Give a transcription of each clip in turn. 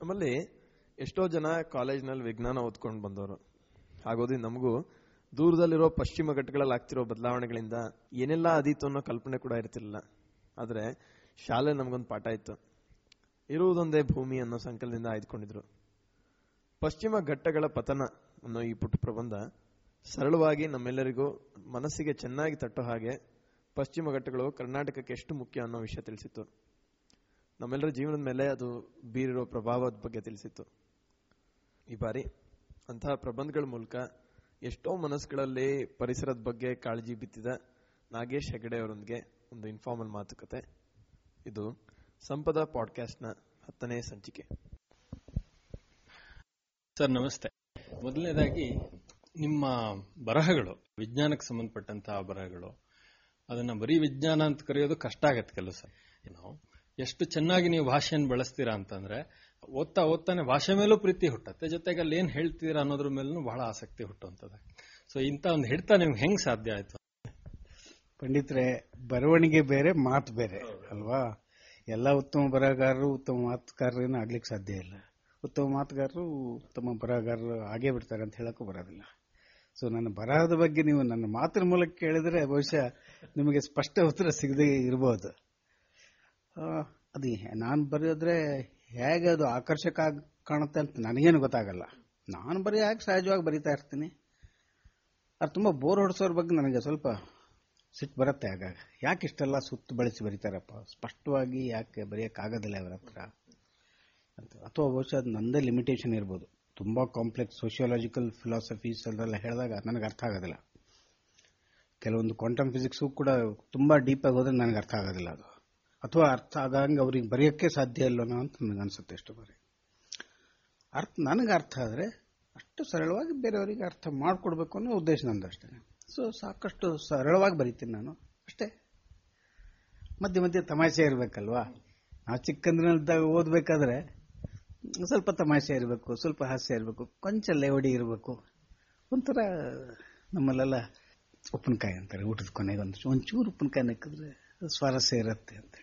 ನಮ್ಮಲ್ಲಿ ಎಷ್ಟೋ ಜನ ಕಾಲೇಜ್ನಲ್ಲಿ ವಿಜ್ಞಾನ ಓದ್ಕೊಂಡು ಬಂದವರು ಹಾಗೋದಿ ನಮಗೂ ದೂರದಲ್ಲಿರೋ ಪಶ್ಚಿಮ ಘಟ್ಟಗಳಲ್ಲಿ ಆಗ್ತಿರೋ ಬದಲಾವಣೆಗಳಿಂದ ಏನೆಲ್ಲ ಅದೀತು ಅನ್ನೋ ಕಲ್ಪನೆ ಕೂಡ ಇರ್ತಿರ್ಲಿಲ್ಲ ಆದರೆ ಶಾಲೆ ನಮಗೊಂದು ಪಾಠ ಇತ್ತು ಇರುವುದೊಂದೇ ಭೂಮಿ ಅನ್ನೋ ಸಂಕಲ್ಪದಿಂದ ಆಯ್ದುಕೊಂಡಿದ್ರು ಪಶ್ಚಿಮ ಘಟ್ಟಗಳ ಪತನ ಅನ್ನೋ ಈ ಪುಟ್ಟ ಪ್ರಬಂಧ ಸರಳವಾಗಿ ನಮ್ಮೆಲ್ಲರಿಗೂ ಮನಸ್ಸಿಗೆ ಚೆನ್ನಾಗಿ ತಟ್ಟೋ ಹಾಗೆ ಪಶ್ಚಿಮ ಘಟ್ಟಗಳು ಕರ್ನಾಟಕಕ್ಕೆ ಎಷ್ಟು ಮುಖ್ಯ ಅನ್ನೋ ವಿಷಯ ತಿಳಿಸಿತ್ತು ನಮ್ಮೆಲ್ಲರ ಜೀವನದ ಮೇಲೆ ಅದು ಬೀರಿರೋ ಪ್ರಭಾವದ ಬಗ್ಗೆ ತಿಳಿಸಿತ್ತು ಈ ಬಾರಿ ಅಂತಹ ಪ್ರಬಂಧಗಳ ಮೂಲಕ ಎಷ್ಟೋ ಮನಸ್ಸುಗಳಲ್ಲಿ ಪರಿಸರದ ಬಗ್ಗೆ ಕಾಳಜಿ ಬಿತ್ತಿದ ನಾಗೇಶ್ ಹೆಗಡೆ ಅವರೊಂದಿಗೆ ಒಂದು ಇನ್ಫಾರ್ಮಲ್ ಮಾತುಕತೆ ಇದು ಸಂಪದ ಪಾಡ್ಕಾಸ್ಟ್ನ ಹತ್ತನೇ ಸಂಚಿಕೆ ಸರ್ ನಮಸ್ತೆ ಮೊದಲನೇದಾಗಿ ನಿಮ್ಮ ಬರಹಗಳು ವಿಜ್ಞಾನಕ್ಕೆ ಸಂಬಂಧಪಟ್ಟಂತಹ ಬರಹಗಳು ಅದನ್ನ ಬರೀ ವಿಜ್ಞಾನ ಅಂತ ಕರೆಯೋದು ಕಷ್ಟ ಆಗತ್ತೆ ಕೆಲವು ಸರ್ ಏನೋ ಎಷ್ಟು ಚೆನ್ನಾಗಿ ನೀವು ಭಾಷೆಯನ್ನು ಬಳಸ್ತೀರಾ ಅಂತಂದ್ರೆ ಓದ್ತಾ ಓದ್ತಾನೆ ಭಾಷೆ ಮೇಲೂ ಪ್ರೀತಿ ಹುಟ್ಟತ್ತೆ ಜೊತೆಗೆ ಅಲ್ಲಿ ಏನ್ ಹೇಳ್ತೀರಾ ಅನ್ನೋದ್ರ ಮೇಲೂ ಬಹಳ ಆಸಕ್ತಿ ಹುಟ್ಟುವಂಥದ್ದು ಸೊ ಇಂಥ ಒಂದು ಹಿಡ್ತಾ ನಿಮ್ಗೆ ಹೆಂಗ್ ಸಾಧ್ಯ ಆಯ್ತು ಪಂಡಿತ್ರೆ ಬರವಣಿಗೆ ಬೇರೆ ಮಾತು ಬೇರೆ ಅಲ್ವಾ ಎಲ್ಲ ಉತ್ತಮ ಬರಹಗಾರರು ಉತ್ತಮ ಮಾತುಗಾರರೇನು ಆಗ್ಲಿಕ್ಕೆ ಸಾಧ್ಯ ಇಲ್ಲ ಉತ್ತಮ ಮಾತುಗಾರರು ಉತ್ತಮ ಬರಹಗಾರರು ಆಗೇ ಬಿಡ್ತಾರೆ ಅಂತ ಹೇಳಕ್ಕೂ ಬರೋದಿಲ್ಲ ಸೊ ನನ್ನ ಬರಹದ ಬಗ್ಗೆ ನೀವು ನನ್ನ ಮಾತಿನ ಮೂಲಕ ಕೇಳಿದ್ರೆ ಬಹುಶಃ ನಿಮಗೆ ಸ್ಪಷ್ಟ ಉತ್ತರ ಸಿಗದೆ ಇರಬಹುದು ಆ, ಅದು ನಾನು ಬರೆಯೋದ್ರೆ ಹೇಗೆ ಅದು ಆಕರ್ಷಕ ಆಗ್ ಕಾಣುತ್ತೆ ಅಂತ ನನಗೇನು ಗೊತ್ತಾಗಲ್ಲ ನಾನು ಬರೀ ಯಾಕೆ ಸಹಜವಾಗಿ ಬರಿತಾ ಇರ್ತೀನಿ ಅದು ತುಂಬಾ ಬೋರ್ ಹೊಡಿಸೋರ ಬಗ್ಗೆ ನನಗೆ ಸ್ವಲ್ಪ ಸಿಟ್ಟು ಬರುತ್ತೆ ಆಗಾಗ ಯಾಕೆ ಇಷ್ಟೆಲ್ಲ ಸುತ್ತು ಬಳಸಿ ಬರೀತಾರಪ್ಪ ಸ್ಪಷ್ಟವಾಗಿ ಯಾಕೆ ಬರೆಯೋಕ್ಕಾಗೋದಿಲ್ಲ ಅವರ ಹತ್ರ ಅಂತ ಅಥವಾ ಬಹುಶಃ ಅದು ನಂದೇ ಲಿಮಿಟೇಷನ್ ಇರ್ಬೋದು ತುಂಬಾ ಕಾಂಪ್ಲೆಕ್ಸ್ ಸೋಷಿಯಾಲಜಿಕಲ್ ಫಿಲಾಸಫೀಸ್ ಅದೆಲ್ಲ ಹೇಳಿದಾಗ ನನಗೆ ಅರ್ಥ ಆಗೋದಿಲ್ಲ ಕೆಲವೊಂದು ಕ್ವಾಂಟಮ್ ಫಿಸಿಕ್ಸು ಕೂಡ ತುಂಬಾ ಡೀಪ್ ಆಗಿ ಹೋದ್ರೆ ನನಗೆ ಅರ್ಥ ಆಗೋದಿಲ್ಲ ಅದು ಅಥವಾ ಅರ್ಥ ಆಗಂಗೆ ಅವ್ರಿಗೆ ಬರೆಯೋಕ್ಕೆ ಸಾಧ್ಯ ಇಲ್ಲನೋ ಅಂತ ನನಗೆ ಅನ್ಸುತ್ತೆ ಎಷ್ಟು ಬಾರಿ ಅರ್ಥ ನನಗೆ ಅರ್ಥ ಆದರೆ ಅಷ್ಟು ಸರಳವಾಗಿ ಬೇರೆಯವರಿಗೆ ಅರ್ಥ ಮಾಡಿಕೊಡ್ಬೇಕು ಅನ್ನೋ ಉದ್ದೇಶ ನಂದು ಅಷ್ಟೇ ಸೊ ಸಾಕಷ್ಟು ಸರಳವಾಗಿ ಬರೀತೀನಿ ನಾನು ಅಷ್ಟೇ ಮಧ್ಯೆ ಮಧ್ಯೆ ತಮಾಷೆ ಇರಬೇಕಲ್ವಾ ನಾವು ಚಿಕ್ಕಂದಿನಲ್ಲಿದ್ದಾಗ ಓದಬೇಕಾದ್ರೆ ಸ್ವಲ್ಪ ತಮಾಷೆ ಇರಬೇಕು ಸ್ವಲ್ಪ ಹಾಸ್ಯ ಇರಬೇಕು ಕೊಂಚ ಲೇವಡಿ ಇರಬೇಕು ಒಂಥರ ನಮ್ಮಲ್ಲೆಲ್ಲ ಉಪ್ಪಿನಕಾಯಿ ಅಂತಾರೆ ಊಟದ ಕೊನೆಗೆ ಒಂದು ಒಂಚೂರು ಉಪ್ಪಿನಕಾಯಿ ನೆಕ್ಕಿದ್ರೆ ಸ್ವಾರಸ್ಯ ಇರುತ್ತೆ ಅಂತೇಳಿ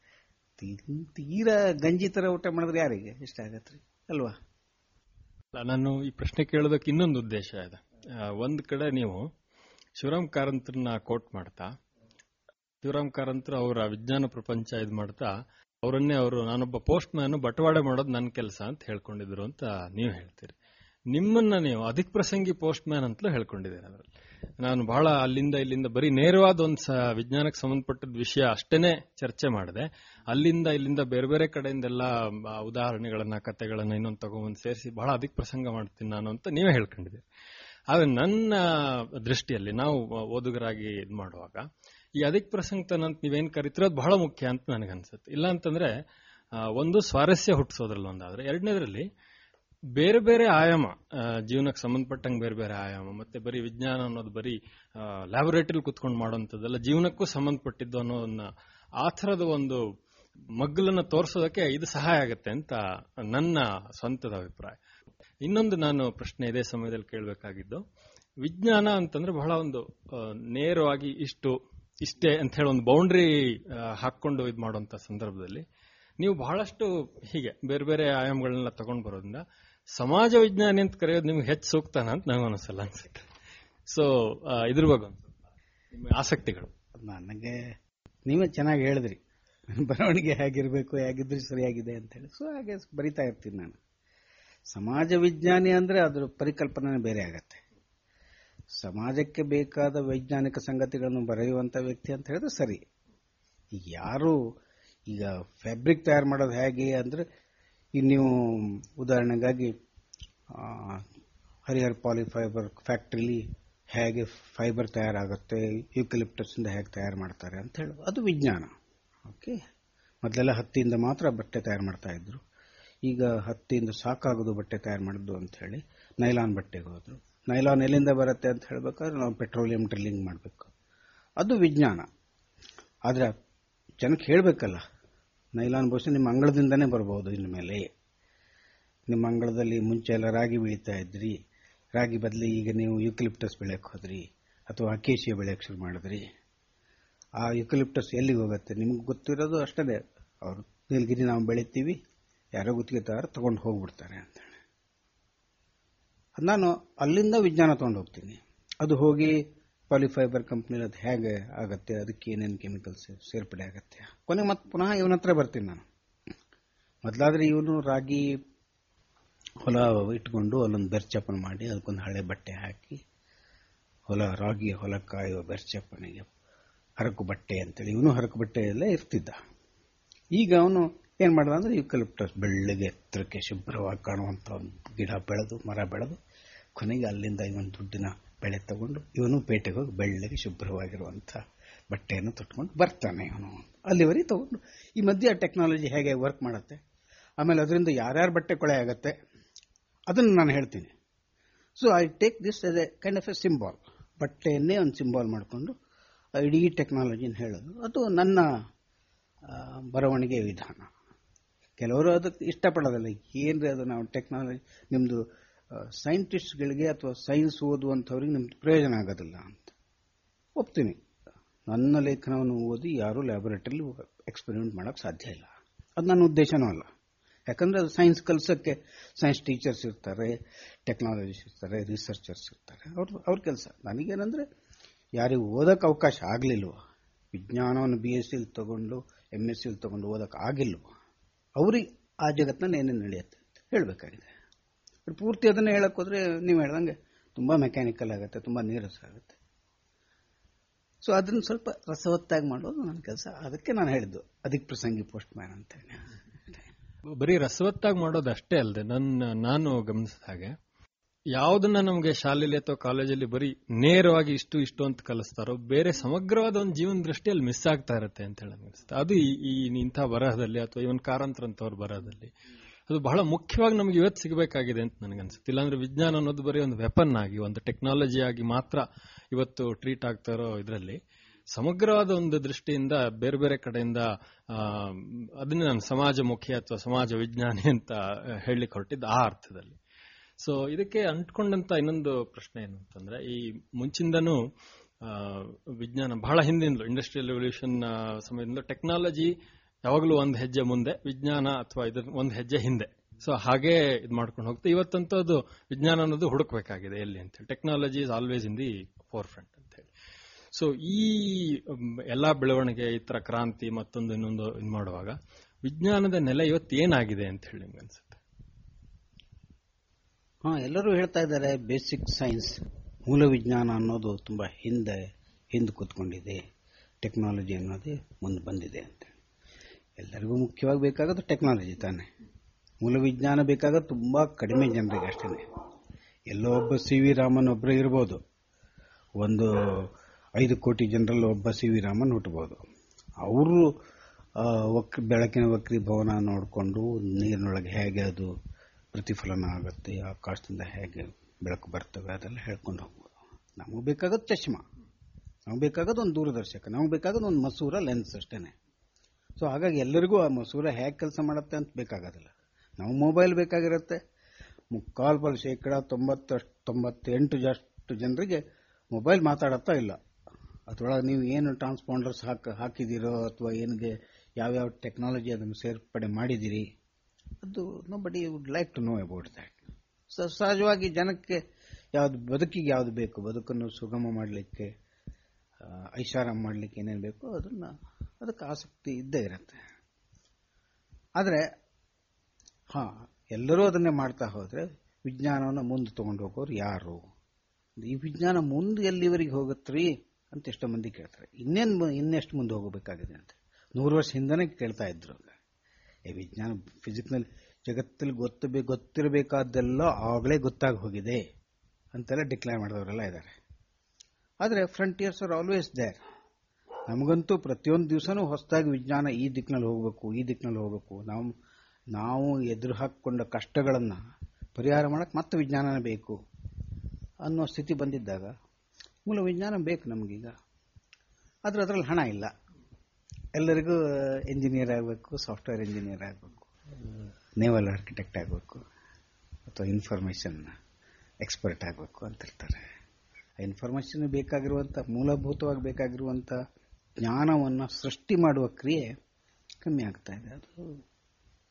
ತೀ- ತೀರಾ ಗಂಜಿ ತರ ಊಟ ಮಾಡಿದ್ರೆ ಯಾರಿಗೆ ಇಷ್ಟ ಆಗತ್ರಿ ಅಲ್ವಾ ಅಲ್ಲ, ನಾನು ಈ ಪ್ರಶ್ನೆ ಕೇಳೋದಕ್ಕೆ ಇನ್ನೊಂದು ಉದ್ದೇಶ ಇದೆ ಆ, ಒಂದ್ ಕಡೆ ನೀವು ಶಿವರಾಮ್ ಕಾರಂತ್ರನ್ನ ಕೋಟ್ ಮಾಡ್ತಾ ಶಿವರಾಮ್ ಕಾರಂತ್ರ ಅವರ ವಿಜ್ಞಾನ ಪ್ರಪಂಚ ಇದು ಮಾಡ್ತಾ ಅವರನ್ನೇ ಅವರು ನಾನೊಬ್ಬ ಪೋಸ್ಟ್ ಮ್ಯಾನ್ ಬಟವಾಡೆ ಮಾಡೋದು ನನ್ನ ಕೆಲಸ ಅಂತ ಹೇಳ್ಕೊಂಡಿದ್ರು ಅಂತ ನೀವು ಹೇಳ್ತೀರಿ ನಿಮ್ಮನ್ನ ನೀವು ಅಧಿಕ ಪ್ರಸಂಗಿ ಪೋಸ್ಟ್ ಮ್ಯಾನ್ ಅಂತಲೂ ಹೇಳ್ಕೊಂಡಿದ್ದೀರಿ ಅದರಲ್ಲಿ ನಾನು ಬಹಳ ಅಲ್ಲಿಂದ ಇಲ್ಲಿಂದ ಬರೀ ನೇರವಾದ ಒಂದು ಸ ವಿಜ್ಞಾನಕ್ಕೆ ಸಂಬಂಧಪಟ್ಟದ ವಿಷಯ ಅಷ್ಟೇನೆ ಚರ್ಚೆ ಮಾಡಿದೆ ಅಲ್ಲಿಂದ ಇಲ್ಲಿಂದ ಬೇರೆ ಬೇರೆ ಕಡೆಯಿಂದೆಲ್ಲ ಆ, ಉದಾಹರಣೆಗಳನ್ನ ಕಥೆಗಳನ್ನ ಇನ್ನೊಂದು ತಗೊಂಬಂದು ಸೇರಿಸಿ ಬಹಳ ಅಧಿಕ ಪ್ರಸಂಗ ಮಾಡ್ತೀನಿ ನಾನು ಅಂತ ನೀವೇ ಹೇಳ್ಕೊಂಡಿದ್ದೀರಿ ಆದ್ರೆ ನನ್ನ ದೃಷ್ಟಿಯಲ್ಲಿ ನಾವು ಓದುಗರಾಗಿ ಇದು ಮಾಡುವಾಗ ಈ ಅಧಿಕ ಪ್ರಸಂಗತನ ಅಂತ ನೀವೇನ್ ಕರಿತಿರೋದು ಬಹಳ ಮುಖ್ಯ ಅಂತ ನನಗನ್ಸುತ್ತೆ ಇಲ್ಲ ಅಂತಂದ್ರೆ ಆ, ಒಂದು ಸ್ವಾರಸ್ಯ ಹುಟ್ಟಿಸೋದ್ರಲ್ಲಿ ಒಂದಾದ್ರೆ ಎರಡನೇದ್ರಲ್ಲಿ ಬೇರೆ ಬೇರೆ ಆಯಾಮ ಆ, ಜೀವನಕ್ಕೆ ಸಂಬಂಧಪಟ್ಟಂಗೆ ಬೇರೆ ಬೇರೆ ಆಯಾಮ ಮತ್ತೆ ಬರೀ ವಿಜ್ಞಾನ ಅನ್ನೋದು ಬರೀ ಲ್ಯಾಬೊರೇಟರಿ ಕುತ್ಕೊಂಡು ಮಾಡೋಂಥದ್ದೆಲ್ಲ ಜೀವನಕ್ಕೂ ಸಂಬಂಧಪಟ್ಟಿದ್ದು ಅನ್ನೋದನ್ನ ಆ ಥರದ ಒಂದು ಮಗ್ಗಲನ್ನ ತೋರಿಸೋದಕ್ಕೆ ಇದು ಸಹಾಯ ಆಗುತ್ತೆ ಅಂತ ನನ್ನ ಸ್ವಂತದ ಅಭಿಪ್ರಾಯ ಇನ್ನೊಂದು ನಾನು ಪ್ರಶ್ನೆ ಇದೇ ಸಮಯದಲ್ಲಿ ಕೇಳಬೇಕಾಗಿದ್ದು ವಿಜ್ಞಾನ ಅಂತಂದ್ರೆ ಬಹಳ ಒಂದು ಆ, ನೇರವಾಗಿ ಇಷ್ಟು ಇಷ್ಟೇ ಅಂತ ಹೇಳಿ ಒಂದು ಬೌಂಡ್ರಿ ಹಾಕೊಂಡು ಇದು ಮಾಡುವಂತ ಸಂದರ್ಭದಲ್ಲಿ ನೀವು ಬಹಳಷ್ಟು ಹೀಗೆ ಬೇರೆ ಬೇರೆ ಆಯಾಮಗಳನ್ನೆಲ್ಲ ತಗೊಂಡು ಬರೋದ್ರಿಂದ ಸಮಾಜ ವಿಜ್ಞಾನಿ ಅಂತ ಕರೆಯೋದು ನಿಮ್ಗೆ ಹೆಚ್ಚು ಸೂಕ್ತನ ಅಂತ ನನಗೆ ಅನಿಸಲ್ಲ ಅನ್ಸುತ್ತೆ ಸೊ ಇದ್ರ ಬಗ್ಗೆ ಒಂದು ಸ್ವಲ್ಪ ನಿಮ್ಮ ಆಸಕ್ತಿಗಳು ನನಗೆ ನೀವೇ ಚೆನ್ನಾಗಿ ಹೇಳಿದ್ರಿ ಬರವಣಿಗೆ ಹೇಗಿರಬೇಕು ಹೇಗಿದ್ರೆ ಸರಿಯಾಗಿದೆ ಅಂತ ಹೇಳಿ ಸೊ ಹಾಗೆ ಬರಿತಾ ಇರ್ತೀನಿ ನಾನು ಸಮಾಜ ವಿಜ್ಞಾನಿ ಅಂದ್ರೆ ಅದ್ರ ಪರಿಕಲ್ಪನೆ ಬೇರೆ ಆಗತ್ತೆ ಸಮಾಜಕ್ಕೆ ಬೇಕಾದ ವೈಜ್ಞಾನಿಕ ಸಂಗತಿಗಳನ್ನು ಬರೆಯುವಂತ ವ್ಯಕ್ತಿ ಅಂತ ಹೇಳಿದ್ರೆ ಸರಿ ಈಗ ಯಾರು ಈಗ ಫ್ಯಾಬ್ರಿಕ್ ತಯಾರು ಮಾಡೋದು ಹೇಗೆ ಅಂದ್ರೆ ಈಗ ನೀವು ಉದಾಹರಣೆಗಾಗಿ ಆ, ಹರಿಹರ್ ಪಾಲಿಫೈಬರ್ ಫ್ಯಾಕ್ಟ್ರಿಲಿ ಹೇಗೆ ಫೈಬರ್ ತಯಾರಾಗುತ್ತೆ ಯೂಕಲಿಪ್ಟಸ್ ಇಂದ ಹೇಗೆ ತಯಾರು ಮಾಡ್ತಾರೆ ಅಂತ ಹೇಳಿ ಅದು ವಿಜ್ಞಾನ ಓಕೆ ಮೊದಲೆಲ್ಲ ಹತ್ತಿಯಿಂದ ಮಾತ್ರ ಬಟ್ಟೆ ತಯಾರು ಮಾಡ್ತಾ ಇದ್ರು ಈಗ ಹತ್ತಿಯಿಂದ ಸಾಕಾಗೋದು ಬಟ್ಟೆ ತಯಾರು ಮಾಡೋದು ಅಂತ ಹೇಳಿ ನೈಲಾನ್ ಬಟ್ಟೆಗೆ ಹೋದ್ರು ನೈಲಾನ್ ಎಲ್ಲಿಂದ ಬರುತ್ತೆ ಅಂತ ಹೇಳ್ಬೇಕಾದ್ರೆ ನಾವು ಪೆಟ್ರೋಲಿಯಂ ಡ್ರಿಲ್ಲಿಂಗ್ ಮಾಡಬೇಕು ಅದು ವಿಜ್ಞಾನ ಆದ್ರೆ ಜನಕ್ಕೆ ಹೇಳಬೇಕಲ್ಲ ನೈಲಾನ್ ಬಹುಶಃ ನಿಮ್ಮ ಅಂಗಳದಿಂದನೇ ಬರಬಹುದು ಇನ್ನು ಮೇಲೆ ನಿಮ್ಮ ಅಂಗಳದಲ್ಲಿ ಮುಂಚೆ ಎಲ್ಲ ರಾಗಿ ಬೆಳೀತಾ ಇದ್ರಿ ರಾಗಿ ಬದಲಿ ಈಗ ನೀವು ಯುಕಲಿಪ್ಟಸ್ ಬೆಳೆಯಕ್ಕೆ ಹೋದ್ರಿ ಅಥವಾ ಅಕೇಶಿಯ ಬೆಳೆಯಕ್ಕೆ ಶುರು ಮಾಡಿದ್ರಿ ಆ ಯುಕಲಿಪ್ಟಸ್ ಎಲ್ಲಿಗೆ ಹೋಗುತ್ತೆ ನಿಮ್ಗೆ ಗೊತ್ತಿರೋದು ಅಷ್ಟೇ ಅವರು ನೀಲಗಿರಿ ನಾವು ಬೆಳಿತೀವಿ ಯಾರೋ ಗುತ್ತಿಗೆದಾರ ತಗೊಂಡು ಹೋಗ್ಬಿಡ್ತಾರೆ ಅಂತ ಹೇಳಿ ಅದ್ ನಾನು ಅಲ್ಲಿಂದ ವಿಜ್ಞಾನ ತಗೊಂಡು ಹೋಗ್ತೀನಿ ಅದು ಹೋಗಿ ಪಾಲಿಫೈಬರ್ ಕಂಪ್ನಿ ಅದು ಹೇಗೆ ಆಗತ್ತೆ ಅದಕ್ಕೆ ಏನೇನು ಕೆಮಿಕಲ್ಸ್ ಸೇರ್ಪಡೆ ಆಗತ್ತೆ ಕೊನೆಗೆ ಮತ್ತೆ ಪುನಃ ಇವನ ಹತ್ರ ಬರ್ತೀನಿ ನಾನು ಮೊದಲಾದ್ರೆ ಇವನು ರಾಗಿ ಹೊಲ ಇಟ್ಕೊಂಡು ಅಲ್ಲೊಂದು ಬೆರ್ಚಪ್ಪನ ಮಾಡಿ ಅದಕ್ಕೊಂದು ಹಳೆ ಬಟ್ಟೆ ಹಾಕಿ ಹೊಲ ರಾಗಿ ಹೊಲ ಕಾಯುವ ಬೆರ್ಚಪ್ಪನಿಗೆ ಹರಕು ಬಟ್ಟೆ ಅಂತೇಳಿ ಇವನು ಹರಕು ಬಟ್ಟೆಯಲ್ಲೇ ಇರ್ತಿದ್ದ ಈಗ ಅವನು ಏನ್ ಮಾಡ್ದ ಅಂದ್ರೆ ಯುಕಲಿಪ್ಟಸ್ ಬೆಳ್ಳಗೆ ಎತ್ತರಕ್ಕೆ ಶುಭ್ರವಾಗಿ ಕಾಣುವಂತ ಒಂದು ಗಿಡ ಬೆಳೆದು ಮರ ಬೆಳೆದು ಕೊನೆಗೆ ಅಲ್ಲಿಂದ ಇವನು ದುಡ್ಡಿನ ಬೆಳೆ ತಗೊಂಡು ಇವನು ಪೇಟೆಗೆ ಹೋಗಿ ಬೆಳ್ಳಗೆ ಶುಭ್ರವಾಗಿರುವಂತ ಬಟ್ಟೆಯನ್ನು ತೊಟ್ಕೊಂಡು ಬರ್ತಾನೆ ಇವನು ಅಲ್ಲಿವರೆಗೆ ತಗೊಂಡು ಈ ಮಧ್ಯೆ ಟೆಕ್ನಾಲಜಿ ಹೇಗೆ ವರ್ಕ್ ಮಾಡುತ್ತೆ ಆಮೇಲೆ ಅದರಿಂದ ಯಾರ್ಯಾರ ಬಟ್ಟೆ ಕೊಳೆ ಆಗತ್ತೆ ಅದನ್ನು ನಾನು ಹೇಳ್ತೀನಿ so I take this as a kind of a symbol ಬಟ್ಟೆಯನ್ನೇ ಒಂದು ಸಿಂಬಾಲ್ ಮಾಡಿಕೊಂಡು ಇಡೀ ಟೆಕ್ನಾಲಜಿನ ಹೇಳೋದು ಅದು ನನ್ನ ಆ, ಬರವಣಿಗೆ ವಿಧಾನ ಕೆಲವರು ಅದಕ್ಕೆ ಇಷ್ಟಪಡೋದಿಲ್ಲ ಏನ್ರಿ ಅದು ನಾವು ಟೆಕ್ನಾಲಜಿ ನಿಮ್ಮದು ಸೈಂಟಿಸ್ಟ್ಗಳಿಗೆ ಅಥವಾ ಸೈನ್ಸ್ ಓದುವಂಥವ್ರಿಗೆ ನಿಮ್ದು ಪ್ರಯೋಜನ ಆಗೋದಿಲ್ಲ ಅಂತ ಒಪ್ತೀನಿ ನನ್ನ ಲೇಖನವನ್ನು ಓದಿ ಯಾರೂ ಲ್ಯಾಬೊರೇಟರಿಲಿ ಎಕ್ಸ್ಪೆರಿಮೆಂಟ್ ಮಾಡೋಕ್ಕೆ ಸಾಧ್ಯ ಇಲ್ಲ ಅದು ನನ್ನ ಉದ್ದೇಶನೂ ಅಲ್ಲ ಯಾಕಂದ್ರೆ ಅದು ಸೈನ್ಸ್ ಕಲ್ಸಕ್ಕೆ ಸೈನ್ಸ್ ಟೀಚರ್ಸ್ ಇರ್ತಾರೆ ಟೆಕ್ನಾಲಜಿಸ್ಟ್ ಇರ್ತಾರೆ ರಿಸರ್ಚರ್ಸ್ ಇರ್ತಾರೆ ಅವ್ರ ಅವ್ರ ಕೆಲಸ ನನಗೇನಂದ್ರೆ ಯಾರಿಗೂ ಓದಕ್ಕೆ ಅವಕಾಶ ಆಗಲಿಲ್ವೋ ವಿಜ್ಞಾನವನ್ನು ಬಿ ಎಸ್ ಸಿಲ್ ತಗೊಂಡು ಎಮ್ ಎಸ್ ಸಿಲ್ ತಗೊಂಡು ಓದಕ್ಕೆ ಆಗಿಲ್ವೋ ಅವ್ರಿಗೆ ಆ ಜಗತ್ತಿನಲ್ಲಿ ಏನೇನು ನಡೆಯುತ್ತೆ ಅಂತ ಹೇಳಬೇಕಾಗಿದೆ ಪೂರ್ತಿ ಅದನ್ನ ಹೇಳಕ್ ಹೋದ್ರೆ ನೀವು ಹೇಳ್ದಂಗೆ ತುಂಬಾ ಮೆಕ್ಯಾನಿಕಲ್ ಆಗುತ್ತೆ ತುಂಬಾ ನೀರಸ ಆಗುತ್ತೆ ಸೊ ಅದನ್ನ ಸ್ವಲ್ಪ ರಸವತ್ತಾಗಿ ಮಾಡೋದು ನನ್ನ ಕೆಲಸ ಅದಕ್ಕೆ ನಾನು ಹೇಳಿದ್ದು ಅದಕ್ಕೆ ಪ್ರಸಂಗಿ ಪೋಸ್ಟ್ ಮ್ಯಾನ್ ಅಂತ ಹೇಳಿ ಬರೀ ರಸವತ್ತಾಗಿ ಮಾಡೋದು ಅಷ್ಟೇ ಅಲ್ಲದೆ ನನ್ನ ನಾನು ಗಮನಿಸಿದ ಹಾಗೆ ಯಾವುದನ್ನ ನಮಗೆ ಶಾಲೆಯಲ್ಲಿ ಅಥವಾ ಕಾಲೇಜಲ್ಲಿ ಬರೀ ನೇರವಾಗಿ ಇಷ್ಟು ಇಷ್ಟು ಅಂತ ಕಲಿಸ್ತಾರೋ ಬೇರೆ ಸಮಗ್ರವಾದ ಒಂದು ಜೀವನ ದೃಷ್ಟಿಯಲ್ಲಿ ಮಿಸ್ ಆಗ್ತಾ ಇರುತ್ತೆ ಅಂತ ಹೇಳಿ ಅನಿಸುತ್ತೆ ಅದು ಈ ಈ ಇಂಥ ಬರಹದಲ್ಲಿ ಅಥವಾ ಇವನ್ ಕಾರಂತರ ಅಂತವ್ರ ಬರಹದಲ್ಲಿ ಅದು ಬಹಳ ಮುಖ್ಯವಾಗಿ ನಮ್ಗೆ ಇವತ್ತು ಸಿಗಬೇಕಾಗಿದೆ ಅಂತ ನನಗನ್ಸುತ್ತೆ ಇಲ್ಲಾಂದ್ರೆ ವಿಜ್ಞಾನ ಅನ್ನೋದು ಬರೀ ಒಂದು ವೆಪನ್ ಆಗಿ ಒಂದು ಟೆಕ್ನಾಲಜಿ ಆಗಿ ಮಾತ್ರ ಇವತ್ತು ಟ್ರೀಟ್ ಆಗ್ತಾ ಇರೋ ಇದರಲ್ಲಿ ಸಮಗ್ರವಾದ ಒಂದು ದೃಷ್ಟಿಯಿಂದ ಬೇರೆ ಬೇರೆ ಕಡೆಯಿಂದ ಆ, ಅದನ್ನ ನಾನು ಸಮಾಜಮುಖಿ ಅಥವಾ ಸಮಾಜ ವಿಜ್ಞಾನಿ ಅಂತ ಹೇಳಲಿಕ್ಕೆ ಹೊರಟಿದ್ದು ಆ ಅರ್ಥದಲ್ಲಿ ಸೊ ಇದಕ್ಕೆ ಅಂಟ್ಕೊಂಡಂತ ಇನ್ನೊಂದು ಪ್ರಶ್ನೆ ಏನು ಅಂತಂದ್ರೆ ಈ ಮುಂಚಿಂದನೂ ಆ, ವಿಜ್ಞಾನ ಬಹಳ ಹಿಂದಿಂದಲೂ ಇಂಡಸ್ಟ್ರಿಯಲ್ ರೆವಲ್ಯೂಷನ್ ಸಮಯದಿಂದ ಟೆಕ್ನಾಲಜಿ ಯಾವಾಗಲೂ ಒಂದು ಹೆಜ್ಜೆ ಮುಂದೆ ವಿಜ್ಞಾನ ಅಥವಾ ಇದ್ರ ಒಂದು ಹೆಜ್ಜೆ ಹಿಂದೆ ಸೊ ಹಾಗೆ ಇದು ಮಾಡ್ಕೊಂಡು ಹೋಗ್ತಾ ಇವತ್ತಂತೂ ಅದು ವಿಜ್ಞಾನ ಅನ್ನೋದು ಹುಡುಕ್ಬೇಕಾಗಿದೆ ಎಲ್ಲಿ ಅಂತ ಹೇಳಿ technology is always in the forefront ಅಂತ ಹೇಳಿ ಸೊ ಈ ಮ್, ಎಲ್ಲಾ ಬೆಳವಣಿಗೆ ಈ ತರ ಕ್ರಾಂತಿ ಮತ್ತೊಂದು ಇನ್ನೊಂದು ಇದು ಮಾಡುವಾಗ ವಿಜ್ಞಾನದ ನೆಲೆ ಇವತ್ತು ಏನಾಗಿದೆ ಅಂತ ಹೇಳಿ ನಿಮ್ಗೆ ಅನ್ಸುತ್ತೆ ಹಾ ಎಲ್ಲರೂ ಹೇಳ್ತಾ ಇದ್ದಾರೆ ಬೇಸಿಕ್ ಸೈನ್ಸ್ ಮೂಲ ವಿಜ್ಞಾನ ಅನ್ನೋದು ತುಂಬಾ ಹಿಂದೆ ಹಿಂದೆ ಕೂತ್ಕೊಂಡಿದೆ ಟೆಕ್ನಾಲಜಿ ಅನ್ನೋದೇ ಮುಂದೆ ಬಂದಿದೆ ಅಂತ ಎಲ್ಲರಿಗೂ ಮುಖ್ಯವಾಗಿ ಬೇಕಾಗೋದು ಟೆಕ್ನಾಲಜಿ ತಾನೆ ಮೂಲ ವಿಜ್ಞಾನ ಬೇಕಾಗೋದು ತುಂಬಾ ಕಡಿಮೆ ಜನರಿಗೆ ಅಷ್ಟೇ ಎಲ್ಲೋ ಒಬ್ಬ ಸಿ ವಿ ರಾಮನ್ ಒಬ್ಬರೇ ಇರ್ಬೋದು ಒಂದು ಐದು ಕೋಟಿ ಜನರಲ್ಲಿ ಒಬ್ಬ ಸಿ ವಿ ರಾಮನ್ ಹುಟ್ಟಬಹುದು ಅವರು ವಕ್ ಬೆಳಕಿನ ವಕ್ರೀಭವನ ನೋಡಿಕೊಂಡು ನೀರಿನೊಳಗೆ ಹೇಗೆ ಅದು ಪ್ರತಿಫಲನ ಆಗುತ್ತೆ ಆಕಾಶದಿಂದ ಹೇಗೆ ಬೆಳಕು ಬರ್ತವೆ ಅದೆಲ್ಲ ಹೇಳ್ಕೊಂಡು ಹೋಗ್ಬೋದು ನಮಗೆ ಬೇಕಾಗೋದು ಚಶ್ಮಾ ನಮಗೆ ಬೇಕಾಗೋದು ಒಂದು ದೂರದರ್ಶಕ ನಮಗೆ ಬೇಕಾಗೋದು ಒಂದು ಮಸೂರ ಲೆನ್ಸ್ ಅಷ್ಟೇನೆ ಸೊ ಹಾಗಾಗಿ ಎಲ್ಲರಿಗೂ ಆ ಮಸೂರ ಹೇಗೆ ಕೆಲಸ ಮಾಡುತ್ತೆ ಅಂತ ಬೇಕಾಗೋದಿಲ್ಲ ನಾವು ಮೊಬೈಲ್ ಬೇಕಾಗಿರುತ್ತೆ ಮುಕ್ಕಾಲು ಪಾಲು ಶೇಕಡ ತೊಂಬತ್ತ ತೊಂಬತ್ತೆಂಟು ಜಷ್ಟು ಜನರಿಗೆ ಮೊಬೈಲ್ ಮಾತಾಡತ್ತಾ ಇಲ್ಲ ಅದರೊಳಗೆ ನೀವು ಏನು ಟ್ರಾನ್ಸ್ಪಾಂಡರ್ಸ್ ಹಾಕ ಹಾಕಿದ್ದೀರೋ ಅಥವಾ ಏನಿಗೆ ಯಾವ್ಯಾವ ಟೆಕ್ನಾಲಜಿ ಅದನ್ನು ಸೇರ್ಪಡೆ ಮಾಡಿದ್ದೀರಿ ಅದು nobody would like to know about that so ಸಹಜವಾಗಿ ಜನಕ್ಕೆ ಯಾವ್ದು ಬದುಕಿಗೆ ಯಾವ್ದು ಬೇಕು ಬದುಕನ್ನು ಸುಗಮ ಮಾಡಲಿಕ್ಕೆ ಐಷಾರಾಮ್ ಮಾಡಲಿಕ್ಕೆ ಏನೇನು ಬೇಕೋ ಅದನ್ನ ಅದಕ್ಕೆ ಆಸಕ್ತಿ ಇದ್ದೇ ಇರುತ್ತೆ ಆದರೆ ಹಾ ಎಲ್ಲರೂ ಅದನ್ನೇ ಮಾಡ್ತಾ ಹೋದ್ರೆ ವಿಜ್ಞಾನವನ್ನು ಮುಂದೆ ತಗೊಂಡು ಹೋಗೋರು ಯಾರು ಈ ವಿಜ್ಞಾನ ಮುಂದೆ ಎಲ್ಲಿವರೆಗೆ ಹೋಗುತ್ತ್ರಿ ಅಂತ ಎಷ್ಟೋ ಮಂದಿ ಕೇಳ್ತಾರೆ ಇನ್ನೇನು ಇನ್ನೆಷ್ಟು ಮುಂದೆ ಹೋಗಬೇಕಾಗಿದೆ ಅಂತ ನೂರು ವರ್ಷ ಹಿಂದನೇ ಕೇಳ್ತಾ ಇದ್ರು ಈ ವಿಜ್ಞಾನ ಫಿಸಿಕ್ಸ್ನಲ್ಲಿ ಜಗತ್ತಲ್ಲಿ ಗೊತ್ತು ಗೊತ್ತಿರಬೇಕಾದ್ದೆಲ್ಲ ಆಗಲೇ ಗೊತ್ತಾಗಿ ಹೋಗಿದೆ ಅಂತೆಲ್ಲ ಡಿಕ್ಲೇರ್ ಮಾಡಿದವರೆಲ್ಲ ಇದ್ದಾರೆ ಆದರೆ ಫ್ರಂಟಿಯರ್ಸ್ ಆರ್ ಆಲ್ವೇಸ್ ದೇರ್ ನಮಗಂತೂ ಪ್ರತಿಯೊಂದು ದಿವಸನೂ ಹೊಸದಾಗಿ ವಿಜ್ಞಾನ ಈ ದಿಕ್ಕಿನಲ್ಲಿ ಹೋಗಬೇಕು ಈ ದಿಕ್ಕಿನಲ್ಲಿ ಹೋಗಬೇಕು ನಾವು ನಾವು ಎದುರು ಹಾಕಿಕೊಂಡ ಕಷ್ಟಗಳನ್ನು ಪರಿಹಾರ ಮಾಡಕ್ಕೆ ಮತ್ತೆ ವಿಜ್ಞಾನನೇ ಬೇಕು ಅನ್ನೋ ಸ್ಥಿತಿ ಬಂದಿದ್ದಾಗ ಮೂಲ ವಿಜ್ಞಾನ ಬೇಕು ನಮಗೀಗ ಆದರೆ ಅದರಲ್ಲಿ ಹಣ ಇಲ್ಲ ಎಲ್ಲರಿಗೂ ಇಂಜಿನಿಯರ್ ಆಗಬೇಕು ಸಾಫ್ಟ್ವೇರ್ ಇಂಜಿನಿಯರ್ ಆಗಬೇಕು ನೇವಲ್ ಆರ್ಕಿಟೆಕ್ಟ್ ಆಗಬೇಕು ಅಥವಾ ಇನ್ಫಾರ್ಮೇಷನ್ ಎಕ್ಸ್ಪರ್ಟ್ ಆಗಬೇಕು ಅಂತಿರ್ತಾರೆ ಆ ಇನ್ಫಾರ್ಮೇಷನ್ ಬೇಕಾಗಿರುವಂಥ ಮೂಲಭೂತವಾಗಿ ಬೇಕಾಗಿರುವಂಥ ಜ್ಞಾನವನ್ನು ಸೃಷ್ಟಿ ಮಾಡುವ ಕ್ರಿಯೆ ಕಮ್ಮಿ ಆಗ್ತಾ ಇದೆ ಅದು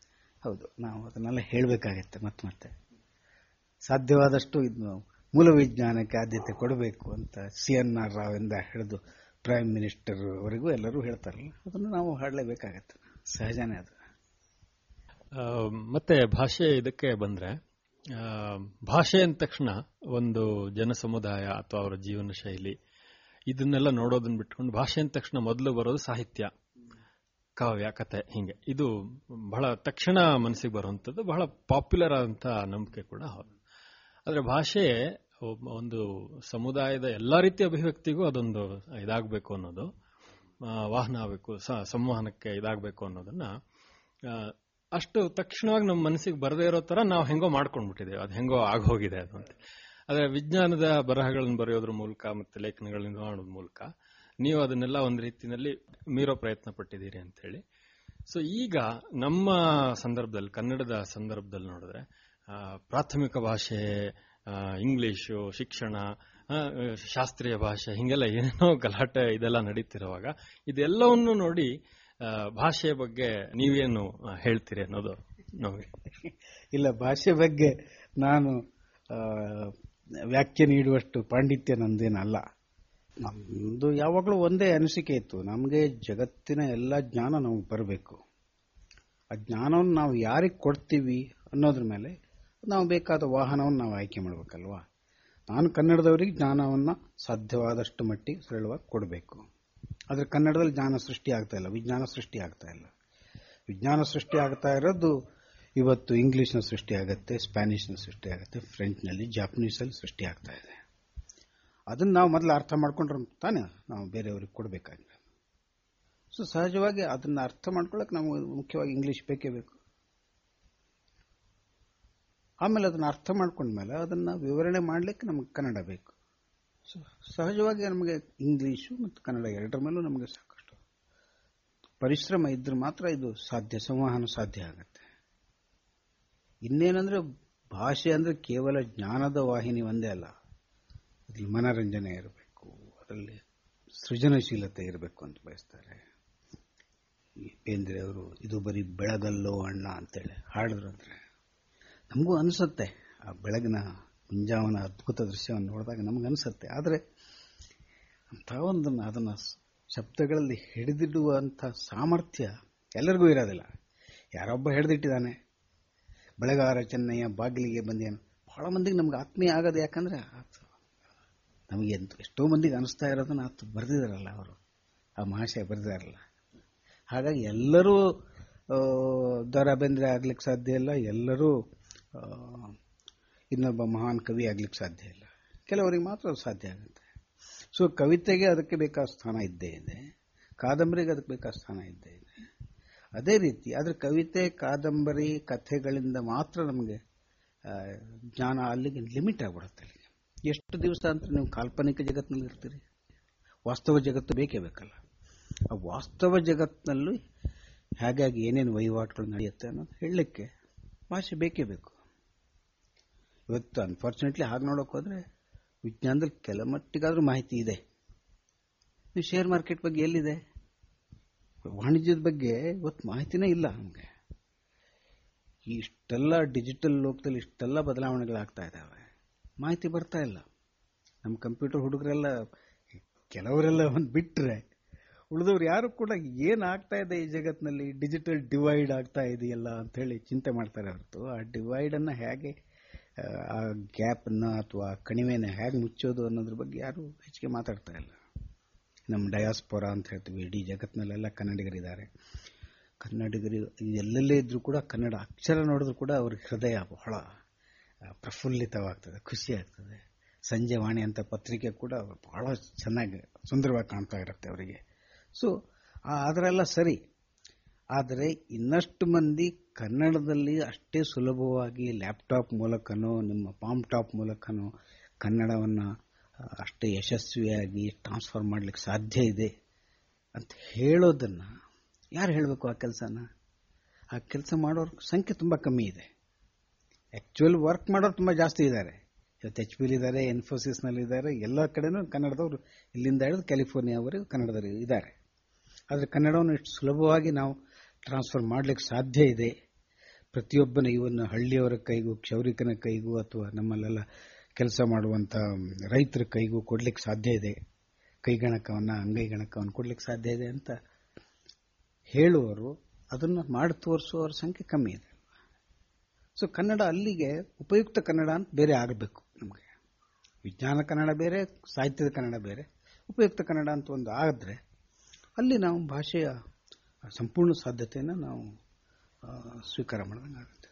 ಹೌದು ನಾವು ಅದನ್ನೆಲ್ಲ ಹೇಳಬೇಕಾಗತ್ತೆ ಮತ್ತೆ ಮತ್ತೆ ಸಾಧ್ಯವಾದಷ್ಟು ಇದು ಮೂಲ ವಿಜ್ಞಾನಕ್ಕೆ ಆದ್ಯತೆ ಕೊಡಬೇಕು ಅಂತ ಸಿ ಎನ್ ಆರ್ ರಾವ್ ಇಂದ ಹಿಡಿದು ಪ್ರೈಮ್ ಮಿನಿಸ್ಟರ್ ವರೆಗೂ ಎಲ್ಲರೂ ಹೇಳ್ತಾರಲ್ಲ ಅದನ್ನು ನಾವು ಹಾಡಲೇಬೇಕಾಗತ್ತೆ ಸಹಜನೇ ಅದು ಆ, ಮತ್ತೆ ಭಾಷೆ ಇದಕ್ಕೆ ಬಂದ್ರೆ ಆ, ಭಾಷೆ ಅಂದ ತಕ್ಷಣ ಒಂದು ಜನ ಸಮುದಾಯ ಅಥವಾ ಅವರ ಜೀವನ ಶೈಲಿ ಇದನ್ನೆಲ್ಲ ನೋಡೋದನ್ನ ಬಿಟ್ಕೊಂಡು ಭಾಷೆ ಅಂದ ತಕ್ಷಣ ಮೊದಲು ಬರೋದು ಸಾಹಿತ್ಯ ಕಾವ್ಯ ಕತೆ ಹಿಂಗೆ ಇದು ಬಹಳ ತಕ್ಷಣ ಮನಸ್ಸಿಗೆ ಬರುವಂಥದ್ದು ಬಹಳ ಪಾಪ್ಯುಲರ್ ಆದಂತ ನಂಬಿಕೆ ಕೂಡ ಹೌದು ಆದ್ರೆ ಭಾಷೆ ಒಬ್ಬ- ಒಂದು ಸಮುದಾಯದ ಎಲ್ಲಾ ರೀತಿಯ ಅಭಿವ್ಯಕ್ತಿಗೂ ಅದೊಂದು ಇದಾಗಬೇಕು ಅನ್ನೋದು ಆ, ವಾಹನ ಆಗಬೇಕು ಸಂವಹನಕ್ಕೆ ಇದಾಗಬೇಕು ಅನ್ನೋದನ್ನ ಆ, ಅಷ್ಟು ತಕ್ಷಣವಾಗಿ ನಮ್ಮ ಮನಸ್ಸಿಗೆ ಬರದೇ ಇರೋ ತರ ನಾವು ಹೆಂಗೋ ಮಾಡ್ಕೊಂಡ್ಬಿಟ್ಟಿದ್ದೇವೆ ಅದು ಹೆಂಗೋ ಆಗೋಗಿದೆ ಅದು ಅಂತ ಆದ್ರೆ ವಿಜ್ಞಾನದ ಬರಹಗಳನ್ನು ಬರೆಯೋದ್ರ ಮೂಲಕ ಮತ್ತೆ ಲೇಖನಗಳನ್ನು ಮಾಡೋದ್ರ ಮೂಲಕ ನೀವು ಅದನ್ನೆಲ್ಲ ಒಂದು ರೀತಿಯಲ್ಲಿ ಮೀರೋ ಪ್ರಯತ್ನ ಪಟ್ಟಿದ್ದೀರಿ ಅಂತ ಹೇಳಿ ಸೊ ಈಗ ನಮ್ಮ ಸಂದರ್ಭದಲ್ಲಿ ಕನ್ನಡದ ಸಂದರ್ಭದಲ್ಲಿ ನೋಡಿದ್ರೆ ಆ, ಪ್ರಾಥಮಿಕ ಭಾಷೆ ಆ, ಇಂಗ್ಲಿಷು ಶಿಕ್ಷಣ ಆ, ಶಾಸ್ತ್ರೀಯ ಭಾಷೆ ಹಿಂಗೆಲ್ಲ ಏನೇನೋ ಗಲಾಟೆ ಇದೆಲ್ಲ ನಡೀತಿರುವಾಗ ಇದೆಲ್ಲವನ್ನು ನೋಡಿ ಆ, ಭಾಷೆಯ ಬಗ್ಗೆ ನೀವೇನು ಆ, ಹೇಳ್ತೀರಿ ಅನ್ನೋದು ನಮಗೆ ಇಲ್ಲ ಭಾಷೆ ಬಗ್ಗೆ ನಾನು ಆ, ವ್ಯಾಖ್ಯೆ ನೀಡುವಷ್ಟು ಪಾಂಡಿತ್ಯ ನಂದೇನಲ್ಲ ನಮ್ದು ಯಾವಾಗಲೂ ಒಂದೇ ಅನಿಸಿಕೆ ಇತ್ತು ನಮಗೆ ಜಗತ್ತಿನ ಎಲ್ಲ ಜ್ಞಾನ ನಮಗೆ ಬರಬೇಕು ಆ ಜ್ಞಾನವನ್ನು ನಾವು ಯಾರಿಗೆ ಕೊಡ್ತೀವಿ ಅನ್ನೋದ್ರ ಮೇಲೆ ನಾವು ಬೇಕಾದ ವಾಹನವನ್ನು ನಾವು ಆಯ್ಕೆ ಮಾಡಬೇಕಲ್ವಾ ನಾನು ಕನ್ನಡದವರಿಗೆ ಜ್ಞಾನವನ್ನು ಸಾಧ್ಯವಾದಷ್ಟು ಮಟ್ಟಿಗೆ ಸರಳವಾಗಿ ಕೊಡಬೇಕು ಆದರೆ ಕನ್ನಡದಲ್ಲಿ ಜ್ಞಾನ ಸೃಷ್ಟಿ ಆಗ್ತಾ ಇಲ್ಲ ವಿಜ್ಞಾನ ಸೃಷ್ಟಿ ಆಗ್ತಾ ಇಲ್ಲ ವಿಜ್ಞಾನ ಸೃಷ್ಟಿ ಆಗ್ತಾ ಇರೋದು ಇವತ್ತು ಇಂಗ್ಲಿಷ್ನ ಸೃಷ್ಟಿ ಆಗುತ್ತೆ ಸ್ಪ್ಯಾನಿಷ್ನ ಸೃಷ್ಟಿ ಆಗುತ್ತೆ ಫ್ರೆಂಚ್ನಲ್ಲಿ ಜಾಪನೀಸಲ್ಲಿ ಸೃಷ್ಟಿ ಆಗ್ತಾ ಇದೆ ಅದನ್ನ ನಾವು ಮೊದಲು ಅರ್ಥ ಮಾಡ್ಕೊಂಡ್ರೆ ತಾನೇ ನಾವು ಬೇರೆಯವ್ರಿಗೆ ಕೊಡಬೇಕಾಗಿದೆ ಸೊ ಸಹಜವಾಗಿ ಅದನ್ನ ಅರ್ಥ ಮಾಡ್ಕೊಳ್ಳೋಕೆ ನಮಗೆ ಮುಖ್ಯವಾಗಿ ಇಂಗ್ಲಿಷ್ ಬೇಕೇ ಬೇಕು ಆಮೇಲೆ ಅದನ್ನ ಅರ್ಥ ಮಾಡ್ಕೊಂಡ್ಮೇಲೆ ಅದನ್ನ ವಿವರಣೆ ಮಾಡ್ಲಿಕ್ಕೆ ನಮಗೆ ಕನ್ನಡ ಬೇಕು ಸೊ ಸಹಜವಾಗಿ ನಮಗೆ ಇಂಗ್ಲಿಷು ಮತ್ತು ಕನ್ನಡ ಎರಡರ ಮೇಲೂ ನಮಗೆ ಸಾಕಷ್ಟು ಪರಿಶ್ರಮ ಇದ್ರೆ ಮಾತ್ರ ಇದು ಸಾಧ್ಯ ಸಂವಹನ ಸಾಧ್ಯ ಆಗುತ್ತೆ ಇನ್ನೇನಂದ್ರೆ ಭಾಷೆ ಅಂದ್ರೆ ಕೇವಲ ಜ್ಞಾನದ ವಾಹಿನಿ ಒಂದೇ ಅಲ್ಲ ಅದ್ರಲ್ಲಿ ಮನರಂಜನೆ ಇರಬೇಕು ಅದರಲ್ಲಿ ಸೃಜನಶೀಲತೆ ಇರಬೇಕು ಅಂತ ಬಯಸ್ತಾರೆ ಈ ಬೇಂದ್ರೆ ಅವರು ಇದು ಬರೀ ಬೆಳಗಲ್ಲೋ ಅಣ್ಣ ಅಂತೇಳಿ ಹಾಡಿದ್ರು ಅಂದ್ರೆ ನಮಗೂ ಅನಿಸುತ್ತೆ ಆ ಬೆಳಗಿನ ಮುಂಜಾವನ ಅದ್ಭುತ ದೃಶ್ಯವನ್ನು ನೋಡಿದಾಗ ನಮ್ಗೆ ಅನಿಸುತ್ತೆ ಆದರೆ ಅಂತ ಒಂದನ್ನು ಅದನ್ನು ಶಬ್ದಗಳಲ್ಲಿ ಹಿಡಿದಿಡುವಂಥ ಸಾಮರ್ಥ್ಯ ಎಲ್ಲರಿಗೂ ಇರೋದಿಲ್ಲ ಯಾರೊಬ್ಬ ಹಿಡಿದಿಟ್ಟಿದ್ದಾನೆ ಬೆಳಗಾರ ಚೆನ್ನಯ್ಯ ಬಾಗಿಲಿಗೆ ಬಂದೇನು ಬಹಳ ಮಂದಿಗೆ ನಮ್ಗೆ ಆತ್ಮೀಯ ಆಗೋದು ಯಾಕಂದ್ರೆ ಆತ ನಮಗೆ ಎಂತ- ಎಷ್ಟೋ ಮಂದಿಗೆ ಅನಿಸ್ತಾ ಇರೋದನ್ನ ಆತ ಬರೆದಿದಾರಲ್ಲ ಅವರು ಆ ಮಹಾಶಯ ಬರೆದಿದಾರಲ್ಲ ಹಾಗಾಗಿ ಎಲ್ಲರೂ ಆ, ದ ರಾ ಬೇಂದ್ರೆ ಆಗ್ಲಿಕ್ಕೆ ಸಾಧ್ಯ ಇಲ್ಲ ಎಲ್ಲರೂ ಆ, ಇನ್ನೊಬ್ಬ ಮಹಾನ್ ಕವಿ ಆಗ್ಲಿಕ್ಕೆ ಸಾಧ್ಯ ಇಲ್ಲ ಕೆಲವರಿಗೆ ಮಾತ್ರ ಅದು ಸಾಧ್ಯ ಆಗುತ್ತೆ ಸೊ ಕವಿತೆಗೆ ಅದಕ್ಕೆ ಬೇಕಾದ ಸ್ಥಾನ ಇದ್ದೇ ಇದೆ ಕಾದಂಬರಿಗೆ ಅದಕ್ಕೆ ಬೇಕಾದ ಸ್ಥಾನ ಇದ್ದೇ ಇದೆ ಅದೇ ರೀತಿ ಆದ್ರೆ ಕವಿತೆ ಕಾದಂಬರಿ ಕಥೆಗಳಿಂದ ಮಾತ್ರ ನಮಗೆ ಆ, ಜ್ಞಾನ ಅಲ್ಲಿಗೆ ಲಿಮಿಟ್ ಆಗ್ಬಿಡುತ್ತೆ ಅಲ್ಲಿಗೆ ಎಷ್ಟು ದಿವಸ ಅಂತ ನೀವು ಕಾಲ್ಪನಿಕ ಜಗತ್ತಿನಲ್ಲಿ ಇರ್ತೀರಿ ವಾಸ್ತವ ಜಗತ್ತು ಬೇಕೇ ಬೇಕಲ್ಲ ಆ ವಾಸ್ತವ ಜಗತ್ತಿನಲ್ಲೂ ಹೇಗಾಗಿ ಏನೇನು ವಹಿವಾಟುಗಳು ನಡೆಯುತ್ತೆ ಅನ್ನೋದು ಹೇಳಲಿಕ್ಕೆ ಭಾಷೆ ಬೇಕೇ ಬೇಕು ಇವತ್ತು ಅನ್ಫಾರ್ಚುನೇಟ್ಲಿ ಹಾಗೆ ನೋಡೋಕೆ ಹೋದ್ರೆ ವಿಜ್ಞಾನದಲ್ಲಿ ಕೆಲ ಮಟ್ಟಿಗಾದ್ರೂ ಮಾಹಿತಿ ಇದೆ ನೀವು ಶೇರ್ ಮಾರ್ಕೆಟ್ ಬಗ್ಗೆ ಎಲ್ಲಿದೆ ವಾಣಿಜ್ಯದ ಬಗ್ಗೆ ಇವತ್ತು ಮಾಹಿತಿನೇ ಇಲ್ಲ ನಮಗೆ ಇಷ್ಟೆಲ್ಲ ಡಿಜಿಟಲ್ ಲೋಕದಲ್ಲಿ ಇಷ್ಟೆಲ್ಲ ಬದಲಾವಣೆಗಳಾಗ್ತಾ ಇದ್ದಾವೆ ಮಾಹಿತಿ ಬರ್ತಾ ಇಲ್ಲ ನಮ್ಮ ಕಂಪ್ಯೂಟರ್ ಹುಡುಗರೆಲ್ಲ ಕೆಲವರೆಲ್ಲ ಒಂದು ಬಿಟ್ರೆ ಉಳಿದವ್ರು ಯಾರು ಕೂಡ ಏನಾಗ್ತಾ ಇದೆ ಈ ಜಗತ್ತಿನಲ್ಲಿ ಡಿಜಿಟಲ್ ಡಿವೈಡ್ ಆಗ್ತಾ ಇದೆಯಲ್ಲ ಅಂತ ಹೇಳಿ ಚಿಂತೆ ಮಾಡ್ತಾರೆ ಹೊರತು ಆ ಡಿವೈಡ್ ಅನ್ನ ಹೇಗೆ ಆ, ಆ ಗ್ಯಾಪ್ ಅನ್ನ ಅಥವಾ ಕಣಿವೆನ ಹೇಗೆ ಮುಚ್ಚೋದು ಅನ್ನೋದ್ರ ಬಗ್ಗೆ ಯಾರು ಹೆಚ್ಚಿಗೆ ಮಾತಾಡ್ತಾ ಇಲ್ಲ ನಮ್ಮ ಡಯಾಸ್ಪೊರಾ ಅಂತ ಹೇಳ್ತೀವಿ ಇಡೀ ಜಗತ್ತಿನಲ್ಲೆಲ್ಲ ಕನ್ನಡಿಗರಿದ್ದಾರೆ ಕನ್ನಡಿಗರು ಎಲ್ಲೆಲ್ಲೇ ಇದ್ರೂ ಕೂಡ ಕನ್ನಡ ಅಕ್ಷರ ನೋಡಿದ್ರು ಕೂಡ ಅವ್ರ ಹೃದಯ ಬಹಳ ಆ, ಪ್ರಫುಲ್ಲಿತವಾಗ್ತದೆ ಖುಷಿ ಆಗ್ತದೆ ಸಂಜೆ ವಾಣಿ ಅಂತ ಪತ್ರಿಕೆ ಕೂಡ ಬಹಳ ಚೆನ್ನಾಗಿ ಸುಂದರವಾಗಿ ಕಾಣ್ತಾ ಇರುತ್ತೆ ಅವರಿಗೆ ಸೊ ಅದರೆಲ್ಲ ಸರಿ ಆದರೆ ಇನ್ನಷ್ಟು ಮಂದಿ ಕನ್ನಡದಲ್ಲಿ ಅಷ್ಟೇ ಸುಲಭವಾಗಿ ಲ್ಯಾಪ್ಟಾಪ್ ಮೂಲಕನೋ ನಿಮ್ಮ ಪಾಮ್ ಟಾಪ್ ಮೂಲಕನೋ ಕನ್ನಡವನ್ನು ಅಷ್ಟೇ ಯಶಸ್ವಿಯಾಗಿ ಟ್ರಾನ್ಸ್ಫರ್ ಮಾಡ್ಲಿಕ್ಕೆ ಸಾಧ್ಯ ಇದೆ ಅಂತ ಹೇಳೋದನ್ನ ಯಾರು ಹೇಳಬೇಕು ಆ ಕೆಲಸನ ಆ ಕೆಲಸ ಮಾಡೋರ ಸಂಖ್ಯೆ ತುಂಬ ಕಮ್ಮಿ ಇದೆ ಆಕ್ಚುಯಲ್ ವರ್ಕ್ ಮಾಡೋರು ತುಂಬ ಜಾಸ್ತಿ ಇದ್ದಾರೆ ಇವತ್ತು ಎಚ್ ಪಿಲಿ ಇದ್ದಾರೆ ಇನ್ಫೋಸಿಸ್ನಲ್ಲಿ ಇದ್ದಾರೆ ಎಲ್ಲ ಕಡೆನೂ ಕನ್ನಡದವರು ಇಲ್ಲಿಂದ ಹಿಡಿದು ಕ್ಯಾಲಿಫೋರ್ನಿಯಾವರೆಗೂ ಕನ್ನಡದವರು ಇದ್ದಾರೆ ಆದರೆ ಕನ್ನಡವನ್ನು ಇಷ್ಟು ಸುಲಭವಾಗಿ ನಾವು ಟ್ರಾನ್ಸ್ಫರ್ ಮಾಡಲಿಕ್ಕೆ ಸಾಧ್ಯ ಇದೆ ಪ್ರತಿಯೊಬ್ಬನ ಇವನ್ನ ಹಳ್ಳಿಯವರ ಕೈಗೂ ಕ್ಷೌರಿಕನ ಕೈಗೂ ಅಥವಾ ನಮ್ಮಲ್ಲೆಲ್ಲ ಕೆಲಸ ಮಾಡುವಂತ ರೈತರ ಕೈಗೂ ಕೊಡ್ಲಿಕ್ಕೆ ಸಾಧ್ಯ ಇದೆ ಕೈಗಣಕವನ್ನ ಅಂಗೈಗಣಕವನ್ನು ಕೊಡ್ಲಿಕ್ಕೆ ಸಾಧ್ಯ ಇದೆ ಅಂತ ಹೇಳುವವರು ಅದನ್ನು ಮಾಡಿ ತೋರಿಸುವವರ ಸಂಖ್ಯೆ ಕಮ್ಮಿ ಇದೆ ಸೊ ಕನ್ನಡ ಅಲ್ಲಿಗೆ ಉಪಯುಕ್ತ ಕನ್ನಡ ಅಂತ ಬೇರೆ ಆಗಬೇಕು ನಮಗೆ ವಿಜ್ಞಾನ ಕನ್ನಡ ಬೇರೆ ಸಾಹಿತ್ಯದ ಕನ್ನಡ ಬೇರೆ ಉಪಯುಕ್ತ ಕನ್ನಡ ಅಂತ ಒಂದು ಆದ್ರೆ ಅಲ್ಲಿ ನಾವು ಭಾಷೆಯ ಸಂಪೂರ್ಣ ಸಾಧ್ಯತೆಯನ್ನು ನಾವು ಆ, ಸ್ವೀಕಾರ ಮಾಡಿದಂಗೆ ಆಗುತ್ತೆ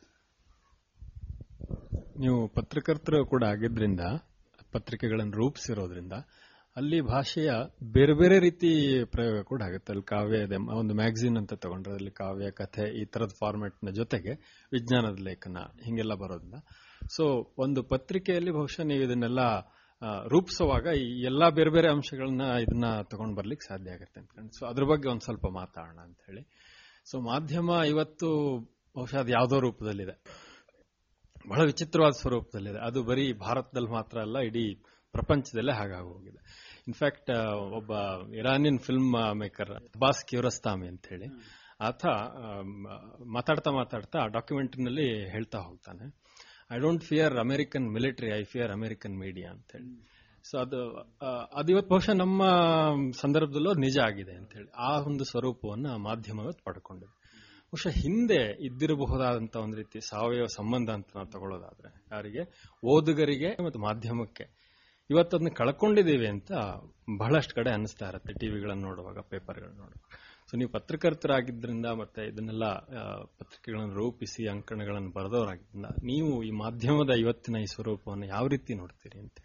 ನೀವು ಪತ್ರಕರ್ತರು ಕೂಡ ಆಗಿದ್ರಿಂದ ಪತ್ರಿಕೆಗಳನ್ನು ರೂಪಿಸಿರೋದ್ರಿಂದ ಅಲ್ಲಿ ಭಾಷೆಯ ಬೇರೆ ಬೇರೆ ರೀತಿ ಪ್ರಯೋಗ ಕೂಡ ಆಗುತ್ತೆ ಅಲ್ಲಿ ಕಾವ್ಯ ಇದೆ ಒಂದು ಮ್ಯಾಗಝಿನ್ ಅಂತ ತಗೊಂಡ್ರೆ ಅಲ್ಲಿ ಕಾವ್ಯ ಕಥೆ ಈ ತರದ ಫಾರ್ಮೆಟ್ ನ ಜೊತೆಗೆ ವಿಜ್ಞಾನದ ಲೇಖನ ಹಿಂಗೆಲ್ಲ ಬರೋದ್ರಿಂದ ಸೊ ಒಂದು ಪತ್ರಿಕೆಯಲ್ಲಿ ಬಹುಶಃ ನೀವು ಇದನ್ನೆಲ್ಲ ಆ, ರೂಪಿಸುವಾಗ ಈ ಎಲ್ಲಾ ಬೇರೆ ಬೇರೆ ಅಂಶಗಳನ್ನ ಇದನ್ನ ತಗೊಂಡ್ ಬರ್ಲಿಕ್ಕೆ ಸಾಧ್ಯ ಆಗುತ್ತೆ ಅಂತ ಸೊ ಅದ್ರ ಬಗ್ಗೆ ಒಂದ್ ಸ್ವಲ್ಪ ಮಾತಾಡೋಣ ಅಂತ ಹೇಳಿ ಸೊ ಮಾಧ್ಯಮ ಇವತ್ತು ಬಹುಶಃ ಅದು ಯಾವುದೋ ರೂಪದಲ್ಲಿದೆ ಬಹಳ ವಿಚಿತ್ರವಾದ ಸ್ವರೂಪದಲ್ಲಿದೆ ಅದು ಬರೀ ಭಾರತದಲ್ಲಿ ಮಾತ್ರ ಅಲ್ಲ ಇಡೀ ಪ್ರಪಂಚದಲ್ಲೇ ಹಾಗಾಗಿ ಹೋಗಿದೆ ಇನ್ಫ್ಯಾಕ್ಟ್ ಒಬ್ಬ Iranian film maker Abbas Kiarostami ಅಂತ ಹೇಳಿ ಆತ ಆಮ್, ಮಾತಾಡ್ತಾ ಮಾತಾಡ್ತಾ ಡಾಕ್ಯುಮೆಂಟ್ರಿನಲ್ಲಿ ಹೇಳ್ತಾ ಹೋಗ್ತಾನೆ I don't fear American military I fear American media ಅಂತ ಹೇಳಿ ಸೊ ಅದು ಆ, ಅದು ಇವತ್ತು ಬಹುಶಃ ನಮ್ಮ ಸಂದರ್ಭದಲ್ಲೂ ನಿಜ ಆಗಿದೆ ಅಂತ ಹೇಳಿ ಆ ಒಂದು ಸ್ವರೂಪವನ್ನ ಮಾಧ್ಯಮ ಇವತ್ತು ಪಡ್ಕೊಂಡಿದೆ ಬಹುಶಃ ಹಿಂದೆ ಇದ್ದಿರಬಹುದಾದಂತ ಒಂದು ರೀತಿ ಸಾವಯವ ಸಂಬಂಧ ಅಂತ ನಾವು ತಗೊಳ್ಳೋದಾದ್ರೆ ಯಾರಿಗೆ ಓದುಗರಿಗೆ ಮತ್ತು ಮಾಧ್ಯಮಕ್ಕೆ ಇವತ್ತದನ್ನ ಕಳ್ಕೊಂಡಿದ್ದೀವಿ ಅಂತ ಬಹಳಷ್ಟು ಕಡೆ ಅನಿಸ್ತಾ ಇರುತ್ತೆ ಟಿವಿಗಳನ್ನು ನೋಡುವಾಗ ಪೇಪರ್ಗಳನ್ನು ನೋಡುವಾಗ ಸೊ ನೀವು ಪತ್ರಕರ್ತರಾಗಿದ್ದರಿಂದ ಮತ್ತೆ ಇದನ್ನೆಲ್ಲ ಆ, ಪತ್ರಿಕೆಗಳನ್ನು ರೂಪಿಸಿ ಅಂಕಣಗಳನ್ನು ಬರೆದವರಾಗಿದ್ದರಿಂದ ನೀವು ಈ ಮಾಧ್ಯಮದ ಇವತ್ತಿನ ಈ ಸ್ವರೂಪವನ್ನು ಯಾವ ರೀತಿ ನೋಡ್ತೀರಿ ಅಂತ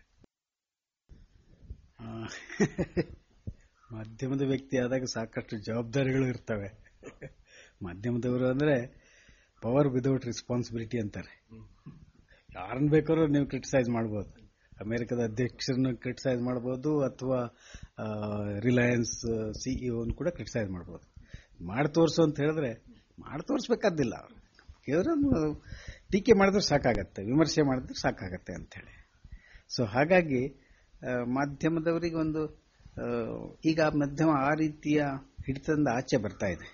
ಆ, ಮಾಧ್ಯಮದ ವ್ಯಕ್ತಿ ಆದಾಗ ಸಾಕಷ್ಟು ಜವಾಬ್ದಾರಿಗಳು ಇರ್ತವೆ ಮಾಧ್ಯಮದವರು ಅಂದ್ರೆ ಪವರ್ ವಿದೌಟ್ ರೆಸ್ಪಾನ್ಸಿಬಿಲಿಟಿ ಅಂತಾರೆ ಯಾರನ್ನ ಬೇಕಾದ್ರೂ ನೀವು ಕ್ರಿಟಿಸೈಸ್ ಮಾಡ್ಬೋದು ಅಮೆರಿಕದ ಅಧ್ಯಕ್ಷರನ್ನ ಕ್ರಿಟಿಸೈಸ್ ಮಾಡ್ಬೋದು ಅಥವಾ ರಿಲಯನ್ಸ್ ಸಿಇಒನ್ ಕೂಡ ಕ್ರಿಟಿಸೈಸ್ ಮಾಡ್ಬೋದು ಮಾಡಿ ತೋರಿಸು ಅಂತ ಹೇಳಿದ್ರೆ ಮಾಡಿ ತೋರಿಸ್ಬೇಕಾದಿಲ್ಲ ಅವ್ರು ಕೇಳಿದ್ರೆ ಒಂದು ಟೀಕೆ ಮಾಡಿದ್ರೆ ಸಾಕಾಗತ್ತೆ ವಿಮರ್ಶೆ ಮಾಡಿದ್ರೆ ಸಾಕಾಗತ್ತೆ ಅಂತ ಹೇಳಿ ಸೊ ಹಾಗಾಗಿ ಆ, ಮಾಧ್ಯಮದವರಿಗೆ ಒಂದು ಆ, ಈಗ ಮಾಧ್ಯಮ ಆ ರೀತಿಯ ಹಿಡಿತದಿಂದ ಆಚೆ ಬರ್ತಾ ಇದೆ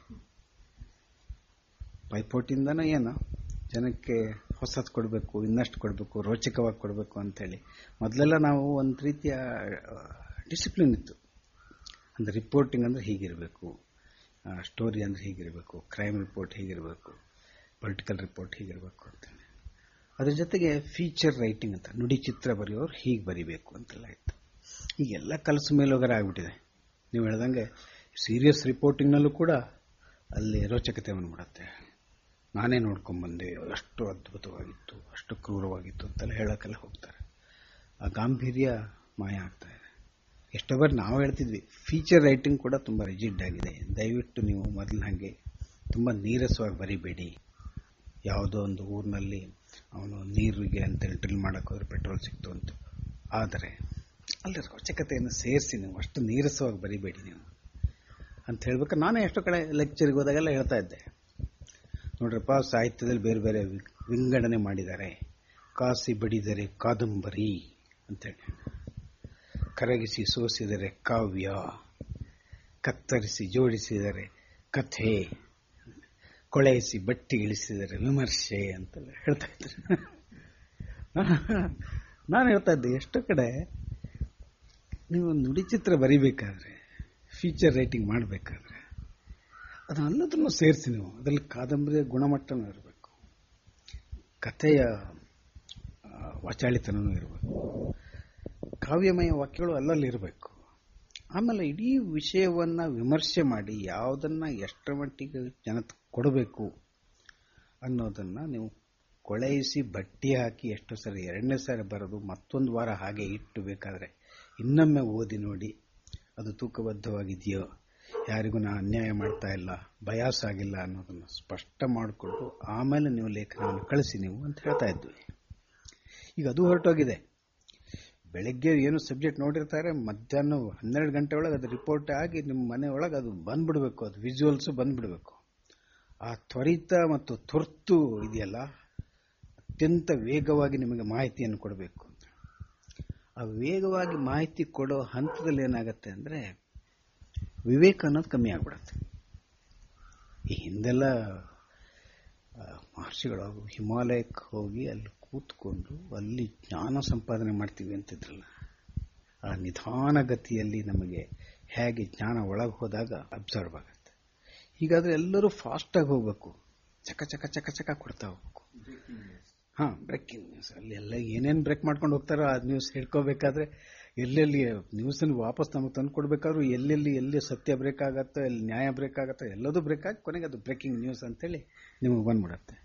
ಪೈಪೋಟಿಯಿಂದನೋ ಏನೋ ಜನಕ್ಕೆ ಹೊಸದು ಕೊಡಬೇಕು ಇನ್ನಷ್ಟು ಕೊಡಬೇಕು ರೋಚಕವಾಗಿ ಕೊಡಬೇಕು ಅಂತೇಳಿ ಮೊದಲೆಲ್ಲ ನಾವು ಒಂದು ರೀತಿಯ ಡಿಸಿಪ್ಲಿನ್ ಇತ್ತು ಅಂದ್ರೆ ರಿಪೋರ್ಟಿಂಗ್ ಅಂದ್ರೆ ಹೀಗಿರಬೇಕು ಸ್ಟೋರಿ ಅಂದ್ರೆ ಹೀಗಿರಬೇಕು ಕ್ರೈಮ್ ರಿಪೋರ್ಟ್ ಹೀಗಿರಬೇಕು ಪೊಲಿಟಿಕಲ್ ರಿಪೋರ್ಟ್ ಹೀಗಿರಬೇಕು ಅಂತೇಳಿ ಅದ್ರ ಜೊತೆಗೆ ಫೀಚರ್ ರೈಟಿಂಗ್ ಅಂತ ನುಡಿ ಚಿತ್ರ ಬರೆಯೋರು ಹೀಗೆ ಬರಿಬೇಕು ಅಂತೆಲ್ಲ ಇತ್ತು ಈಗೆಲ್ಲ ಕಲಸು ಮೇಲೋಗರ ಆಗ್ಬಿಟ್ಟಿದೆ ನೀವು ಹೇಳ್ದಂಗೆ ಸೀರಿಯಸ್ ರಿಪೋರ್ಟಿಂಗ್ನಲ್ಲೂ ಕೂಡ ಅಲ್ಲಿ ರೋಚಕತೆ ಬಂದ್ಬಿಡತ್ತೆ ನಾನೇ ನೋಡ್ಕೊಂಡ್ಬಂದೆ ಅಷ್ಟು ಅದ್ಭುತವಾಗಿತ್ತು ಅಷ್ಟು ಕ್ರೂರವಾಗಿತ್ತು ಅಂತೆಲ್ಲ ಹೇಳೋಕ್ಕೆಲ್ಲ ಹೋಗ್ತಾರೆ ಆ ಗಾಂಭೀರ್ಯ ಮಾಯ ಆಗ್ತಾ ಇದೆ ಎಷ್ಟೋ ಬಾರಿ ನಾವು ಹೇಳ್ತಿದ್ವಿ ಫೀಚರ್ ರೈಟಿಂಗ್ ಕೂಡ ತುಂಬ ರಿಜಿಡ್ ಆಗಿದೆ ದಯವಿಟ್ಟು ನೀವು ಮೊದಲು ಹಾಗೆ ತುಂಬ ನೀರಸವಾಗಿ ಬರಿಬೇಡಿ ಯಾವುದೋ ಒಂದು ಊರಿನಲ್ಲಿ ಅವನು ನೀರಿಗೆ ಅಂತೇಳಿ ಡ್ರಿಲ್ ಮಾಡಕ್ಕೆ ಹೋದ್ರೆ ಪೆಟ್ರೋಲ್ ಸಿಕ್ತು ಅಂತ ಆದರೆ ಅಲ್ಲಿ ರೋಚಕತೆಯನ್ನು ಸೇರಿಸಿ ನೀವು ಅಷ್ಟು ನೀರಸವಾಗಿ ಬರಿಬೇಡಿ ನೀವು ಅಂತ ಹೇಳ್ಬೇಕು ನಾನೇ ಎಷ್ಟೋ ಕಡೆ ಲೆಕ್ಚರ್ಗೆ ಹೋದಾಗೆಲ್ಲ ಹೇಳ್ತಾ ಇದ್ದೆ ನೋಡ್ರಪ್ಪ ಸಾಹಿತ್ಯದಲ್ಲಿ ಬೇರೆ ಬೇರೆ ವಿ- ವಿಂಗಡಣೆ ಮಾಡಿದ್ದಾರೆ ಕಾಸಿ ಬಡಿದರೆ ಕಾದಂಬರಿ ಅಂತೇಳಿ ಕರಗಿಸಿ ಸೋಸಿದರೆ ಕಾವ್ಯ ಕತ್ತರಿಸಿ ಜೋಡಿಸಿದರೆ ಕಥೆ ಕೊಳೆಯಿಸಿ ಬಟ್ಟಿ ಇಳಿಸಿದರೆ ವಿಮರ್ಶೆ ಅಂತೆಲ್ಲ ಹೇಳ್ತಾ ಇದ್ರು ನಾನು ಹೇಳ್ತಾ ಇದ್ದೆ ಎಷ್ಟೋ ಕಡೆ ನೀವು ನುಡಿ ಚಿತ್ರ ಬರಿಬೇಕಾದ್ರೆ ಫೀಚರ್ ರೈಟಿಂಗ್ ಮಾಡಬೇಕಾದ್ರೆ ಅದನ್ನೆಲ್ಲದನ್ನು ಸೇರಿಸಿ ನೀವು ಅದರಲ್ಲಿ ಕಾದಂಬರಿಯ ಗುಣಮಟ್ಟನೂ ಇರಬೇಕು ಕಥೆಯ ಆ, ವಾಚಾಳಿತನೂ ಇರಬೇಕು ಕಾವ್ಯಮಯ ವಾಕ್ಯಗಳು ಅಲ್ಲಲ್ಲಿ ಇರಬೇಕು ಆಮೇಲೆ ಇಡೀ ವಿಷಯವನ್ನ ವಿಮರ್ಶೆ ಮಾಡಿ ಯಾವುದನ್ನ ಎಷ್ಟರ ಮಟ್ಟಿಗೆ ಜನ ಕೊಡಬೇಕು ಅನ್ನೋದನ್ನ ನೀವು ಕೊಳೆಯಿಸಿ ಬಟ್ಟಿ ಹಾಕಿ ಎಷ್ಟು ಸರಿ ಎರಡನೇ ಸಾರಿ ಬರೋದು ಮತ್ತೊಂದು ವಾರ ಹಾಗೆ ಇಟ್ಟು ಬೇಕಾದ್ರೆ ಇನ್ನೊಮ್ಮೆ ಓದಿ ನೋಡಿ ಅದು ತೂಕಬದ್ಧವಾಗಿದೆಯೋ ಯಾರಿಗೂ ನಾ ಅನ್ಯಾಯ ಮಾಡ್ತಾ ಇಲ್ಲ ಬಯಾಸ್ ಆಗಿಲ್ಲ ಅನ್ನೋದನ್ನು ಸ್ಪಷ್ಟ ಮಾಡಿಕೊಂಡು ಆಮೇಲೆ ನೀವು ಲೇಖನವನ್ನು ಕಳಿಸಿ ನೀವು ಅಂತ ಹೇಳ್ತಾ ಇದ್ವಿ ಈಗ ಅದು ಹೊರಟೋಗಿದೆ ಬೆಳಗ್ಗೆ ಏನು ಸಬ್ಜೆಕ್ಟ್ ನೋಡಿರ್ತಾರೆ ಮಧ್ಯಾಹ್ನ ಹನ್ನೆರಡು ಗಂಟೆ ಒಳಗೆ ಅದು ರಿಪೋರ್ಟ್ ಆಗಿ ನಿಮ್ಮ ಮನೆ ಒಳಗೆ ಅದು ಬಂದ್ಬಿಡ್ಬೇಕು ಅದು ವಿಜುವಲ್ಸ್ ಬಂದ್ಬಿಡ್ಬೇಕು ಆ ತ್ವರಿತ ಮತ್ತು ತುರ್ತು ಇದೆಯಲ್ಲ ಅತ್ಯಂತ ವೇಗವಾಗಿ ನಿಮಗೆ ಮಾಹಿತಿಯನ್ನು ಕೊಡಬೇಕು ಅಂತ ಆ ವೇಗವಾಗಿ ಮಾಹಿತಿ ಕೊಡೋ ಹಂತದಲ್ಲಿ ಏನಾಗುತ್ತೆ ಅಂದ್ರೆ ವಿವೇಕ ಅನ್ನೋದು ಕಮ್ಮಿ ಆಗ್ಬಿಡತ್ತೆ ಈ ಹಿಂದೆಲ್ಲ ಆ, ಮಹರ್ಷಿಗಳು ಹಿಮಾಲಯಕ್ಕೆ ಹೋಗಿ ಅಲ್ಲಿ ಕೂತ್ಕೊಂಡು ಅಲ್ಲಿ ಜ್ಞಾನ ಸಂಪಾದನೆ ಮಾಡ್ತೀವಿ ಅಂತಿದ್ರಲ್ಲ ಆ ನಿಧಾನ ಗತಿಯಲ್ಲಿ ನಮಗೆ ಹೇಗೆ ಜ್ಞಾನ ಒಳಗೆ ಹೋದಾಗ ಅಬ್ಸರ್ವ್ ಆಗುತ್ತೆ ಹೀಗಾದ್ರೆ ಎಲ್ಲರೂ ಫಾಸ್ಟಾಗಿ ಹೋಗ್ಬೇಕು ಚಕ ಚಕ ಚಕ ಚಕ ಕೊಡ್ತಾ ಹೋಗ್ಬೇಕು ಹಾ ಬ್ರೇಕಿಂಗ್ ನ್ಯೂಸ್ ಅಲ್ಲಿ ಎಲ್ಲ ಏನೇನು ಬ್ರೇಕ್ ಮಾಡ್ಕೊಂಡು ಹೋಗ್ತಾರೋ ಆ ನ್ಯೂಸ್ ಹಿಡ್ಕೋಬೇಕಾದ್ರೆ ಎಲ್ಲೆಲ್ಲಿ ನ್ಯೂಸ್ ವಾಪಸ್ ನಮಗೆ ತಂದು ಕೊಡ್ಬೇಕಾದ್ರೂ ಎಲ್ಲೆಲ್ಲಿ ಎಲ್ಲಿ ಸತ್ಯ ಬ್ರೇಕ್ ಆಗತ್ತೋ ಎಲ್ಲಿ ನ್ಯಾಯ ಬ್ರೇಕ್ ಆಗತ್ತೋ ಎಲ್ಲದೂ ಬ್ರೇಕ್ ಆಗಿ ಕೊನೆಗೆ ಅದು ಬ್ರೇಕಿಂಗ್ ನ್ಯೂಸ್ ಅಂತೇಳಿ ನಿಮಗೆ ಬಂದ್ಬಿಡತ್ತೆ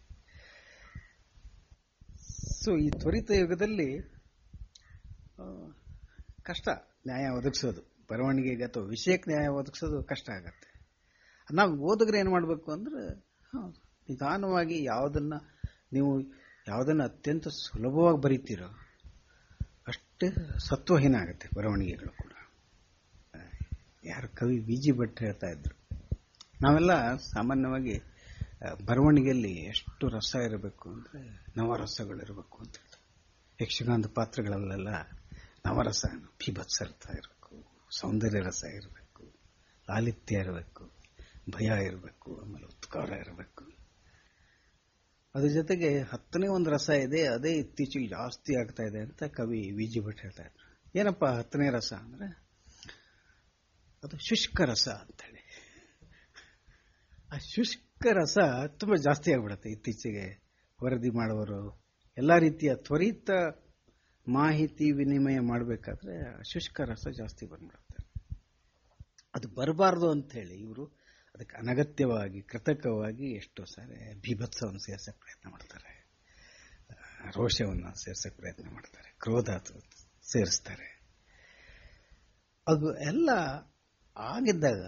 ಸೊ ಈ ತ್ವರಿತ ಯುಗದಲ್ಲಿ ಆ, ಕಷ್ಟ ನ್ಯಾಯ ಒದಗಿಸೋದು ಬರವಣಿಗೆಗೆ ಅಥವಾ ವಿಷಯಕ್ಕೆ ನ್ಯಾಯ ಒದಗಿಸೋದು ಕಷ್ಟ ಆಗತ್ತೆ ನಾವು ಓದಿದ್ರೆ ಏನು ಮಾಡಬೇಕು ಅಂದ್ರೆ ಹ, ನಿಧಾನವಾಗಿ ಯಾವುದನ್ನ ನೀವು ಯಾವುದನ್ನ ಅತ್ಯಂತ ಸುಲಭವಾಗಿ ಬರೀತೀರೋ ಅಷ್ಟೇ ಸತ್ವಹೀನ ಆಗುತ್ತೆ ಬರವಣಿಗೆಗಳು ಕೂಡ ಆ, ಯಾರು ಕವಿ ವಿ ಜಿ ಭಟ್ ಹೇಳ್ತಾ ಇದ್ರು ನಾವೆಲ್ಲ ಸಾಮಾನ್ಯವಾಗಿ ಆ, ಬರವಣಿಗೆಯಲ್ಲಿ ಎಷ್ಟು ರಸ ಇರಬೇಕು ಅಂದ್ರೆ ನವರಸಗಳಿರಬೇಕು ಅಂತ ಹೇಳ್ತಾರೆ ಯಕ್ಷಗಾನದ ಪಾತ್ರಗಳಲ್ಲೆಲ್ಲ ನವರಸ ಭೀಭತ್ಸರ್ಥ ಇರಬೇಕು ಸೌಂದರ್ಯ ರಸ ಇರಬೇಕು ಲಾಲಿತ್ಯ ಇರಬೇಕು ಭಯ ಇರಬೇಕು ಆಮೇಲೆ ಉತ್ಕಾರ ಇರಬೇಕು ಅದ್ರ ಜೊತೆಗೆ ಹತ್ತನೇ ಒಂದು ರಸ ಇದೆ ಅದೇ ಇತ್ತೀಚೆಗೆ ಜಾಸ್ತಿ ಆಗ್ತಾ ಇದೆ ಅಂತ ಕವಿ ವಿ ಜಿ ಭಟ್ ಹೇಳ್ತಾ ಇದ್ರು ಏನಪ್ಪ ಹತ್ತನೇ ರಸ ಅಂದ್ರೆ ಅದು ಶುಷ್ಕ ರಸ ಅಂತೇಳಿ ಆ ಶುಷ್ಕ ರಸ ತುಂಬಾ ಜಾಸ್ತಿ ಆಗ್ಬಿಡುತ್ತೆ ಇತ್ತೀಚೆಗೆ ವರದಿ ಮಾಡುವವರು ಎಲ್ಲ ರೀತಿಯ ತ್ವರಿತ ಮಾಹಿತಿ ವಿನಿಮಯ ಮಾಡಬೇಕಾದ್ರೆ ಶುಷ್ಕ ರಸ ಜಾಸ್ತಿ ಬಂದ್ಬಿಡುತ್ತೆ ಅದು ಬರಬಾರ್ದು ಅಂತ ಹೇಳಿ ಇವರು ಅದಕ್ಕೆ ಅನಗತ್ಯವಾಗಿ ಕೃತಕವಾಗಿ ಎಷ್ಟೋ ಸಾರಿ ಭೀಭತ್ಸವನ್ನು ಸೇರ್ಸಕ್ಕೆ ಪ್ರಯತ್ನ ಮಾಡ್ತಾರೆ ಆ, ರೋಷವನ್ನು ಸೇರ್ಸಕ್ಕೆ ಪ್ರಯತ್ನ ಮಾಡ್ತಾರೆ ಕ್ರೋಧ ಸೇರಿಸ್ತಾರೆ ಅದು ಎಲ್ಲ ಆಗಿದ್ದಾಗ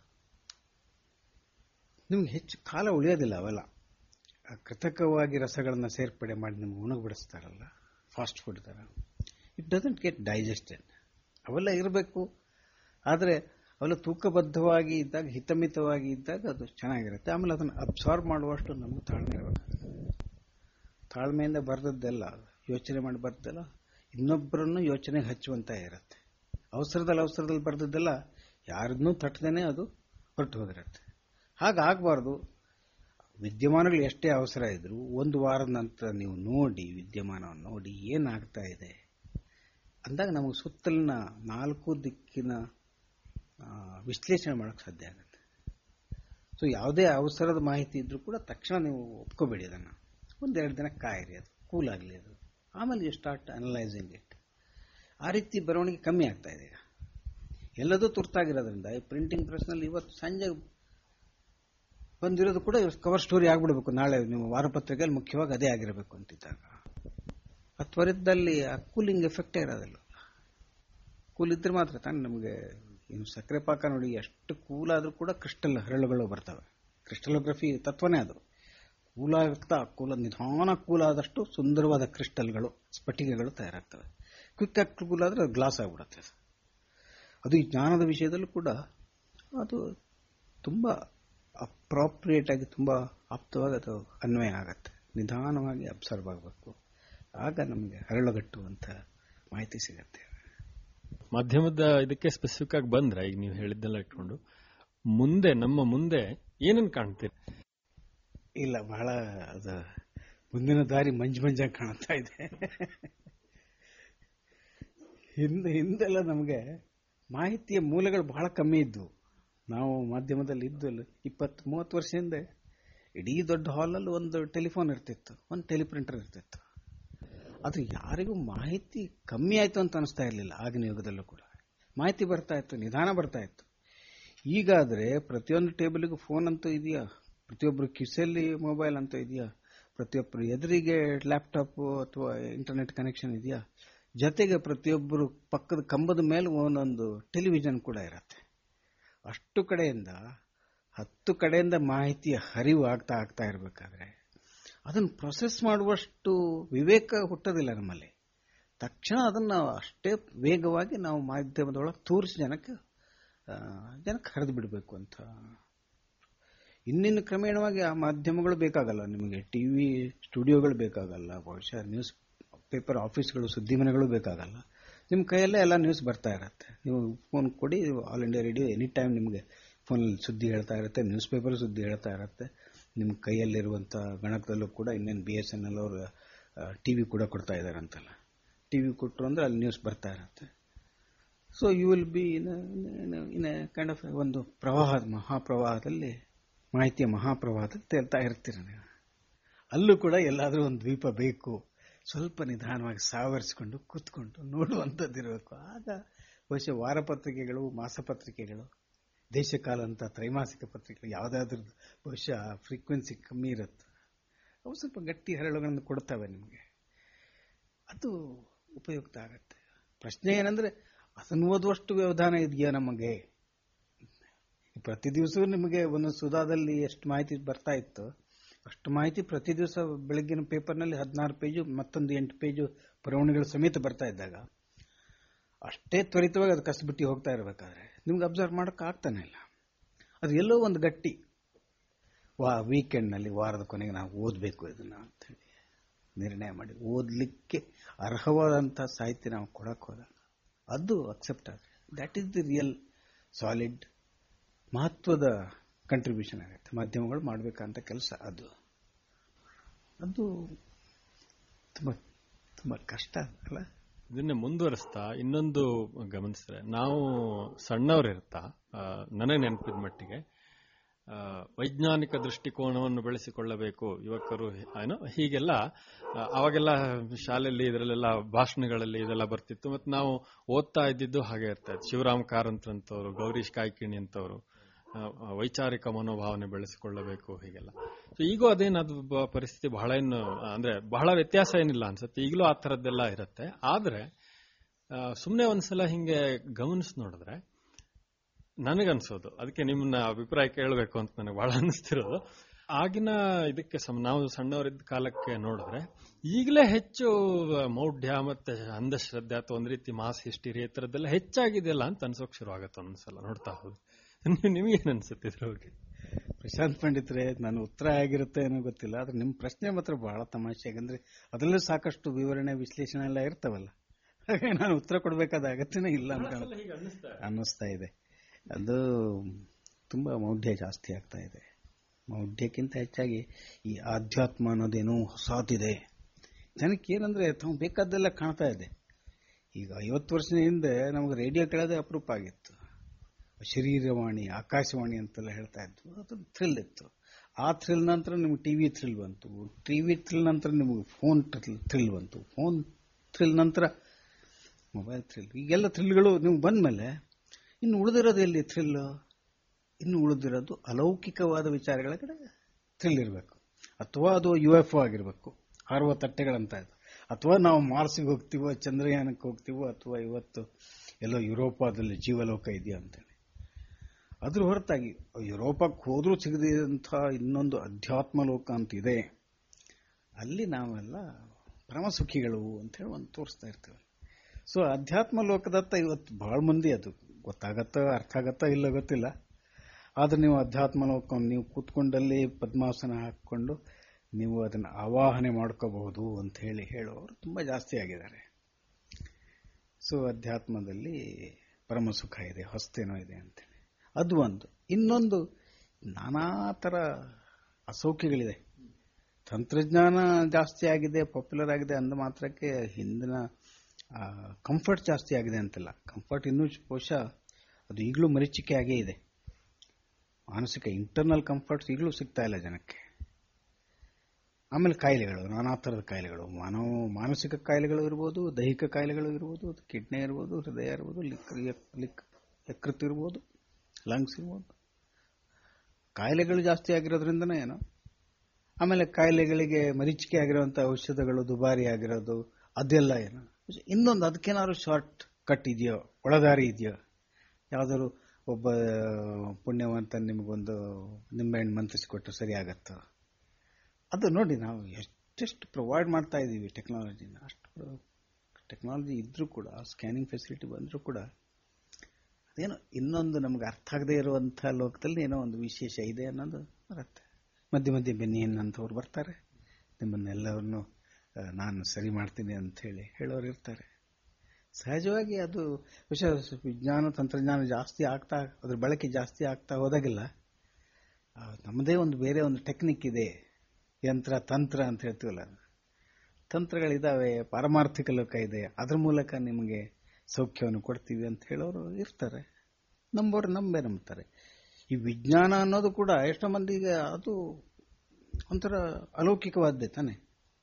ನಿಮ್ಗೆ ಹೆಚ್ಚು ಕಾಲ ಉಳಿಯೋದಿಲ್ಲ ಅವೆಲ್ಲ ಆ ಕೃತಕವಾಗಿ ರಸಗಳನ್ನ ಸೇರ್ಪಡೆ ಮಾಡಿ ನಿಮ್ಗೆ ಉಣಗ್ಬಿಡಿಸ್ತಾರಲ್ಲ ಫಾಸ್ಟ್ ಫುಡ್ ಥರ ಇಟ್ ಡಸಂಟ್ ಗೆಟ್ ಡೈಜೆಸ್ಟೆಡ್ ಅವೆಲ್ಲ ಇರಬೇಕು ಆದರೆ ಅವೆಲ್ಲ ತೂಕಬದ್ಧವಾಗಿ ಇದ್ದಾಗ ಹಿತಮಿತವಾಗಿ ಇದ್ದಾಗ ಅದು ಚೆನ್ನಾಗಿರುತ್ತೆ ಆಮೇಲೆ ಅದನ್ನು ಅಬ್ಸಾರ್ಬ್ ಮಾಡುವಷ್ಟು ನಮ್ಗೆ ತಾಳ್ಮೆ ಇರಬೇಕು ತಾಳ್ಮೆಯಿಂದ ಬರೆದದ್ದೆಲ್ಲ ಯೋಚನೆ ಮಾಡಿ ಬರೆದಲ್ಲ ಇನ್ನೊಬ್ಬರನ್ನು ಯೋಚನೆಗೆ ಹಚ್ಚುವಂತ ಇರುತ್ತೆ ಅವಸರದಲ್ಲಿ ಅವಸರದಲ್ಲಿ ಬರೆದದ್ದೆಲ್ಲ ಯಾರನ್ನೂ ತಟ್ಟದೇನೆ ಅದು ಹೊರಟು ಹೋಗಿರುತ್ತೆ ಹಾಗಾಗಬಾರ್ದು ವಿದ್ಯಮಾನಗಳು ಎಷ್ಟೇ ಅವಸರ ಇದ್ರು ಒಂದು ವಾರದ ನಂತರ ನೀವು ನೋಡಿ ವಿದ್ಯಮಾನವನ್ನು ನೋಡಿ ಏನಾಗ್ತಾ ಇದೆ ಅಂದಾಗ ನಮಗೆ ಸುತ್ತಲಿನ ನಾಲ್ಕು ದಿಕ್ಕಿನ ಆ, ವಿಶ್ಲೇಷಣೆ ಮಾಡೋಕ್ಕೆ ಸಾಧ್ಯ ಆಗುತ್ತೆ ಸೊ ಯಾವುದೇ ಅವಸರದ ಮಾಹಿತಿ ಇದ್ರೂ ಕೂಡ ತಕ್ಷಣ ನೀವು ಒಪ್ಕೋಬೇಡಿ ಅದನ್ನು ಒಂದೆರಡು ದಿನ ಕಾಯಿರಿ ಅದು ಕೂಲ್ ಆಗಲಿ ಅದು ಆಮೇಲೆ ಯು ಸ್ಟಾರ್ಟ್ ಅನಲೈಸಿಂಗ್ ಇಟ್ ಆ ರೀತಿ ಬರವಣಿಗೆ ಕಮ್ಮಿ ಆಗ್ತಾ ಇದೆ ಈಗ ಎಲ್ಲದೂ ತುರ್ತಾಗಿರೋದ್ರಿಂದ ಈ ಪ್ರಿಂಟಿಂಗ್ ಪ್ರೆಸ್ನಲ್ಲಿ ಇವತ್ತು ಸಂಜೆ ಬಂದಿರೋದು ಕೂಡ ಕವರ್ ಸ್ಟೋರಿ ಆಗ್ಬಿಡ್ಬೇಕು ನಾಳೆ ನೀವು ವಾರಪತ್ರಿಕೆಯಲ್ಲಿ ಮುಖ್ಯವಾಗಿ ಅದೇ ಆಗಿರಬೇಕು ಅಂತಿದ್ದಾಗ ಆ ತ್ವರಿತದಲ್ಲಿ ಆ ಕೂಲಿಂಗ್ ಎಫೆಕ್ಟೇ ಇರೋದಿಲ್ಲ ಕೂಲ್ ಇದ್ರೆ ಮಾತ್ರ ತಾನೇ ನಮಗೆ ಇನ್ನು ಸಕ್ಕರೆ ಪಾಕ ನೋಡಿ ಎಷ್ಟು ಕೂಲ್ ಆದ್ರೂ ಕೂಡ ಕ್ರಿಸ್ಟಲ್ ಹರಳುಗಳು ಬರ್ತವೆ ಕ್ರಿಸ್ಟಲೋಗ್ರಫಿ ತತ್ವನೇ ಅದು ಕೂಲಾಗ್ತಾ ಕೂಲ ನಿಧಾನ ಕೂಲ್ ಆದಷ್ಟು ಸುಂದರವಾದ ಕ್ರಿಸ್ಟಲ್ಗಳು ಸ್ಫಟಿಕೆಗಳು ತಯಾರಾಗ್ತವೆ ಕ್ವಿಕ್ ಆಗಿ ಕೂಲ್ ಆದ್ರೆ ಗ್ಲಾಸ್ ಆಗ್ಬಿಡುತ್ತೆ ಅದು. ಅದು ಈ ಜ್ಞಾನದ ವಿಷಯದಲ್ಲೂ ಕೂಡ ಅದು ತುಂಬಾ ಅಪ್ರಾಪ್ರಿಯೇಟ್ ಆಗಿ ತುಂಬಾ ಆಪ್ತವಾಗಿ ಅದು ಅನ್ವಯ ಆಗತ್ತೆ ನಿಧಾನವಾಗಿ ಅಬ್ಸರ್ವ್ ಆಗಬೇಕು ಆಗ ನಮಗೆ ಹರಳುಗಟ್ಟುವಂತ ಮಾಹಿತಿ ಸಿಗತ್ತೆ ಮಾಧ್ಯಮದ ಇದಕ್ಕೆ ಸ್ಪೆಸಿಫಿಕ್ ಆಗಿ ಬಂದ್ರೆ ಈಗ ನೀವು ಹೇಳಿದ್ದೆಲ್ಲ ಇಟ್ಕೊಂಡು ಮುಂದೆ ನಮ್ಮ ಮುಂದೆ ಏನನ್ ಕಾಣ್ತೀರಿ ಇಲ್ಲ ಬಹಳ ಅದು ಮುಂದಿನ ದಾರಿ ಮಂಜು ಮಂಜಾಗಿ ಕಾಣ್ತಾ ಇದೆ ಹಿಂದೆ ಹಿಂದೆಲ್ಲ ನಮಗೆ ಮಾಹಿತಿಯ ಮೂಲಗಳು ಬಹಳ ಕಮ್ಮಿ ಇದ್ವು ನಾವು ಮಾಧ್ಯಮದಲ್ಲಿ ಇದ್ದು ಇಪ್ಪತ್ತು ಮೂವತ್ತು ವರ್ಷ ಹಿಂದೆ ಇಡೀ ದೊಡ್ಡ ಹಾಲಲ್ಲಿ ಒಂದು ಟೆಲಿಫೋನ್ ಇರ್ತಿತ್ತು ಒಂದು ಟೆಲಿಪ್ರಿಂಟರ್ ಇರ್ತಿತ್ತು ಆದ್ರೆ ಯಾರಿಗೂ ಮಾಹಿತಿ ಕಮ್ಮಿ ಆಯ್ತು ಅಂತ ಅನಿಸ್ತಾ ಇರಲಿಲ್ಲ ಆಗಿನ ಯುಗದಲ್ಲೂ ಕೂಡ ಮಾಹಿತಿ ಬರ್ತಾ ಇತ್ತು ನಿಧಾನ ಬರ್ತಾ ಇತ್ತು ಈಗಾದ್ರೆ ಪ್ರತಿಯೊಂದು ಟೇಬಲ್ಗೂ ಫೋನ್ ಅಂತೂ ಇದೆಯಾ ಪ್ರತಿಯೊಬ್ಬರು ಕಿಸೆಯಲ್ಲಿ ಮೊಬೈಲ್ ಅಂತೂ ಇದೆಯಾ ಪ್ರತಿಯೊಬ್ಬರು ಎದುರಿಗೆ ಲ್ಯಾಪ್ಟಾಪ್ ಅಥವಾ ಇಂಟರ್ನೆಟ್ ಕನೆಕ್ಷನ್ ಇದೆಯಾ ಜೊತೆಗೆ ಪ್ರತಿಯೊಬ್ಬರು ಪಕ್ಕದ ಕಂಬದ ಮೇಲೆ ಒಂದೊಂದು ಟೆಲಿವಿಷನ್ ಕೂಡ ಇರತ್ತೆ ಅಷ್ಟು ಕಡೆಯಿಂದ ಹತ್ತು ಕಡೆಯಿಂದ ಮಾಹಿತಿಯ ಹರಿವು ಆಗ್ತಾ ಆಗ್ತಾ ಇರಬೇಕಾದ್ರೆ ಅದನ್ನು ಪ್ರೊಸೆಸ್ ಮಾಡುವಷ್ಟು ವಿವೇಕ ಹುಟ್ಟೋದಿಲ್ಲ ನಮ್ಮಲ್ಲಿ ತಕ್ಷಣ ಅದನ್ನು ಅಷ್ಟೇ ವೇಗವಾಗಿ ನಾವು ಮಾಧ್ಯಮದೊಳಗೆ ತೋರಿಸಿ ಜನಕ್ಕೆ ಆ, ಜನಕ್ಕೆ ಹರಿದು ಬಿಡಬೇಕು ಅಂತ ಇನ್ನಿನ್ನು ಕ್ರಮೇಣವಾಗಿ ಆ ಮಾಧ್ಯಮಗಳು ಬೇಕಾಗಲ್ಲ ನಿಮಗೆ ಟಿವಿ ಸ್ಟುಡಿಯೋಗಳು ಬೇಕಾಗಲ್ಲ ಬಹುಶಃ ನ್ಯೂಸ್ ಪೇಪರ್ ಆಫೀಸ್ಗಳು ಸುದ್ದಿ ಮನೆಗಳು ಬೇಕಾಗಲ್ಲ ನಿಮ್ಮ ಕೈಯಲ್ಲೇ ಎಲ್ಲ ನ್ಯೂಸ್ ಬರ್ತಾ ಇರತ್ತೆ ನೀವು ಫೋನ್ ಕೊಡಿ All India Radio any time ನಿಮಗೆ ಫೋನಲ್ಲಿ ಸುದ್ದಿ ಹೇಳ್ತಾ ಇರುತ್ತೆ ನ್ಯೂಸ್ ಪೇಪರ್ ಸುದ್ದಿ ಹೇಳ್ತಾ ಇರುತ್ತೆ ನಿಮ್ಮ ಕೈಯಲ್ಲಿರುವಂಥ ಗಣಕದಲ್ಲೂ ಕೂಡ ಇನ್ನೇನು ಬಿ ಎಸ್ ಎನ್ ಎಲ್ ಅವರು ಟಿ ವಿ ಕೂಡ ಕೊಡ್ತಾ ಇದ್ದಾರೆ ಅಂತಲ್ಲ ಟಿ ವಿ ಕೊಟ್ಟರು ಅಂದರೆ ಅಲ್ಲಿ ನ್ಯೂಸ್ ಬರ್ತಾ ಇರುತ್ತೆ so you will be in in kind of ಒಂದು ಪ್ರವಾಹದ ಮಹಾಪ್ರವಾಹದಲ್ಲಿ ಮಾಹಿತಿಯ ಮಹಾಪ್ರವಾಹದಲ್ಲಿ ತೇಲ್ತಾ ಇರ್ತೀರ ನೀವು ಅಲ್ಲೂ ಕೂಡ ಎಲ್ಲಾದರೂ ಒಂದು ದ್ವೀಪ ಬೇಕು ಸ್ವಲ್ಪ ನಿಧಾನವಾಗಿ ಸಾವರಿಸಿಕೊಂಡು ಕೂತ್ಕೊಂಡು ನೋಡುವಂಥದ್ದಿರಬೇಕು ಆಗ ಬಹುಶಃ ವಾರಪತ್ರಿಕೆಗಳು ಮಾಸಪತ್ರಿಕೆಗಳು ದೇಶಕಾಲ ಅಂತ ತ್ರೈಮಾಸಿಕ ಪತ್ರಿಕೆಗಳು ಯಾವುದಾದ್ರೂ ಬಹುಶಃ ಫ್ರೀಕ್ವೆನ್ಸಿ ಕಮ್ಮಿ ಇರುತ್ತೆ ಅವು ಸ್ವಲ್ಪ ಗಟ್ಟಿ ಹರಳುಗಳನ್ನು ಕೊಡ್ತವೆ ನಿಮಗೆ ಅದು ಉಪಯುಕ್ತ ಆಗತ್ತೆ ಪ್ರಶ್ನೆ ಏನಂದ್ರೆ ಅದನ್ನು ಓದುವಷ್ಟು ವ್ಯವಧಾನ ಇದೆಯಾ ನಮಗೆ ಪ್ರತಿ ದಿವಸವೂ ನಿಮಗೆ ಒಂದು ಸುಧಾದಲ್ಲಿ ಎಷ್ಟು ಮಾಹಿತಿ ಬರ್ತಾ ಇತ್ತು ಅಷ್ಟು ಮಾಹಿತಿ ಪ್ರತಿ ದಿವಸ ಬೆಳಗ್ಗಿನ ಪೇಪರ್ನಲ್ಲಿ ಹದಿನಾರು ಪೇಜು ಮತ್ತೊಂದು ಎಂಟು ಪೇಜು ಬರವಣಿಗೆಗಳು ಸಮೇತ ಬರ್ತಾ ಇದ್ದಾಗ ಅಷ್ಟೇ ತ್ವರಿತವಾಗಿ ಅದು ಕಸಬಿಟ್ಟಿ ಹೋಗ್ತಾ ಇರಬೇಕಾದ್ರೆ ನಿಮ್ಗೆ ಅಬ್ಸರ್ವ್ ಮಾಡೋಕೆ ಆಗ್ತಾನೆ ಇಲ್ಲ ಅದು ಎಲ್ಲೋ ಒಂದು ಗಟ್ಟಿ ವಾ ವೀಕೆಂಡ್ನಲ್ಲಿ ವಾರದ ಕೊನೆಗೆ ನಾವು ಓದಬೇಕು ಇದನ್ನ ಅಂತೇಳಿ ನಿರ್ಣಯ ಮಾಡಿ ಓದಲಿಕ್ಕೆ ಅರ್ಹವಾದಂಥ ಸಾಹಿತ್ಯ ನಾವು ಕೊಡಕ್ಕೆ ಹೋದಾಗ ಅದು ಅಕ್ಸೆಪ್ಟ್ ಆದರೆ that is the real solid ಮಹತ್ವದ ಕಂಟ್ರಿಬ್ಯೂಷನ್ ಆಗುತ್ತೆ ಮಾಧ್ಯಮಗಳು ಮಾಡಬೇಕಂತ ಕೆಲಸ ಅದು ಅದು ತುಂಬ ತುಂಬ ಕಷ್ಟ ಅಲ್ಲ ಇದನ್ನೇ ಮುಂದುವರಿಸ್ತಾ ಇನ್ನೊಂದು ಗಮನಿಸಿದ್ರೆ ನಾವು ಸಣ್ಣವರಿರ್ತಾ ಆ, ನನಗೆ ನೆನಪಿದ ಮಟ್ಟಿಗೆ ಆ, ವೈಜ್ಞಾನಿಕ ದೃಷ್ಟಿಕೋನವನ್ನು ಬೆಳೆಸಿಕೊಳ್ಳಬೇಕು ಯುವಕರು ಏನೋ ಹೀಗೆಲ್ಲ ಆ, ಅವಾಗೆಲ್ಲ ಶಾಲೆಯಲ್ಲಿ ಇದರಲ್ಲೆಲ್ಲ ಭಾಷಣಗಳಲ್ಲಿ ಇದೆಲ್ಲ ಬರ್ತಿತ್ತು ಮತ್ತು ನಾವು ಓದ್ತಾ ಇದ್ದಿದ್ದು ಹಾಗೆ ಇರ್ತಾ ಇತ್ತು ಶಿವರಾಮ್ ಕಾರಂತರಂತವರು ಗೌರೀಶ್ ಕಾಯ್ಕಿಣಿ ಅಂತವರು ಆ, ಆ, ವೈಚಾರಿಕ ಮನೋಭಾವನೆ ಬೆಳೆಸಿಕೊಳ್ಳಬೇಕು ಹೀಗೆಲ್ಲ ಸೊ ಈಗೂ ಅದೇನದು ಬ- ಪರಿಸ್ಥಿತಿ ಬಹಳ ಏನು ಅಂದ್ರೆ ಬಹಳ ವ್ಯತ್ಯಾಸ ಏನಿಲ್ಲ ಅನ್ಸುತ್ತೆ ಈಗಲೂ ಆ ಥರದ್ದೆಲ್ಲ ಇರುತ್ತೆ ಆದ್ರೆ ಸುಮ್ಮನೆ ಒಂದ್ಸಲ ಹಿಂಗೆ ಗಮನಿಸಿ ನೋಡಿದ್ರೆ ನನಗನ್ಸೋದು ಅದಕ್ಕೆ ನಿಮ್ಮನ್ನ ಅಭಿಪ್ರಾಯ ಕೇಳಬೇಕು ಅಂತ ನನಗೆ ಬಹಳ ಅನಿಸ್ತಿರೋದು ಆಗಿನ ಇದಕ್ಕೆ ಸಮ ನಾವು ಸಣ್ಣವರಿದ್ದ ಕಾಲಕ್ಕೆ ನೋಡಿದ್ರೆ ಈಗಲೇ ಹೆಚ್ಚು ಮೌಢ್ಯ ಮತ್ತೆ ಅಂಧಶ್ರದ್ಧೆ ಅಥವಾ ಒಂದ್ ರೀತಿ ಮಾಸ್ ಹಿಸ್ಟಿರಿ ಈ ಥರದ್ದೆಲ್ಲ ಹೆಚ್ಚಾಗಿದೆಯಲ್ಲ ಅಂತ ಅನ್ಸೋಕ್ ಶುರು ಆಗತ್ತೆ ಒಂದ್ಸಲ ನೋಡ್ತಾ ಹೋಗಿ ನಿಮಗೇನು ಅನ್ಸುತ್ತೆ ಇದ್ರ ಬಗ್ಗೆ ಪ್ರಶಾಂತ್ ಪಂಡಿತ್ರೆ ನಾನು ಉತ್ತರ ಆಗಿರುತ್ತೆ ಏನೋ ಗೊತ್ತಿಲ್ಲ ಆದ್ರೆ ನಿಮ್ಮ ಪ್ರಶ್ನೆ ಮಾತ್ರ ಬಹಳ ತಮಾಷೆ ಯಾಕಂದ್ರೆ ಅದರಲ್ಲೂ ಸಾಕಷ್ಟು ವಿವರಣೆ ವಿಶ್ಲೇಷಣೆ ಎಲ್ಲ ಇರ್ತವಲ್ಲ ಹಾಗೆ ನಾನು ಉತ್ತರ ಕೊಡಬೇಕಾದ ಅಗತ್ಯನೇ ಇಲ್ಲ ಅಂತ ಅನ್ನಿಸ್ತಾ ಇದೆ ಅದು ತುಂಬಾ ಮೌಢ್ಯ ಜಾಸ್ತಿ ಆಗ್ತಾ ಇದೆ ಮೌಢ್ಯಕ್ಕಿಂತ ಹೆಚ್ಚಾಗಿ ಈ ಆಧ್ಯಾತ್ಮ ಅನ್ನೋದೇನೋ ಹೊಸದಿದೆ ಜನಕ್ಕೆ ಏನಂದ್ರೆ ತಾವು ಬೇಕಾದ್ದೆಲ್ಲ ಕಾಣ್ತಾ ಇದೆ ಈಗ ಐವತ್ತು ವರ್ಷದ ಹಿಂದೆ ನಮಗೆ ರೇಡಿಯೋ ಕೇಳೋದೇ ಅಪರೂಪ ಆಗಿತ್ತು ಶರೀರವಾಣಿ ಆಕಾಶವಾಣಿ ಅಂತೆಲ್ಲ ಹೇಳ್ತಾ ಇದ್ವು ಅದು ಥ್ರಿಲ್ ಇತ್ತು ಆ ಥ್ರಿಲ್ ನಂತರ ನಿಮ್ಗೆ ಟಿವಿ ಥ್ರಿಲ್ ಬಂತು ಟಿವಿ ಥ್ರಿಲ್ ನಂತರ ನಿಮಗೆ ಫೋನ್ ಥ್ರಿಲ್ ಬಂತು ಫೋನ್ ಥ್ರಿಲ್ ನಂತರ ಮೊಬೈಲ್ ಥ್ರಿಲ್ ಈಗೆಲ್ಲ ಥ್ರಿಲ್ಗಳು ನೀವು ಬಂದ್ಮೇಲೆ ಇನ್ನು ಉಳಿದಿರೋದು ಎಲ್ಲಿ ಥ್ರಿಲ್ ಇನ್ನು ಉಳಿದಿರೋದು ಅಲೌಕಿಕವಾದ ವಿಚಾರಗಳ ಕಡೆ ಥ್ರಿಲ್ ಇರಬೇಕು ಅಥವಾ ಅದು ಯು ಎಫ್ ಒ ಆಗಿರಬೇಕು ಹಾರುವ ತಟ್ಟೆಗಳಂತ ಇದು ಅಥವಾ ನಾವು ಮಾರ್ಸಿಗೆ ಹೋಗ್ತೀವೋ ಚಂದ್ರಯಾನಕ್ಕೆ ಹೋಗ್ತೀವೋ ಅಥವಾ ಇವತ್ತು ಎಲ್ಲೋ ಯುರೋಪಾದಲ್ಲಿ ಜೀವಲೋಕ ಇದೆಯಾ ಅಂತೇಳಿ ಅದ್ರ ಹೊರತಾಗಿ ಯುರೋಪಕ್ಕೆ ಹೋದ್ರೂ ಸಿಗದಂಥ ಇನ್ನೊಂದು ಅಧ್ಯಾತ್ಮ ಲೋಕ ಅಂತ ಇದೆ ಅಲ್ಲಿ ನಾವೆಲ್ಲ ಪರಮಸುಖಿಗಳು ಅಂತ ಹೇಳಿ ಒಂದು ತೋರಿಸ್ತಾ ಇರ್ತೇವೆ ಸೊ ಅಧ್ಯಾತ್ಮ ಲೋಕದತ್ತ ಇವತ್ತು ಬಹಳ ಮಂದಿ ಅದು ಗೊತ್ತಾಗತ್ತ ಅರ್ಥ ಆಗತ್ತ ಇಲ್ಲ ಗೊತ್ತಿಲ್ಲ ಆದ್ರೆ ನೀವು ಅಧ್ಯಾತ್ಮ ಲೋಕವನ್ನು ನೀವು ಕೂತ್ಕೊಂಡಲ್ಲಿ ಪದ್ಮಾಸನ ಹಾಕೊಂಡು ನೀವು ಅದನ್ನು ಆವಾಹನೆ ಮಾಡ್ಕೋಬಹುದು ಅಂತ ಹೇಳಿ ಹೇಳೋರು ತುಂಬಾ ಜಾಸ್ತಿ ಆಗಿದ್ದಾರೆ ಸೊ ಅಧ್ಯಾತ್ಮದಲ್ಲಿ ಪರಮ ಸುಖ ಇದೆ ಹೊಸ್ತೇನೋ ಇದೆ ಅಂತೇಳಿ ಅದು ಒಂದು ಇನ್ನೊಂದು ನಾನಾ ತರ ಅಸೌಖ್ಯಗಳಿದೆ ತಂತ್ರಜ್ಞಾನ ಜಾಸ್ತಿ ಆಗಿದೆ ಪಾಪ್ಯುಲರ್ ಆಗಿದೆ ಅಂದ ಮಾತ್ರಕ್ಕೆ ಹಿಂದಿನ ಕಂಫರ್ಟ್ ಜಾಸ್ತಿ ಆಗಿದೆ ಅಂತಲ್ಲ ಕಂಫರ್ಟ್ ಇನ್ನೂ ಬಹುಶಃ ಅದು ಈಗಲೂ ಮರೀಚಿಕೆ ಆಗೇ ಇದೆ ಮಾನಸಿಕ ಇಂಟರ್ನಲ್ ಕಂಫರ್ಟ್ಸ್ ಈಗಲೂ ಸಿಗ್ತಾ ಇಲ್ಲ ಜನಕ್ಕೆ ಆಮೇಲೆ ಕಾಯಿಲೆಗಳು ನಾನಾ ಥರದ ಕಾಯಿಲೆಗಳು ಮಾನವ ಮಾನಸಿಕ ಕಾಯಿಲೆಗಳು ಇರ್ಬೋದು ದೈಹಿಕ ಕಾಯಿಲೆಗಳು ಇರ್ಬೋದು ಕಿಡ್ನಿ ಇರ್ಬೋದು ಹೃದಯ ಇರ್ಬೋದು ಲಿಕ್ ಲಿಕ್ ಯಕೃತ್ ಇರ್ಬೋದು ಲಂಗ್ಸ್ ಇರ್ಬೋದು ಕಾಯಿಲೆಗಳು ಜಾಸ್ತಿ ಆಗಿರೋದ್ರಿಂದನೇ ಏನೋ ಆಮೇಲೆ ಕಾಯಿಲೆಗಳಿಗೆ ಮರೀಚಿಕೆ ಆಗಿರುವಂಥ ಔಷಧಗಳು ದುಬಾರಿ ಆಗಿರೋದು ಅದೆಲ್ಲ ಏನು ಇನ್ನೊಂದು ಅದಕ್ಕೇನಾದ್ರು ಶಾರ್ಟ್ ಕಟ್ ಇದೆಯೋ ಒಳದಾರಿ ಇದೆಯೋ ಯಾವ್ದಾದ್ರು ಒಬ್ಬ ಪುಣ್ಯವಂತ ನಿಮಗೊಂದು ನಿಂಬೆಹಣ್ಣು ಮಂತ್ರಿಸಿಕೊಟ್ರೆ ಸರಿ ಆಗತ್ತೋ ಅದು ನೋಡಿ ನಾವು ಎಷ್ಟೆಷ್ಟು ಪ್ರೊವೈಡ್ ಮಾಡ್ತಾ ಇದ್ದೀವಿ ಟೆಕ್ನಾಲಜಿನ ಅಷ್ಟು ಟೆಕ್ನಾಲಜಿ ಇದ್ರೂ ಕೂಡ ಸ್ಕ್ಯಾನಿಂಗ್ ಫೆಸಿಲಿಟಿ ಬಂದರೂ ಕೂಡ ಅದೇನೋ ಇನ್ನೊಂದು ನಮ್ಗೆ ಅರ್ಥ ಆಗದೆ ಇರುವಂಥ ಲೋಕದಲ್ಲಿ ಏನೋ ಒಂದು ವಿಶೇಷ ಇದೆ ಅನ್ನೋದು ಬರುತ್ತೆ ಮಧ್ಯೆ ಮಧ್ಯೆ ಬೆನ್ನಿಯನ್ನು ಅಂತವ್ರು ಬರ್ತಾರೆ ನಿಮ್ಮನ್ನೆಲ್ಲವನ್ನು ನಾನು ಸರಿ ಮಾಡ್ತೀನಿ ಅಂತ ಹೇಳಿ ಹೇಳೋರು ಇರ್ತಾರೆ ಸಹಜವಾಗಿ ಅದು ವಿಷಯ ವಿಜ್ಞಾನ ತಂತ್ರಜ್ಞಾನ ಜಾಸ್ತಿ ಆಗ್ತಾ ಅದ್ರ ಬಳಕೆ ಜಾಸ್ತಿ ಆಗ್ತಾ ಹೋದಾಗೆಲ್ಲ ಆ, ನಮ್ಮದೇ ಒಂದು ಬೇರೆ ಒಂದು ಟೆಕ್ನಿಕ್ ಇದೆ ಯಂತ್ರ ತಂತ್ರ ಅಂತ ಹೇಳ್ತೀವಲ್ಲ ತಂತ್ರಗಳಿದಾವೆ ಪಾರಮಾರ್ಥಿಕ ಲೋಕ ಇದೆ ಅದ್ರ ಮೂಲಕ ನಿಮಗೆ ಸೌಖ್ಯವನ್ನು ಕೊಡ್ತೀವಿ ಅಂತ ಹೇಳೋರು ಇರ್ತಾರೆ ನಂಬೋರು ನಂಬೇ ನಂಬ್ತಾರೆ ಈ ವಿಜ್ಞಾನ ಅನ್ನೋದು ಕೂಡ ಎಷ್ಟೋ ಮಂದಿಗೆ ಅದು ಒಂಥರ ಅಲೌಕಿಕವಾದ್ದೆ ತಾನೆ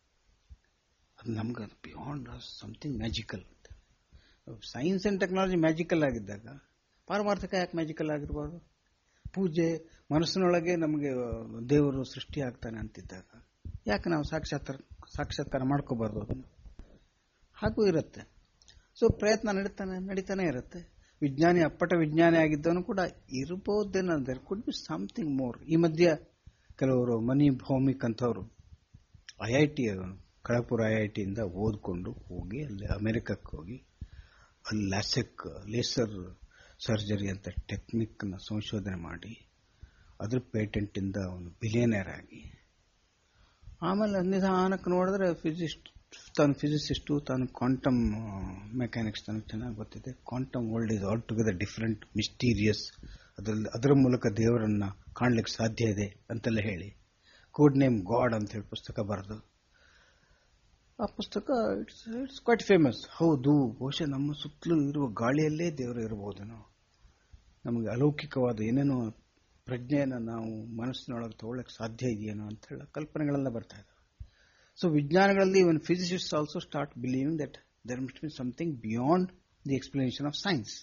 ಅದು ನಮ್ಗೆ beyond something magical science and technology magical ಆಗಿದ್ದಾಗ ಪಾರಮಾರ್ಥಿಕ ಯಾಕೆ ಮ್ಯಾಜಿಕಲ್ ಆಗಿರ್ಬಾರ್ದು ಪೂಜೆ ಮನಸ್ಸಿನೊಳಗೆ ನಮಗೆ ದೇವರು ಸೃಷ್ಟಿ ಆಗ್ತಾನೆ ಅಂತಿದ್ದಾಗ ಯಾಕೆ ನಾವು ಸಾಕ್ಷಾತ್ಕಾರ ಸಾಕ್ಷಾತ್ಕಾರ ಮಾಡ್ಕೋಬಾರ್ದು ಅದನ್ನು ಹಾಗೂ ಇರುತ್ತೆ ಸೊ ಪ್ರಯತ್ನ ನಡೀತಾನೆ ನಡೀತಾನೆ ಇರುತ್ತೆ ವಿಜ್ಞಾನಿ ಅಪ್ಪಟ ವಿಜ್ಞಾನಿ ಆಗಿದ್ದವನು ಕೂಡ ಇರ್ಬೋದೇನೋ there could be something more ಈ ಮಧ್ಯ ಕೆಲವರು ಮನಿ ಭೌಮಿಕ್ ಅಂತವರು I I T Kharagpur I I ಟಿಯಿಂದ ಓದ್ಕೊಂಡು ಹೋಗಿ ಅಲ್ಲಿ ಅಮೆರಿಕಕ್ಕೆ ಹೋಗಿ ಅಲ್ಲಿ ಲ್ಯಾಸೆಕ್ ಲೇಸರ್ ಸರ್ಜರಿ ಅಂತ ಟೆಕ್ನಿಕ್ನ ಸಂಶೋಧನೆ ಮಾಡಿ ಅದ್ರ ಪೇಟೆಂಟಿಂದ ಅವನು ಬಿಲಿಯನೇರ್ ಆಗಿ ಆಮೇಲೆ ನಿಧಾನಕ್ಕೆ ನೋಡಿದ್ರೆ ಫಿಸಿಸ್ಟ್ ತಾನು ಫಿಸಿಸಿಸ್ಟು ತಾನು ಕ್ವಾಂಟಮ್ ಮೆಕ್ಯಾನಿಕ್ಸ್ ತನಗೆ ಚೆನ್ನಾಗಿ ಗೊತ್ತಿದೆ quantum world is all together different mysterious ಅದರಲ್ಲಿ ಅದರ ಮೂಲಕ ದೇವರನ್ನ ಕಾಣ್ಲಿಕ್ಕೆ ಸಾಧ್ಯ ಇದೆ ಅಂತೆಲ್ಲ ಹೇಳಿ ಕೋಡ್ ನೇಮ್ ಗಾಡ್ ಅಂತ ಹೇಳಿ ಪುಸ್ತಕ ಬರೆದು ಆ ಪುಸ್ತಕ ಇಟ್ಸ್ ಇಟ್ಸ್ ಕ್ವೈಟ್ ಫೇಮಸ್ ಹೌದು ಬಹುಶಃ ನಮ್ಮ ಸುತ್ತಲೂ ಇರುವ ಗಾಳಿಯಲ್ಲೇ ದೇವರು ಇರಬಹುದೇನೋ ನಮಗೆ ಅಲೌಕಿಕವಾದ ಏನೇನೋ ಪ್ರಜ್ಞೆಯನ್ನು ನಾವು ಮನಸ್ಸಿನೊಳಗೆ ತಗೊಳ್ಳಕ್ಕೆ ಸಾಧ್ಯ ಇದೆಯೇನೋ ಅಂತ ಹೇಳಿ ಕಲ್ಪನೆಗಳೆಲ್ಲ ಬರ್ತಾ ಇದ್ದಾವೆ ಸೊ ವಿಜ್ಞಾನಗಳಲ್ಲಿ even physicist also start believing that there must be something beyond the explanation of science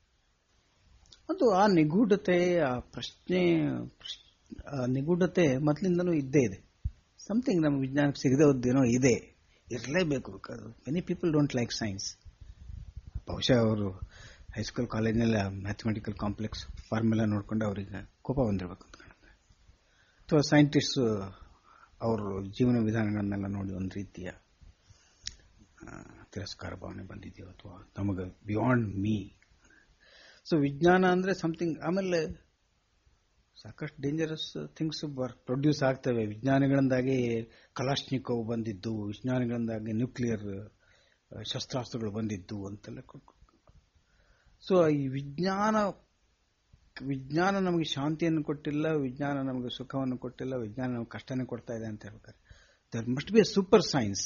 ಅದು ಆ ನಿಗೂಢತೆ ಆ ಪ್ರಶ್ನೆ ಪ್ರಶ್- ಆ ನಿಗೂಢತೆ ಮೊದಲಿಂದನೂ ಇದ್ದೇ ಇದೆ ಸಮಥಿಂಗ್ ನಮ್ಮ ವಿಜ್ಞಾನಕ್ಕೆ ಸಿಗದೆ ಹೋದ್ದೇನೋ ಇದೆ ಇರಲೇಬೇಕು because many people don't like science ಬಹುಶಃ ಅವರು ಹೈಸ್ಕೂಲ್ ಕಾಲೇಜ್ನೆಲ್ಲ ಮ್ಯಾಥಮೆಟಿಕಲ್ ಕಾಂಪ್ಲೆಕ್ಸ್ ಫಾರ್ಮುಲಾ ನೋಡ್ಕೊಂಡು ಅವರಿಗೆ ಕೋಪ ಬಂದಿರಬೇಕು ಅಂತ ಕಾಣುತ್ತೆ ಅಥವಾ ಸೈಂಟಿಸ್ಟ್ ಅವರು ಜೀವನ ವಿಧಾನಗಳನ್ನೆಲ್ಲ ನೋಡಿ ಒಂದು ರೀತಿಯ ಆ, ತಿರಸ್ಕಾರ ಭಾವನೆ ಬಂದಿದೆಯೋ ಅಥವಾ ನಮಗೆ ಬಿಯಾಂಡ್ ಮೀ ಸೊ ವಿಜ್ಞಾನ ಅಂದ್ರೆ ಸಮಥಿಂಗ್ ಆಮೇಲೆ ಸಾಕಷ್ಟು ಡೇಂಜರಸ್ ಥಿಂಗ್ಸ್ ಪ್ರೊಡ್ಯೂಸ್ ಆಗ್ತವೆ ವಿಜ್ಞಾನಿಗಳಿಂದಾಗಿ ಕಲಾಶ್ನಿಕೋವ್ ಬಂದಿದ್ದು ವಿಜ್ಞಾನಿಗಳಿಂದಾಗಿ ನ್ಯೂಕ್ಲಿಯರ್ ಶಸ್ತ್ರಾಸ್ತ್ರಗಳು ಬಂದಿದ್ದು ಅಂತೆಲ್ಲ ಸೊ ಈ ವಿಜ್ಞಾನ ವಿಜ್ಞಾನ ನಮಗೆ ಶಾಂತಿಯನ್ನು ಕೊಟ್ಟಿಲ್ಲ ವಿಜ್ಞಾನ ನಮಗೆ ಸುಖವನ್ನು ಕೊಟ್ಟಿಲ್ಲ ವಿಜ್ಞಾನ ನಮಗೆ ಕಷ್ಟನೇ ಕೊಡ್ತಾ ಇದೆ ಅಂತ ಹೇಳ್ಬೇಕಾರೆ there must be a super science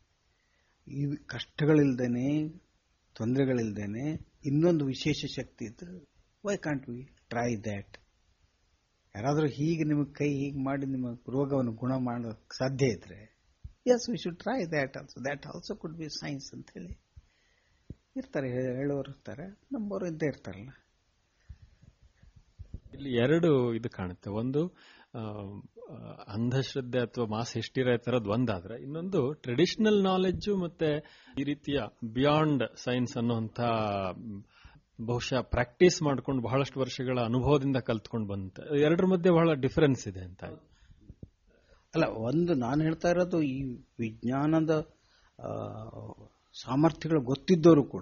ಈ ಕಷ್ಟಗಳಿಲ್ದೇನೆ ತೊಂದರೆಗಳಿಲ್ದೇನೆ ಇನ್ನೊಂದು ವಿಶೇಷ ಶಕ್ತಿ ಇತ್ತು why can't we try that ಯಾರಾದರೂ ಹೀಗೆ ನಿಮಗೆ ಕೈ ಹೀಗೆ ಮಾಡಿ ನಿಮ್ಮ ರೋಗವನ್ನು ಗುಣ ಮಾಡೋಕ್ಕೆ ಸಾಧ್ಯ ಇದ್ರೆ as we should try that also that also could be science ಅಂತ ಹೇಳಿ ಇರ್ತಾರೆ ಹೇ- ಹೇಳೋರು ಇರ್ತಾರೆ ನಮ್ಮವರು ಇದ್ದೇ ಇರ್ತಾರಲ್ಲ ಇಲ್ಲಿ ಎರಡು ಇದು ಕಾಣುತ್ತೆ ಒಂದು ಆ, ಆ, ಅಂಧಶ್ರದ್ಧೆ ಅಥವಾ ಮಾಸ್ ಹಿಸ್ಟಿರ ತರದ್ ಒಂದಾದ್ರೆ ಇನ್ನೊಂದು ಟ್ರೆಡಿಷನಲ್ ನಾಲೆಡ್ಜು ಮತ್ತೆ ಈ ರೀತಿಯ ಬಿಯಾಂಡ್ ಸೈನ್ಸ್ ಅನ್ನುವಂಥ ಮ್, ಬಹುಶಃ ಪ್ರಾಕ್ಟೀಸ್ ಮಾಡ್ಕೊಂಡು ಬಹಳಷ್ಟು ವರ್ಷಗಳ ಅನುಭವದಿಂದ ಕಲ್ತ್ಕೊಂಡು ಬಂತ ಎರಡರ ಮಧ್ಯೆ ಬಹಳ ಡಿಫರೆನ್ಸ್ ಇದೆ ಅಂತ ಅಲ್ಲ ಒಂದು ನಾನು ಹೇಳ್ತಾ ಇರೋದು ಈ ವಿಜ್ಞಾನದ ಆ, ಸಾಮರ್ಥ್ಯಗಳು ಗೊತ್ತಿದ್ದವರು ಕೂಡ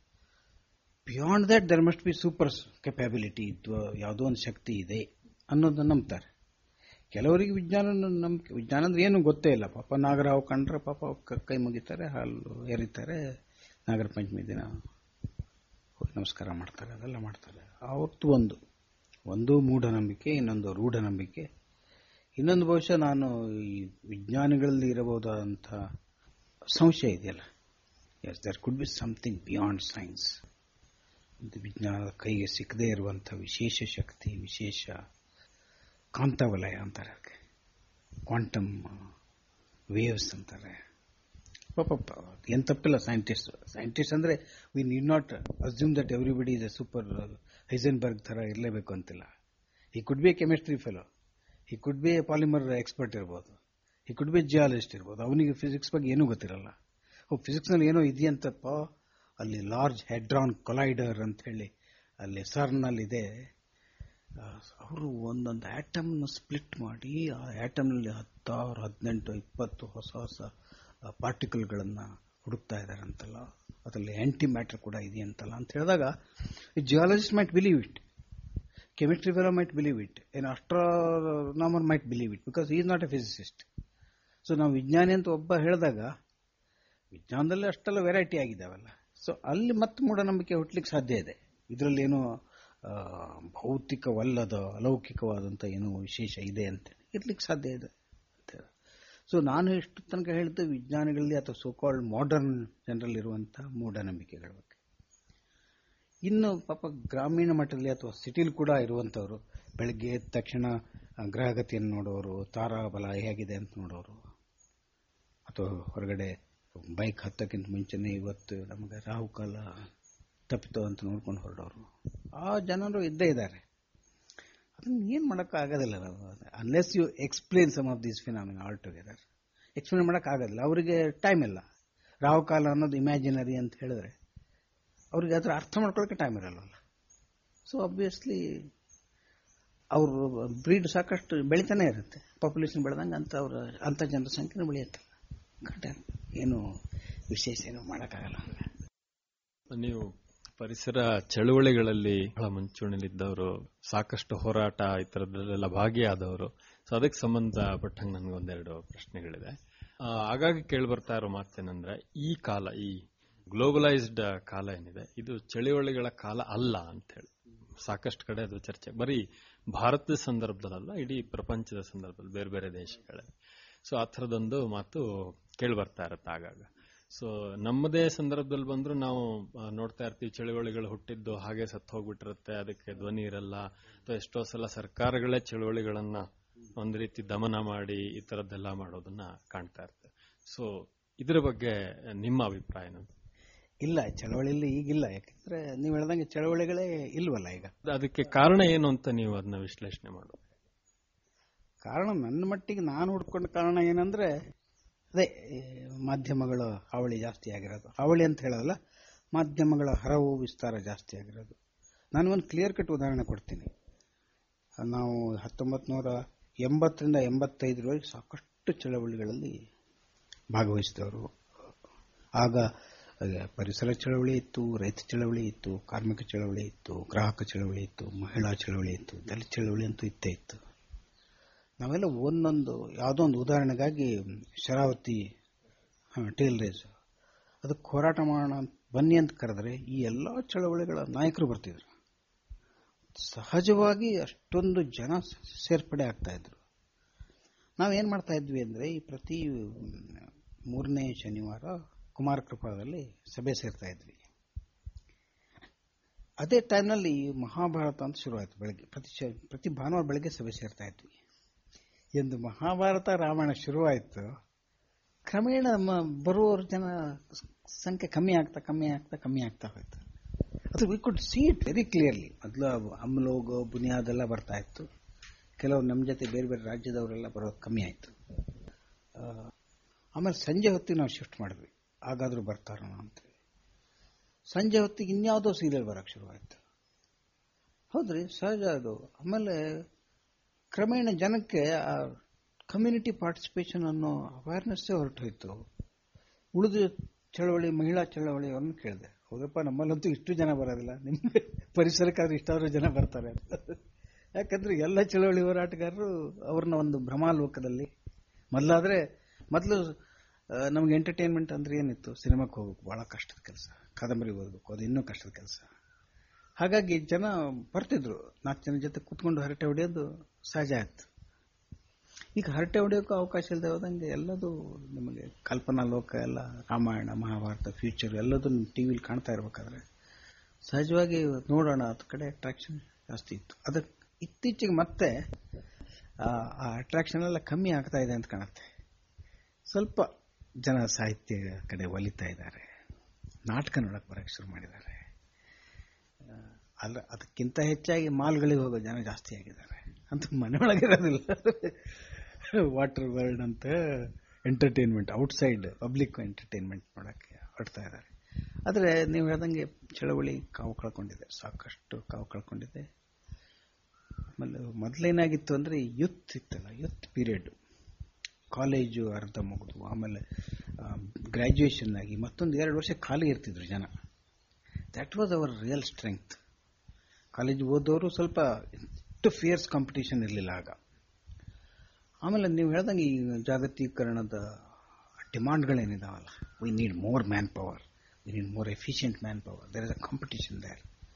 beyond that there must be super capability ಅಥವಾ ಯಾವುದೋ ಒಂದು ಶಕ್ತಿ ಇದೆ ಅನ್ನೋದನ್ನ ನಂಬ್ತಾರೆ ಕೆಲವರಿಗೆ ವಿಜ್ಞಾನ ನಂಬಿಕೆ ವಿಜ್ಞಾನ ಅಂದ್ರೆ ಏನು ಗೊತ್ತೇ ಇಲ್ಲ ಪಾಪ ನಾಗರಾವ್ ಕಂಡ್ರೆ ಪಾಪ ಕ- ಕೈ ಮುಗಿತಾರೆ ಹಾಲು ಎರಿತಾರೆ ನಾಗರ ಪಂಚಮಿ ದಿನ ಹೋಗಿ ನಮಸ್ಕಾರ ಮಾಡ್ತಾರೆ ಅದೆಲ್ಲ ಮಾಡ್ತಾರೆ ಅವತ್ತು ಒಂದು ಒಂದು ಮೂಢನಂಬಿಕೆ ಇನ್ನೊಂದು ರೂಢನಂಬಿಕೆ ಇನ್ನೊಂದು ಬಹುಶಃ ನಾನು ಈ ವಿಜ್ಞಾನಿಗಳಲ್ಲಿ ಇರಬಹುದಾದಂಥ ಸಂಶಯ ಇದೆಯಲ್ಲ as there could be something beyond science ವಿಜ್ಞಾನದ ಕೈಗೆ ಸಿಕ್ಕದೇ ಇರುವಂಥ ವಿಶೇಷ ಶಕ್ತಿ ವಿಶೇಷ ಕಾಂತವಲಯ ಅಂತಾರೆ ಅದಕ್ಕೆ ಕ್ವಾಂಟಮ್ ವೇವ್ಸ್ ಅಂತಾರೆ ಪಾಪ ಏನು ತಪ್ಪಿಲ್ಲ ಸೈಂಟಿಸ್ಟ್ ಸೈಂಟಿಸ್ಟ್ ಅಂದ್ರೆ we need not assume that everybody is a super Heisenberg ಥರ ಇರಲೇಬೇಕು ಅಂತಿಲ್ಲ he could be a chemistry fellow he could be a polymer expert ಇರ್ಬೋದು ಈ ಕುಡ್ ಬಿ ಜಿಯಾಲಜಿಸ್ಟ್ ಇರ್ಬೋದು ಅವನಿಗೆ ಫಿಸಿಕ್ಸ್ ಬಗ್ಗೆ ಏನೂ ಗೊತ್ತಿರಲ್ಲ ಓ ಫಿಸಿಕ್ಸ್ನಲ್ಲಿ ಏನೋ ಇದೆಯಂತಪ್ಪ ಅಲ್ಲಿ ಲಾರ್ಜ್ ಹೆಡ್ರಾನ್ ಕೊಲೈಡರ್ ಅಂತ ಹೇಳಿ ಅಲ್ಲಿ ಸರ್ನಲ್ಲಿ ಇದೆ ಅವರು ಒಂದೊಂದು ಆಟಮ್ನ ಸ್ಪ್ಲಿಟ್ ಮಾಡಿ ಆ ಆಟಮ್ನಲ್ಲಿ ಹತ್ತಾರು ಹದಿನೆಂಟು ಇಪ್ಪತ್ತು ಹೊಸ ಹೊಸ ಪಾರ್ಟಿಕಲ್ಗಳನ್ನು ಹುಡುಕ್ತಾ ಇದ್ದಾರಂತಲ್ಲ ಅದರಲ್ಲಿ ಆಂಟಿ ಮ್ಯಾಟರ್ ಕೂಡ ಇದೆಯಂತಲ್ಲ ಅಂತ ಹೇಳಿದಾಗ geologist might believe it chemistry fellow might believe it an astronomer might believe it because he's not a physicist so ನಾವು ವಿಜ್ಞಾನಿ ಅಂತ ಒಬ್ಬ ಹೇಳಿದಾಗ ವಿಜ್ಞಾನದಲ್ಲಿ ಅಷ್ಟೆಲ್ಲ ವೆರೈಟಿ ಆಗಿದ್ದಾವಲ್ಲ ಸೊ ಅಲ್ಲಿ ಮತ್ತೆ ಮೂಢನಂಬಿಕೆ ಹುಟ್ಲಿಕ್ಕೆ ಸಾಧ್ಯ ಇದೆ ಇದರಲ್ಲಿ ಏನೋ ಆ, ಭೌತಿಕವಲ್ಲದ ಅಲೌಕಿಕವಾದಂಥ ಏನೋ ವಿಶೇಷ ಇದೆ ಅಂತ ಇರ್ಲಿಕ್ಕೆ ಸಾಧ್ಯ ಇದೆ ಅಂತ ಸೊ ನಾನು ಎಷ್ಟು ತನಕ ಹೇಳಿದ್ದು ವಿಜ್ಞಾನಿಗಳಲ್ಲಿ ಅಥವಾ ಸೋಕಾಲ್ಡ್ ಮಾಡರ್ನ್ ಜನರಲ್ಲಿ ಇರುವಂಥ ಮೂಢನಂಬಿಕೆಗಳ ಬಗ್ಗೆ ಇನ್ನು ಪಾಪ ಗ್ರಾಮೀಣ ಮಟ್ಟದಲ್ಲಿ ಅಥವಾ ಸಿಟಿಲಿ ಕೂಡ ಇರುವಂಥವ್ರು ಬೆಳಗ್ಗೆ ಎದ್ದ ತಕ್ಷಣ ಆ, ಗ್ರಹಗತಿಯನ್ನು ನೋಡೋರು ತಾರಾಬಲ ಹೇಗಿದೆ ಅಂತ ನೋಡೋರು ಅಥವಾ ಹೊರಗಡೆ ಬೈಕ್ ಹತ್ತಕ್ಕಿಂತ ಮುಂಚೆನೆ ಇವತ್ತು ನಮಗೆ ರಾಹುಕಾಲ ತಪ್ಪಿತು ಅಂತ ನೋಡ್ಕೊಂಡು ಹೊರಡೋರು ಆ ಜನರು ಇದ್ದೇ ಇದ್ದಾರೆ ಅದನ್ನ ಏನು ಮಾಡೋಕ್ಕಾಗೋದಿಲ್ಲ ನಾವು unless you explain some of these phenomena all together explain ಮಾಡೋಕ್ಕಾಗೋದಿಲ್ಲ ಅವರಿಗೆ ಟೈಮ್ ಇಲ್ಲ ರಾಹುಕಾಲ ಅನ್ನೋದು ಇಮ್ಯಾಜಿನರಿ ಅಂತ ಹೇಳಿದ್ರೆ ಅವ್ರಿಗೆ ಅದರ ಅರ್ಥ ಮಾಡ್ಕೊಳ್ಳೋಕೆ ಟೈಮ್ ಇರಲ್ಲ ಸೊ ಅಬ್ವಿಯಸ್ಲಿ ಅವರು ಬ್ರೀಡ್ ಸಾಕಷ್ಟು ಬೆಳಿತಾನೆ ಇರುತ್ತೆ ಪಾಪ್ಯುಲೇಷನ್ ಬೆಳೆದಂಗೆ ಅಂತ ಅವ್ರ ಅಂಥ ಜನರ ಸಂಖ್ಯೆನೂ ಬೆಳೆಯುತ್ತೆ ಕರೆಕ್ಟ್ ಏನು ವಿಶೇಷ ಏನು ಮಾಡೋಕ್ಕಾಗಲ್ಲ ನೀವು ಪರಿಸರ ಚಳುವಳಿಗಳಲ್ಲಿ ಬಹಳ ಮುಂಚೂಣಿಲಿದ್ದವರು ಸಾಕಷ್ಟು ಹೋರಾಟ ಈ ತರದಲ್ಲೆಲ್ಲ ಭಾಗಿಯಾದವರು ಸೊ ಅದಕ್ಕೆ ಸಂಬಂಧಪಟ್ಟಂಗೆ ನನಗೆ ಒಂದೆರಡು ಪ್ರಶ್ನೆಗಳಿದೆ ಆ, ಆಗಾಗ ಕೇಳ್ಬರ್ತಾ ಇರೋ ಮಾತೇನಂದ್ರೆ ಈ ಕಾಲ ಈ ಗ್ಲೋಬಲೈಸ್ಡ್ ಕಾಲ ಏನಿದೆ ಇದು ಚಳುವಳಿಗಳ ಕಾಲ ಅಲ್ಲ ಅಂತ ಹೇಳಿ ಸಾಕಷ್ಟು ಕಡೆ ಅದು ಚರ್ಚೆ ಬರೀ ಭಾರತದ ಸಂದರ್ಭದಲ್ಲ ಇಡೀ ಪ್ರಪಂಚದ ಸಂದರ್ಭದಲ್ಲಿ ಬೇರೆ ಬೇರೆ ದೇಶಗಳಲ್ಲಿ ಸೊ ಆ ಥರದೊಂದು ಮಾತು ಕೇಳ್ಬರ್ತಾ ಇರುತ್ತೆ ಆಗಾಗ ಸೊ ನಮ್ಮದೇ ಸಂದರ್ಭದಲ್ಲಿ ಬಂದ್ರು ನಾವು ಆ, ನೋಡ್ತಾ ಇರ್ತೀವಿ ಚಳುವಳಿಗಳು ಹುಟ್ಟಿದ್ದು ಹಾಗೆ ಸತ್ತು ಹೋಗ್ಬಿಟ್ಟಿರುತ್ತೆ ಅದಕ್ಕೆ ಧ್ವನಿ ಇರಲ್ಲ ಅಥವಾ ಎಷ್ಟೋ ಸಲ ಸರ್ಕಾರಗಳೇ ಚಳುವಳಿಗಳನ್ನ ಒಂದ್ ರೀತಿ ದಮನ ಮಾಡಿ ಈ ತರದ್ದೆಲ್ಲ ಮಾಡೋದನ್ನ ಕಾಣ್ತಾ ಇರ್ತೇವೆ ಸೊ ಇದ್ರ ಬಗ್ಗೆ ನಿಮ್ಮ ಅಭಿಪ್ರಾಯ ಏನು? ಇಲ್ಲ ಚಳವಳಿಯಲ್ಲಿ ಈಗಿಲ್ಲ ಯಾಕಂದ್ರೆ ನೀವು ಹೇಳ್ದಂಗೆ ಚಳವಳಿಗಳೇ ಇಲ್ವಲ್ಲ ಈಗ ಅದಕ್ಕೆ ಕಾರಣ ಏನು ಅಂತ ನೀವು ಅದನ್ನ ವಿಶ್ಲೇಷಣೆ ಮಾಡೋದು ಕಾರಣ ನನ್ನ ಮಟ್ಟಿಗೆ ನಾನು ಹುಡ್ಕೊಂಡ ಕಾರಣ ಏನಂದ್ರೆ ಅದೇ ಈ ಮಾಧ್ಯಮಗಳ ಹಾವಳಿ ಜಾಸ್ತಿ ಆಗಿರೋದು ಹಾವಳಿ ಅಂತ ಹೇಳೋಲ್ಲ ಮಾಧ್ಯಮಗಳ ಹರವು ವಿಸ್ತಾರ ಜಾಸ್ತಿ ಆಗಿರೋದು ನಾನು ಒಂದು ಕ್ಲಿಯರ್ ಕಟ್ ಉದಾಹರಣೆ ಕೊಡ್ತೀನಿ ನಾವು ಹತ್ತೊಂಬತ್ತು ನೂರ ಎಂಬತ್ತರಿಂದ ಎಂಬತ್ತೈದರವರೆಗೆ ಸಾಕಷ್ಟು ಚಳವಳಿಗಳಲ್ಲಿ ಭಾಗವಹಿಸಿದವರು ಆಗ ಅದೇ ಪರಿಸರ ಚಳವಳಿ ಇತ್ತು ರೈತ ಚಳವಳಿ ಇತ್ತು ಕಾರ್ಮಿಕ ಚಳವಳಿ ಇತ್ತು ಗ್ರಾಹಕ ಚಳವಳಿ ಇತ್ತು ಮಹಿಳಾ ಚಳವಳಿ ಇತ್ತು ದಲಿತ ಚಳವಳಿ ಅಂತೂ ಇತ್ತೇ ಇತ್ತು ನಾವೆಲ್ಲ ಒಂದೊಂದು ಯಾವುದೋ ಒಂದು ಉದಾಹರಣೆಗಾಗಿ ಶರಾವತಿ ಟೇಲ್ ರೇಸ್ ಅದಕ್ಕೆ ಹೋರಾಟ ಮಾಡೋಣ ಅಂತ ಬನ್ನಿ ಅಂತ ಕರೆದ್ರೆ ಈ ಎಲ್ಲ ಚಳವಳಿಗಳ ನಾಯಕರು ಬರ್ತಿದ್ರು ಸಹಜವಾಗಿ ಅಷ್ಟೊಂದು ಜನ ಸೇರ್ಪಡೆ ಆಗ್ತಾ ಇದ್ರು ನಾವೇನ್ ಮಾಡ್ತಾ ಇದ್ವಿ ಅಂದ್ರೆ ಈ ಪ್ರತಿ ಮೂರನೇ ಶನಿವಾರ ಕುಮಾರ ಕೃಪಾದಲ್ಲಿ ಸಭೆ ಸೇರ್ತಾ ಇದ್ವಿ ಅದೇ ಟೈಮ್ನಲ್ಲಿ ಮಹಾಭಾರತ ಅಂತ ಶುರುವಾಯಿತು ಬೆಳಗ್ಗೆ ಪ್ರತಿ ಶ- ಪ್ರತಿ ಭಾನುವಾರ ಬೆಳಗ್ಗೆ ಸಭೆ ಸೇರ್ತಾ ಇದ್ವಿ ಎಂದು ಮಹಾಭಾರತ ರಾಮಾಯಣ ಶುರುವಾಯಿತು ಕ್ರಮೇಣ ನಮ್ಮ ಬರುವವ್ರ ಜನ ಸಂಖ್ಯೆ ಕಮ್ಮಿ ಆಗ್ತಾ ಕಮ್ಮಿ ಆಗ್ತಾ ಕಮ್ಮಿ ಆಗ್ತಾ ಹೋಯ್ತು ಅದು we could see it very clearly ಮೊದಲು ಅಮ್ಲೋಗ ಬುನಿಯಾದ್ ಎಲ್ಲ ಬರ್ತಾ ಇತ್ತು ಕೆಲವರು ನಮ್ಮ ಜೊತೆ ಬೇರೆ ಬೇರೆ ರಾಜ್ಯದವರೆಲ್ಲ ಬರೋದು ಕಮ್ಮಿ ಆಯಿತು ಆಮೇಲೆ ಸಂಜೆ ಹೊತ್ತಿಗೆ ನಾವು ಶಿಫ್ಟ್ ಮಾಡಿದ್ವಿ ಹಾಗಾದ್ರೂ ಬರ್ತಾರೋಣ ಅಂತೇಳಿ ಸಂಜೆ ಹೊತ್ತಿಗೆ ಇನ್ಯಾವುದೋ ಸೀರಿಯಲ್ ಬರಕ್ಕೆ ಶುರುವಾಯಿತು ಹೌದ್ರಿ ಸಹಜ ಅದು ಆಮೇಲೆ ಕ್ರಮೇಣ ಜನಕ್ಕೆ ಆ ಕಮ್ಯುನಿಟಿ ಪಾರ್ಟಿಸಿಪೇಷನ್ ಅನ್ನೋ ಅವೇರ್ನೆಸ್ ಹೊರಟೋಯ್ತು ಉಳಿದ ಚಳವಳಿ ಮಹಿಳಾ ಚಳವಳಿ ಅವ್ರನ್ನ ಕೇಳಿದೆ ಹೌದಪ್ಪ ನಮ್ಮಲ್ಲಂತೂ ಇಷ್ಟು ಜನ ಬರೋದಿಲ್ಲ ನಿಮ್ಮ ಪರಿಸರಕ್ಕಾದ್ರೆ ಇಷ್ಟಾದ್ರೂ ಜನ ಬರ್ತಾರೆ ಅಂತ. ಯಾಕಂದ್ರೆ ಎಲ್ಲ ಚಳವಳಿ ಹೋರಾಟಗಾರರು ಅವ್ರನ್ನ ಒಂದು ಭ್ರಮಾಲೋಕದಲ್ಲಿ ಮೊದಲಾದ್ರೆ ಮೊದಲು ನಮ್ಗೆ ಎಂಟರ್ಟೈನ್ಮೆಂಟ್ ಅಂದ್ರೆ ಏನಿತ್ತು ಸಿನಿಮಾಕ್ಕೆ ಹೋಗ್ಬೇಕು ಬಹಳ ಕಷ್ಟದ ಕೆಲಸ ಕಾದಂಬರಿ ಓದಬೇಕು ಅದು ಇನ್ನೂ ಕಷ್ಟದ ಕೆಲಸ ಹಾಗಾಗಿ ಜನ ಬರ್ತಿದ್ರು ನಾಲ್ಕು ಜನ ಜೊತೆ ಕುತ್ಕೊಂಡು ಹರಟೆ ಹೊಡೆಯೋದು ಸಹಜ ಆಯ್ತು ಈಗ ಹರಟೆ ಹೊಡೆಯೋಕ್ಕೂ ಅವಕಾಶ ಇಲ್ಲದೆ ಹೋದಂಗೆ ಎಲ್ಲದೂ ನಿಮಗೆ ಕಲ್ಪನಾ ಲೋಕ ಎಲ್ಲ ರಾಮಾಯಣ ಮಹಾಭಾರತ ಫ್ಯೂಚರ್ ಎಲ್ಲದೂ ಟಿ ವಿಲಿ ಕಾಣ್ತಾ ಇರ್ಬೇಕಾದ್ರೆ ಸಹಜವಾಗಿ ನೋಡೋಣ ಅದ ಕಡೆ ಅಟ್ರಾಕ್ಷನ್ ಜಾಸ್ತಿ ಇತ್ತು ಅದಕ್ಕೆ ಇತ್ತೀಚೆಗೆ ಮತ್ತೆ ಆ ಅಟ್ರಾಕ್ಷನ್ ಎಲ್ಲ ಕಮ್ಮಿ ಆಗ್ತಾ ಇದೆ ಅಂತ ಕಾಣುತ್ತೆ ಸ್ವಲ್ಪ ಜನ ಸಾಹಿತ್ಯ ಕಡೆ ಒಲಿತಾ ಇದ್ದಾರೆ ನಾಟಕ ನೋಡಕ್ ಬರಕ್ಕೆ ಶುರು ಮಾಡಿದ್ದಾರೆ ಆ, ಅಲ್ಲ ಅದಕ್ಕಿಂತ ಹೆಚ್ಚಾಗಿ ಮಾಲ್ಗಳಿಗೆ ಹೋಗೋ ಜನ ಜಾಸ್ತಿ ಆಗಿದ್ದಾರೆ ಅಂತ ಮನೆಯೊಳಗಿರೋದಿಲ್ಲ ವಾಟರ್ ವರ್ಲ್ಡ್ ಅಂತ ಎಂಟರ್ಟೈನ್ಮೆಂಟ್ ಔಟ್ಸೈಡ್ ಪಬ್ಲಿಕ್ ಎಂಟರ್ಟೈನ್ಮೆಂಟ್ ನೋಡಕ್ಕೆ ಹೊರಡ್ತಾ ಇದ್ದಾರೆ ಆದರೆ ನೀವು ಹೇಳ್ದಂಗೆ ಚಳವಳಿ ಕಾವು ಕಳ್ಕೊಂಡಿದೆ ಸಾಕಷ್ಟು ಕಾವು ಕಳ್ಕೊಂಡಿದೆ ಆಮೇಲೆ ಮೊದಲೇನಾಗಿತ್ತು ಅಂದ್ರೆ ಯುತ್ ಇತ್ತಲ್ಲ ಯುತ್ ಪೀರಿಯಡ್ ಕಾಲೇಜು ಅರ್ಧ ಮುಗಿದು ಆಮೇಲೆ ಗ್ರ್ಯಾಜುಯೇಷನ್ ಆಗಿ ಮತ್ತೊಂದು ಎರಡು ವರ್ಷ ಖಾಲಿ ಇರ್ತಿದ್ರು ಜನ that was our real strength college ಓದೋರು ಸ್ವಲ್ಪ ಇಷ್ಟು ಫಿಯರ್ಸ್ ಕಾಂಪಿಟೇಷನ್ ಇರಲಿಲ್ಲ ಆಗ ಆಮೇಲೆ ನೀವು ಹೇಳ್ದಂಗೆ ಈ ಜಾಗತೀಕರಣದ ಡಿಮಾಂಡ್ಗಳೇನಿದಾವಲ್ಲ we need more manpower we need more efficient manpower there is a competition there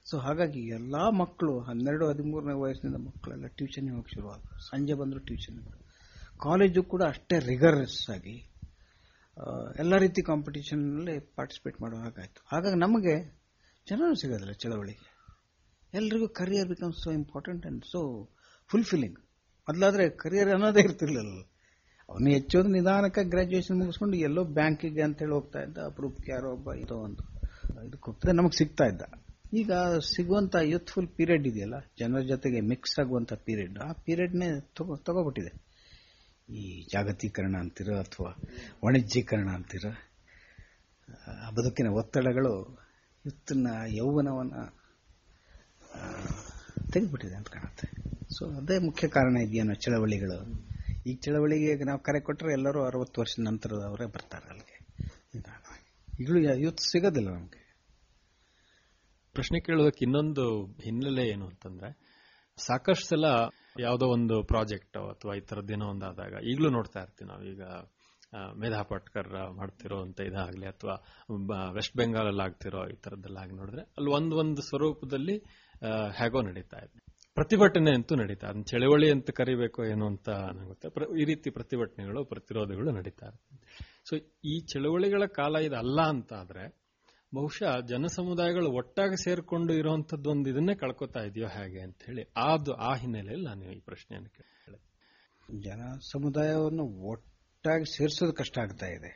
so ಹಾಗಾಗಿ ಎಲ್ಲಾ ಮಕ್ಕಳು ಹನ್ನೆರಡು ಹದಿಮೂರನೇ ವಯಸ್ಸಿನಿಂದ ಮಕ್ಕಳೆಲ್ಲ ಟ್ಯೂಷನ್ ಹೋಗಿ ಶುರುವಾಗ ಸಂಜೆ ಬಂದ್ರು ಟ್ಯೂಷನ್ ಕಾಲೇಜು ಕೂಡ ಅಷ್ಟೇ ರಿಗರಸ್ ಆಗಿ ಆ, ಎಲ್ಲ ರೀತಿ ಕಾಂಪಿಟೇಷನ್ ನಲ್ಲಿ ಪಾರ್ಟಿಸಿಪೇಟ್ ಮಾಡೋ ಹಾಗಾಯ್ತು ಹಾಗಾಗಿ ನಮಗೆ ಜನರು ಸಿಗೋದಿಲ್ಲ ಚಳವಳಿಗೆ ಎಲ್ರಿಗೂ career become so important and so fulfilling ಮೊದಲಾದ್ರೆ ಕರಿಯರ್ ಅನ್ನೋದೇ ಇರ್ತಿರ್ಲಿಲ್ಲ ಅವನು ಹೆಚ್ಚೋದು ನಿಧಾನಕ್ಕೆ ಗ್ರಾಜುಯೇಷನ್ ಮುಗಿಸ್ಕೊಂಡು ಎಲ್ಲೋ ಬ್ಯಾಂಕಿಗೆ ಅಂತೇಳಿ ಹೋಗ್ತಾ ಇದ್ದ ಅಪರೂಪಕ್ಕೆ ಯಾರೋ ಒಬ್ಬ ಇದೋ ಒಂದು ಇದಕ್ಕೆ ಹೋಗ್ತದೆ ನಮಗೆ ಸಿಗ್ತಾ ಇದ್ದ ಈಗ ಸಿಗುವಂತ ಯೂತ್ಫುಲ್ ಪೀರಿಯಡ್ ಇದೆಯಲ್ಲ ಜನರ ಜೊತೆಗೆ ಮಿಕ್ಸ್ ಆಗುವಂತ ಪೀರಿಯಡ್ ಆ ಪೀರಿಯಡ್ನೇ ತಗೋ ತಗೋಬಿಟ್ಟಿದೆ ಈ ಜಾಗತೀಕರಣ ಅಂತೀರ ಅಥವಾ ವಾಣಿಜ್ಯೀಕರಣ ಅಂತೀರ ಆ ಬದುಕಿನ ಒತ್ತಡಗಳು ಯುತ್ತನ್ನ ಯೌವನವನ್ನ ಆ, ತೆಗೆದ್ಬಿಟ್ಟಿದೆ ಅಂತ ಕಾಣುತ್ತೆ ಸೊ ಅದೇ ಮುಖ್ಯ ಕಾರಣ ಇದೆಯೇನೋ ಚಳವಳಿಗಳು ಈ ಚಳವಳಿಗೆ ನಾವು ಕರೆ ಕೊಟ್ಟರೆ ಎಲ್ಲರೂ ಅರವತ್ತು ವರ್ಷದ ನಂತರದವರೇ ಬರ್ತಾರೆ ಅಲ್ಲಿಗೆ ಈಗಲೂ ಯೂತ್ ಸಿಗೋದಿಲ್ಲ ನಮಗೆ ಪ್ರಶ್ನೆ ಕೇಳೋದಕ್ಕೆ ಇನ್ನೊಂದು ಹಿನ್ನೆಲೆ ಏನು ಅಂತಂದ್ರೆ ಸಾಕಷ್ಟು ಸಲ ಯಾವುದೋ ಒಂದು ಪ್ರಾಜೆಕ್ಟ್ ಅಥವಾ ಈ ಥರದ್ದೇನೋ ಒಂದಾದಾಗ ಈಗಲೂ ನೋಡ್ತಾ ಇರ್ತೀವಿ ನಾವು ಈಗ ಆ, ಮೇಧಾ ಪಾಟ್ಕರ್ ಮಾಡ್ತಿರೋ ಅಂತ ಇದಾಗ್ಲಿ ಅಥವಾ ವೆಸ್ಟ್ ಬೆಂಗಾಲ್ ಅಲ್ಲಿ ಆಗ್ತಿರೋ ಈ ತರದ್ದೆಲ್ಲ ಆಗಿ ನೋಡಿದ್ರೆ ಅಲ್ಲಿ ಒಂದ್ ಒಂದು ಸ್ವರೂಪದಲ್ಲಿ ಆ, ಹೇಗೋ ನಡೀತಾ ಇದೆ ಪ್ರತಿಭಟನೆ ಅಂತೂ ನಡೀತಾ ಅದನ್ನ ಚಳವಳಿ ಅಂತ ಕರಿಬೇಕು ಏನು ಅಂತ ನಂಗೆ ಗೊತ್ತೆ ಪ್ರ- ಈ ರೀತಿ ಪ್ರತಿಭಟನೆಗಳು ಪ್ರತಿರೋಧಗಳು ನಡೀತಾ ಇರ್ತದೆ ಸೊ ಈ ಚಳವಳಿಗಳ ಕಾಲ ಇದಲ್ಲ ಅಂತ ಆದ್ರೆ ಬಹುಶಃ ಜನಸಮುದಾಯಗಳು ಒಟ್ಟಾಗಿ ಸೇರ್ಕೊಂಡು ಇರುವಂತದ್ದು ಒಂದು ಇದನ್ನೇ ಕಳ್ಕೊತಾ ಇದೆಯೋ ಹೇಗೆ ಅಂತ ಹೇಳಿ ಅದು ಆ ಹಿನ್ನೆಲೆಯಲ್ಲಿ ನಾನು ಈ ಪ್ರಶ್ನೆಯನ್ನು ಕೇಳಿದೆ ಜನ ಸಮುದಾಯವನ್ನು ಒಟ್ಟಾಗಿ ಸೇರಿಸೋದು ಕಷ್ಟ ಆಗ್ತಾ ಇದೆ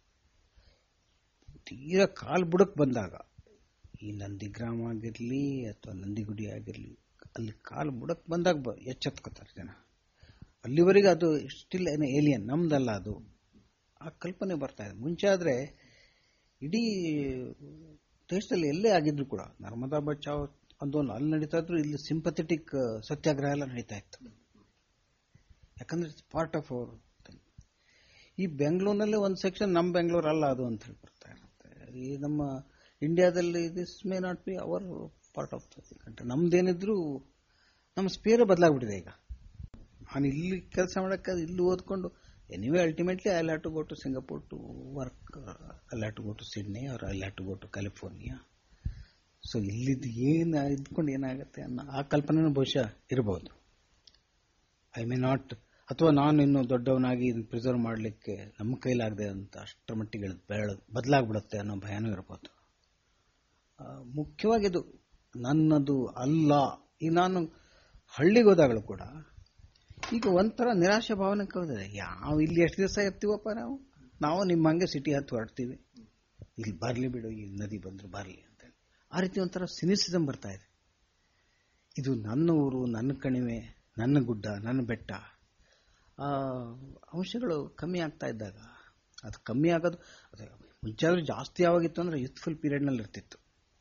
ತೀರಾ ಕಾಲ್ ಬುಡಕ್ ಬಂದಾಗ ಈ ನಂದಿಗ್ರಾಮ ಆಗಿರ್ಲಿ ಅಥವಾ ನಂದಿಗುಡಿ ಆಗಿರ್ಲಿ ಅಲ್ಲಿ ಕಾಲ್ ಬುಡಕ್ ಬಂದಾಗ ಬ- ಎಚ್ಚೆತ್ಕೋತಾರೆ ಜನ ಅಲ್ಲಿವರೆಗೆ ಅದು ಸ್ಟಿಲ್ ಏನ್ ಏಲಿಯನ್ ನಮ್ದಲ್ಲ ಅದು ಆ ಕಲ್ಪನೆ ಬರ್ತಾ ಇದೆ ಮುಂಚೆ ಆದ್ರೆ ಇಡೀ ದೇಶದಲ್ಲಿ ಎಲ್ಲೇ ಆಗಿದ್ರು ಕೂಡ ನರ್ಮದಾ ಬಚಾವ್ ಆಂದೋಲನ ಅಲ್ಲಿ ನಡೀತಾ ಇದ್ರು ಇಲ್ಲಿ ಸಿಂಪಥೆಟಿಕ್ ಸತ್ಯಾಗ್ರಹ ಎಲ್ಲ ನಡೀತಾ ಇತ್ತು ಯಾಕಂದ್ರೆ ಇಟ್ಸ್ ಪಾರ್ಟ್ ಆಫ್ ಅವರ್ ಈ ಬೆಂಗಳೂರಿನಲ್ಲಿ ಒಂದು ಸೆಕ್ಷನ್ ನಮ್ಮ ಬೆಂಗಳೂರು ಅಲ್ಲ ಅದು ಅಂತ ಹೇಳಿ ಬರ್ತಾ ಇರುತ್ತೆ ಈ ನಮ್ಮ ಇಂಡಿಯಾದಲ್ಲಿ this may not be our part of the country ನಮ್ದೇನಿದ್ರು ನಮ್ಮ ಸ್ಪೇರೆ ಬದಲಾಗ್ಬಿಟ್ಟಿದೆ ಈಗ ನಾನು ಇಲ್ಲಿ ಕೆಲಸ ಮಾಡಕ್ಕೆ ಇಲ್ಲಿ ಓದ್ಕೊಂಡು anyway ultimately I have to go to Singapore to work I have to go to Sydney or I have to go to California so ಇಲ್ಲಿದ್ದು ಏನು ಇದ್ಕೊಂಡು ಏನಾಗುತ್ತೆ ಅನ್ನೋ ಆ ಕಲ್ಪನೆನೂ ಬಹುಶಃ ಇರಬಹುದು ಐ ಮೇ ನಾಟ್ ಅಥವಾ ನಾನು ಇನ್ನು ದೊಡ್ಡವನಾಗಿ ಇದನ್ನ ಪ್ರಿಸರ್ವ್ ಮಾಡಲಿಕ್ಕೆ ನಮ್ಮ ಕೈಲಾಗದೆ ಅಂತ ಅಷ್ಟರ ಮಟ್ಟಿಗೆ ಬೆಳ ಬದಲಾಗ್ಬಿಡುತ್ತೆ ಅನ್ನೋ ಭಯನೂ ಇರಬಹುದು ಆ, ಮುಖ್ಯವಾಗಿ ಇದು ನನ್ನದು ಅಲ್ಲ ಈಗ ನಾನು ಹಳ್ಳಿಗೆ ಹೋದಾಗಲೂ ಕೂಡ ಈಗ ಒಂಥರ ನಿರಾಶೆ ಭಾವನೆ ಕಳೆದಿದೆ ಯಾವ ಇಲ್ಲಿ ಎಷ್ಟು ದಿವಸ ಇರ್ತೀವಪ್ಪ ನಾವು ನಾವು ನಿಮ್ಮ ಹಂಗೆ ಸಿಟಿ ಹತ್ತು ಹೊರಡ್ತೀವಿ ಇಲ್ಲಿ ಬರ್ಲಿ ಬಿಡು ಈ ನದಿ ಬಂದ್ರು ಬರ್ಲಿ ಅಂತ ಆ ರೀತಿ ಒಂಥರ ಸಿನಿಸಿಸಮ್ ಬರ್ತಾ ಇದೆ ಇದು ನನ್ನ ಊರು ನನ್ನ ಕಣಿವೆ ನನ್ನ ಗುಡ್ಡ ನನ್ನ ಬೆಟ್ಟ ಆ ಅಂಶಗಳು ಕಮ್ಮಿ ಆಗ್ತಾ ಇದ್ದಾಗ ಅದು ಕಮ್ಮಿ ಆಗೋದು ಅದೇ ಮುಂಚೆ ಆದ್ರೆ ಜಾಸ್ತಿ ಯಾವಾಗಿತ್ತು ಅಂದ್ರೆ ಯೂತ್ಫುಲ್ ಪೀರಿಯಡ್ನಲ್ಲಿ ಇರ್ತಿತ್ತು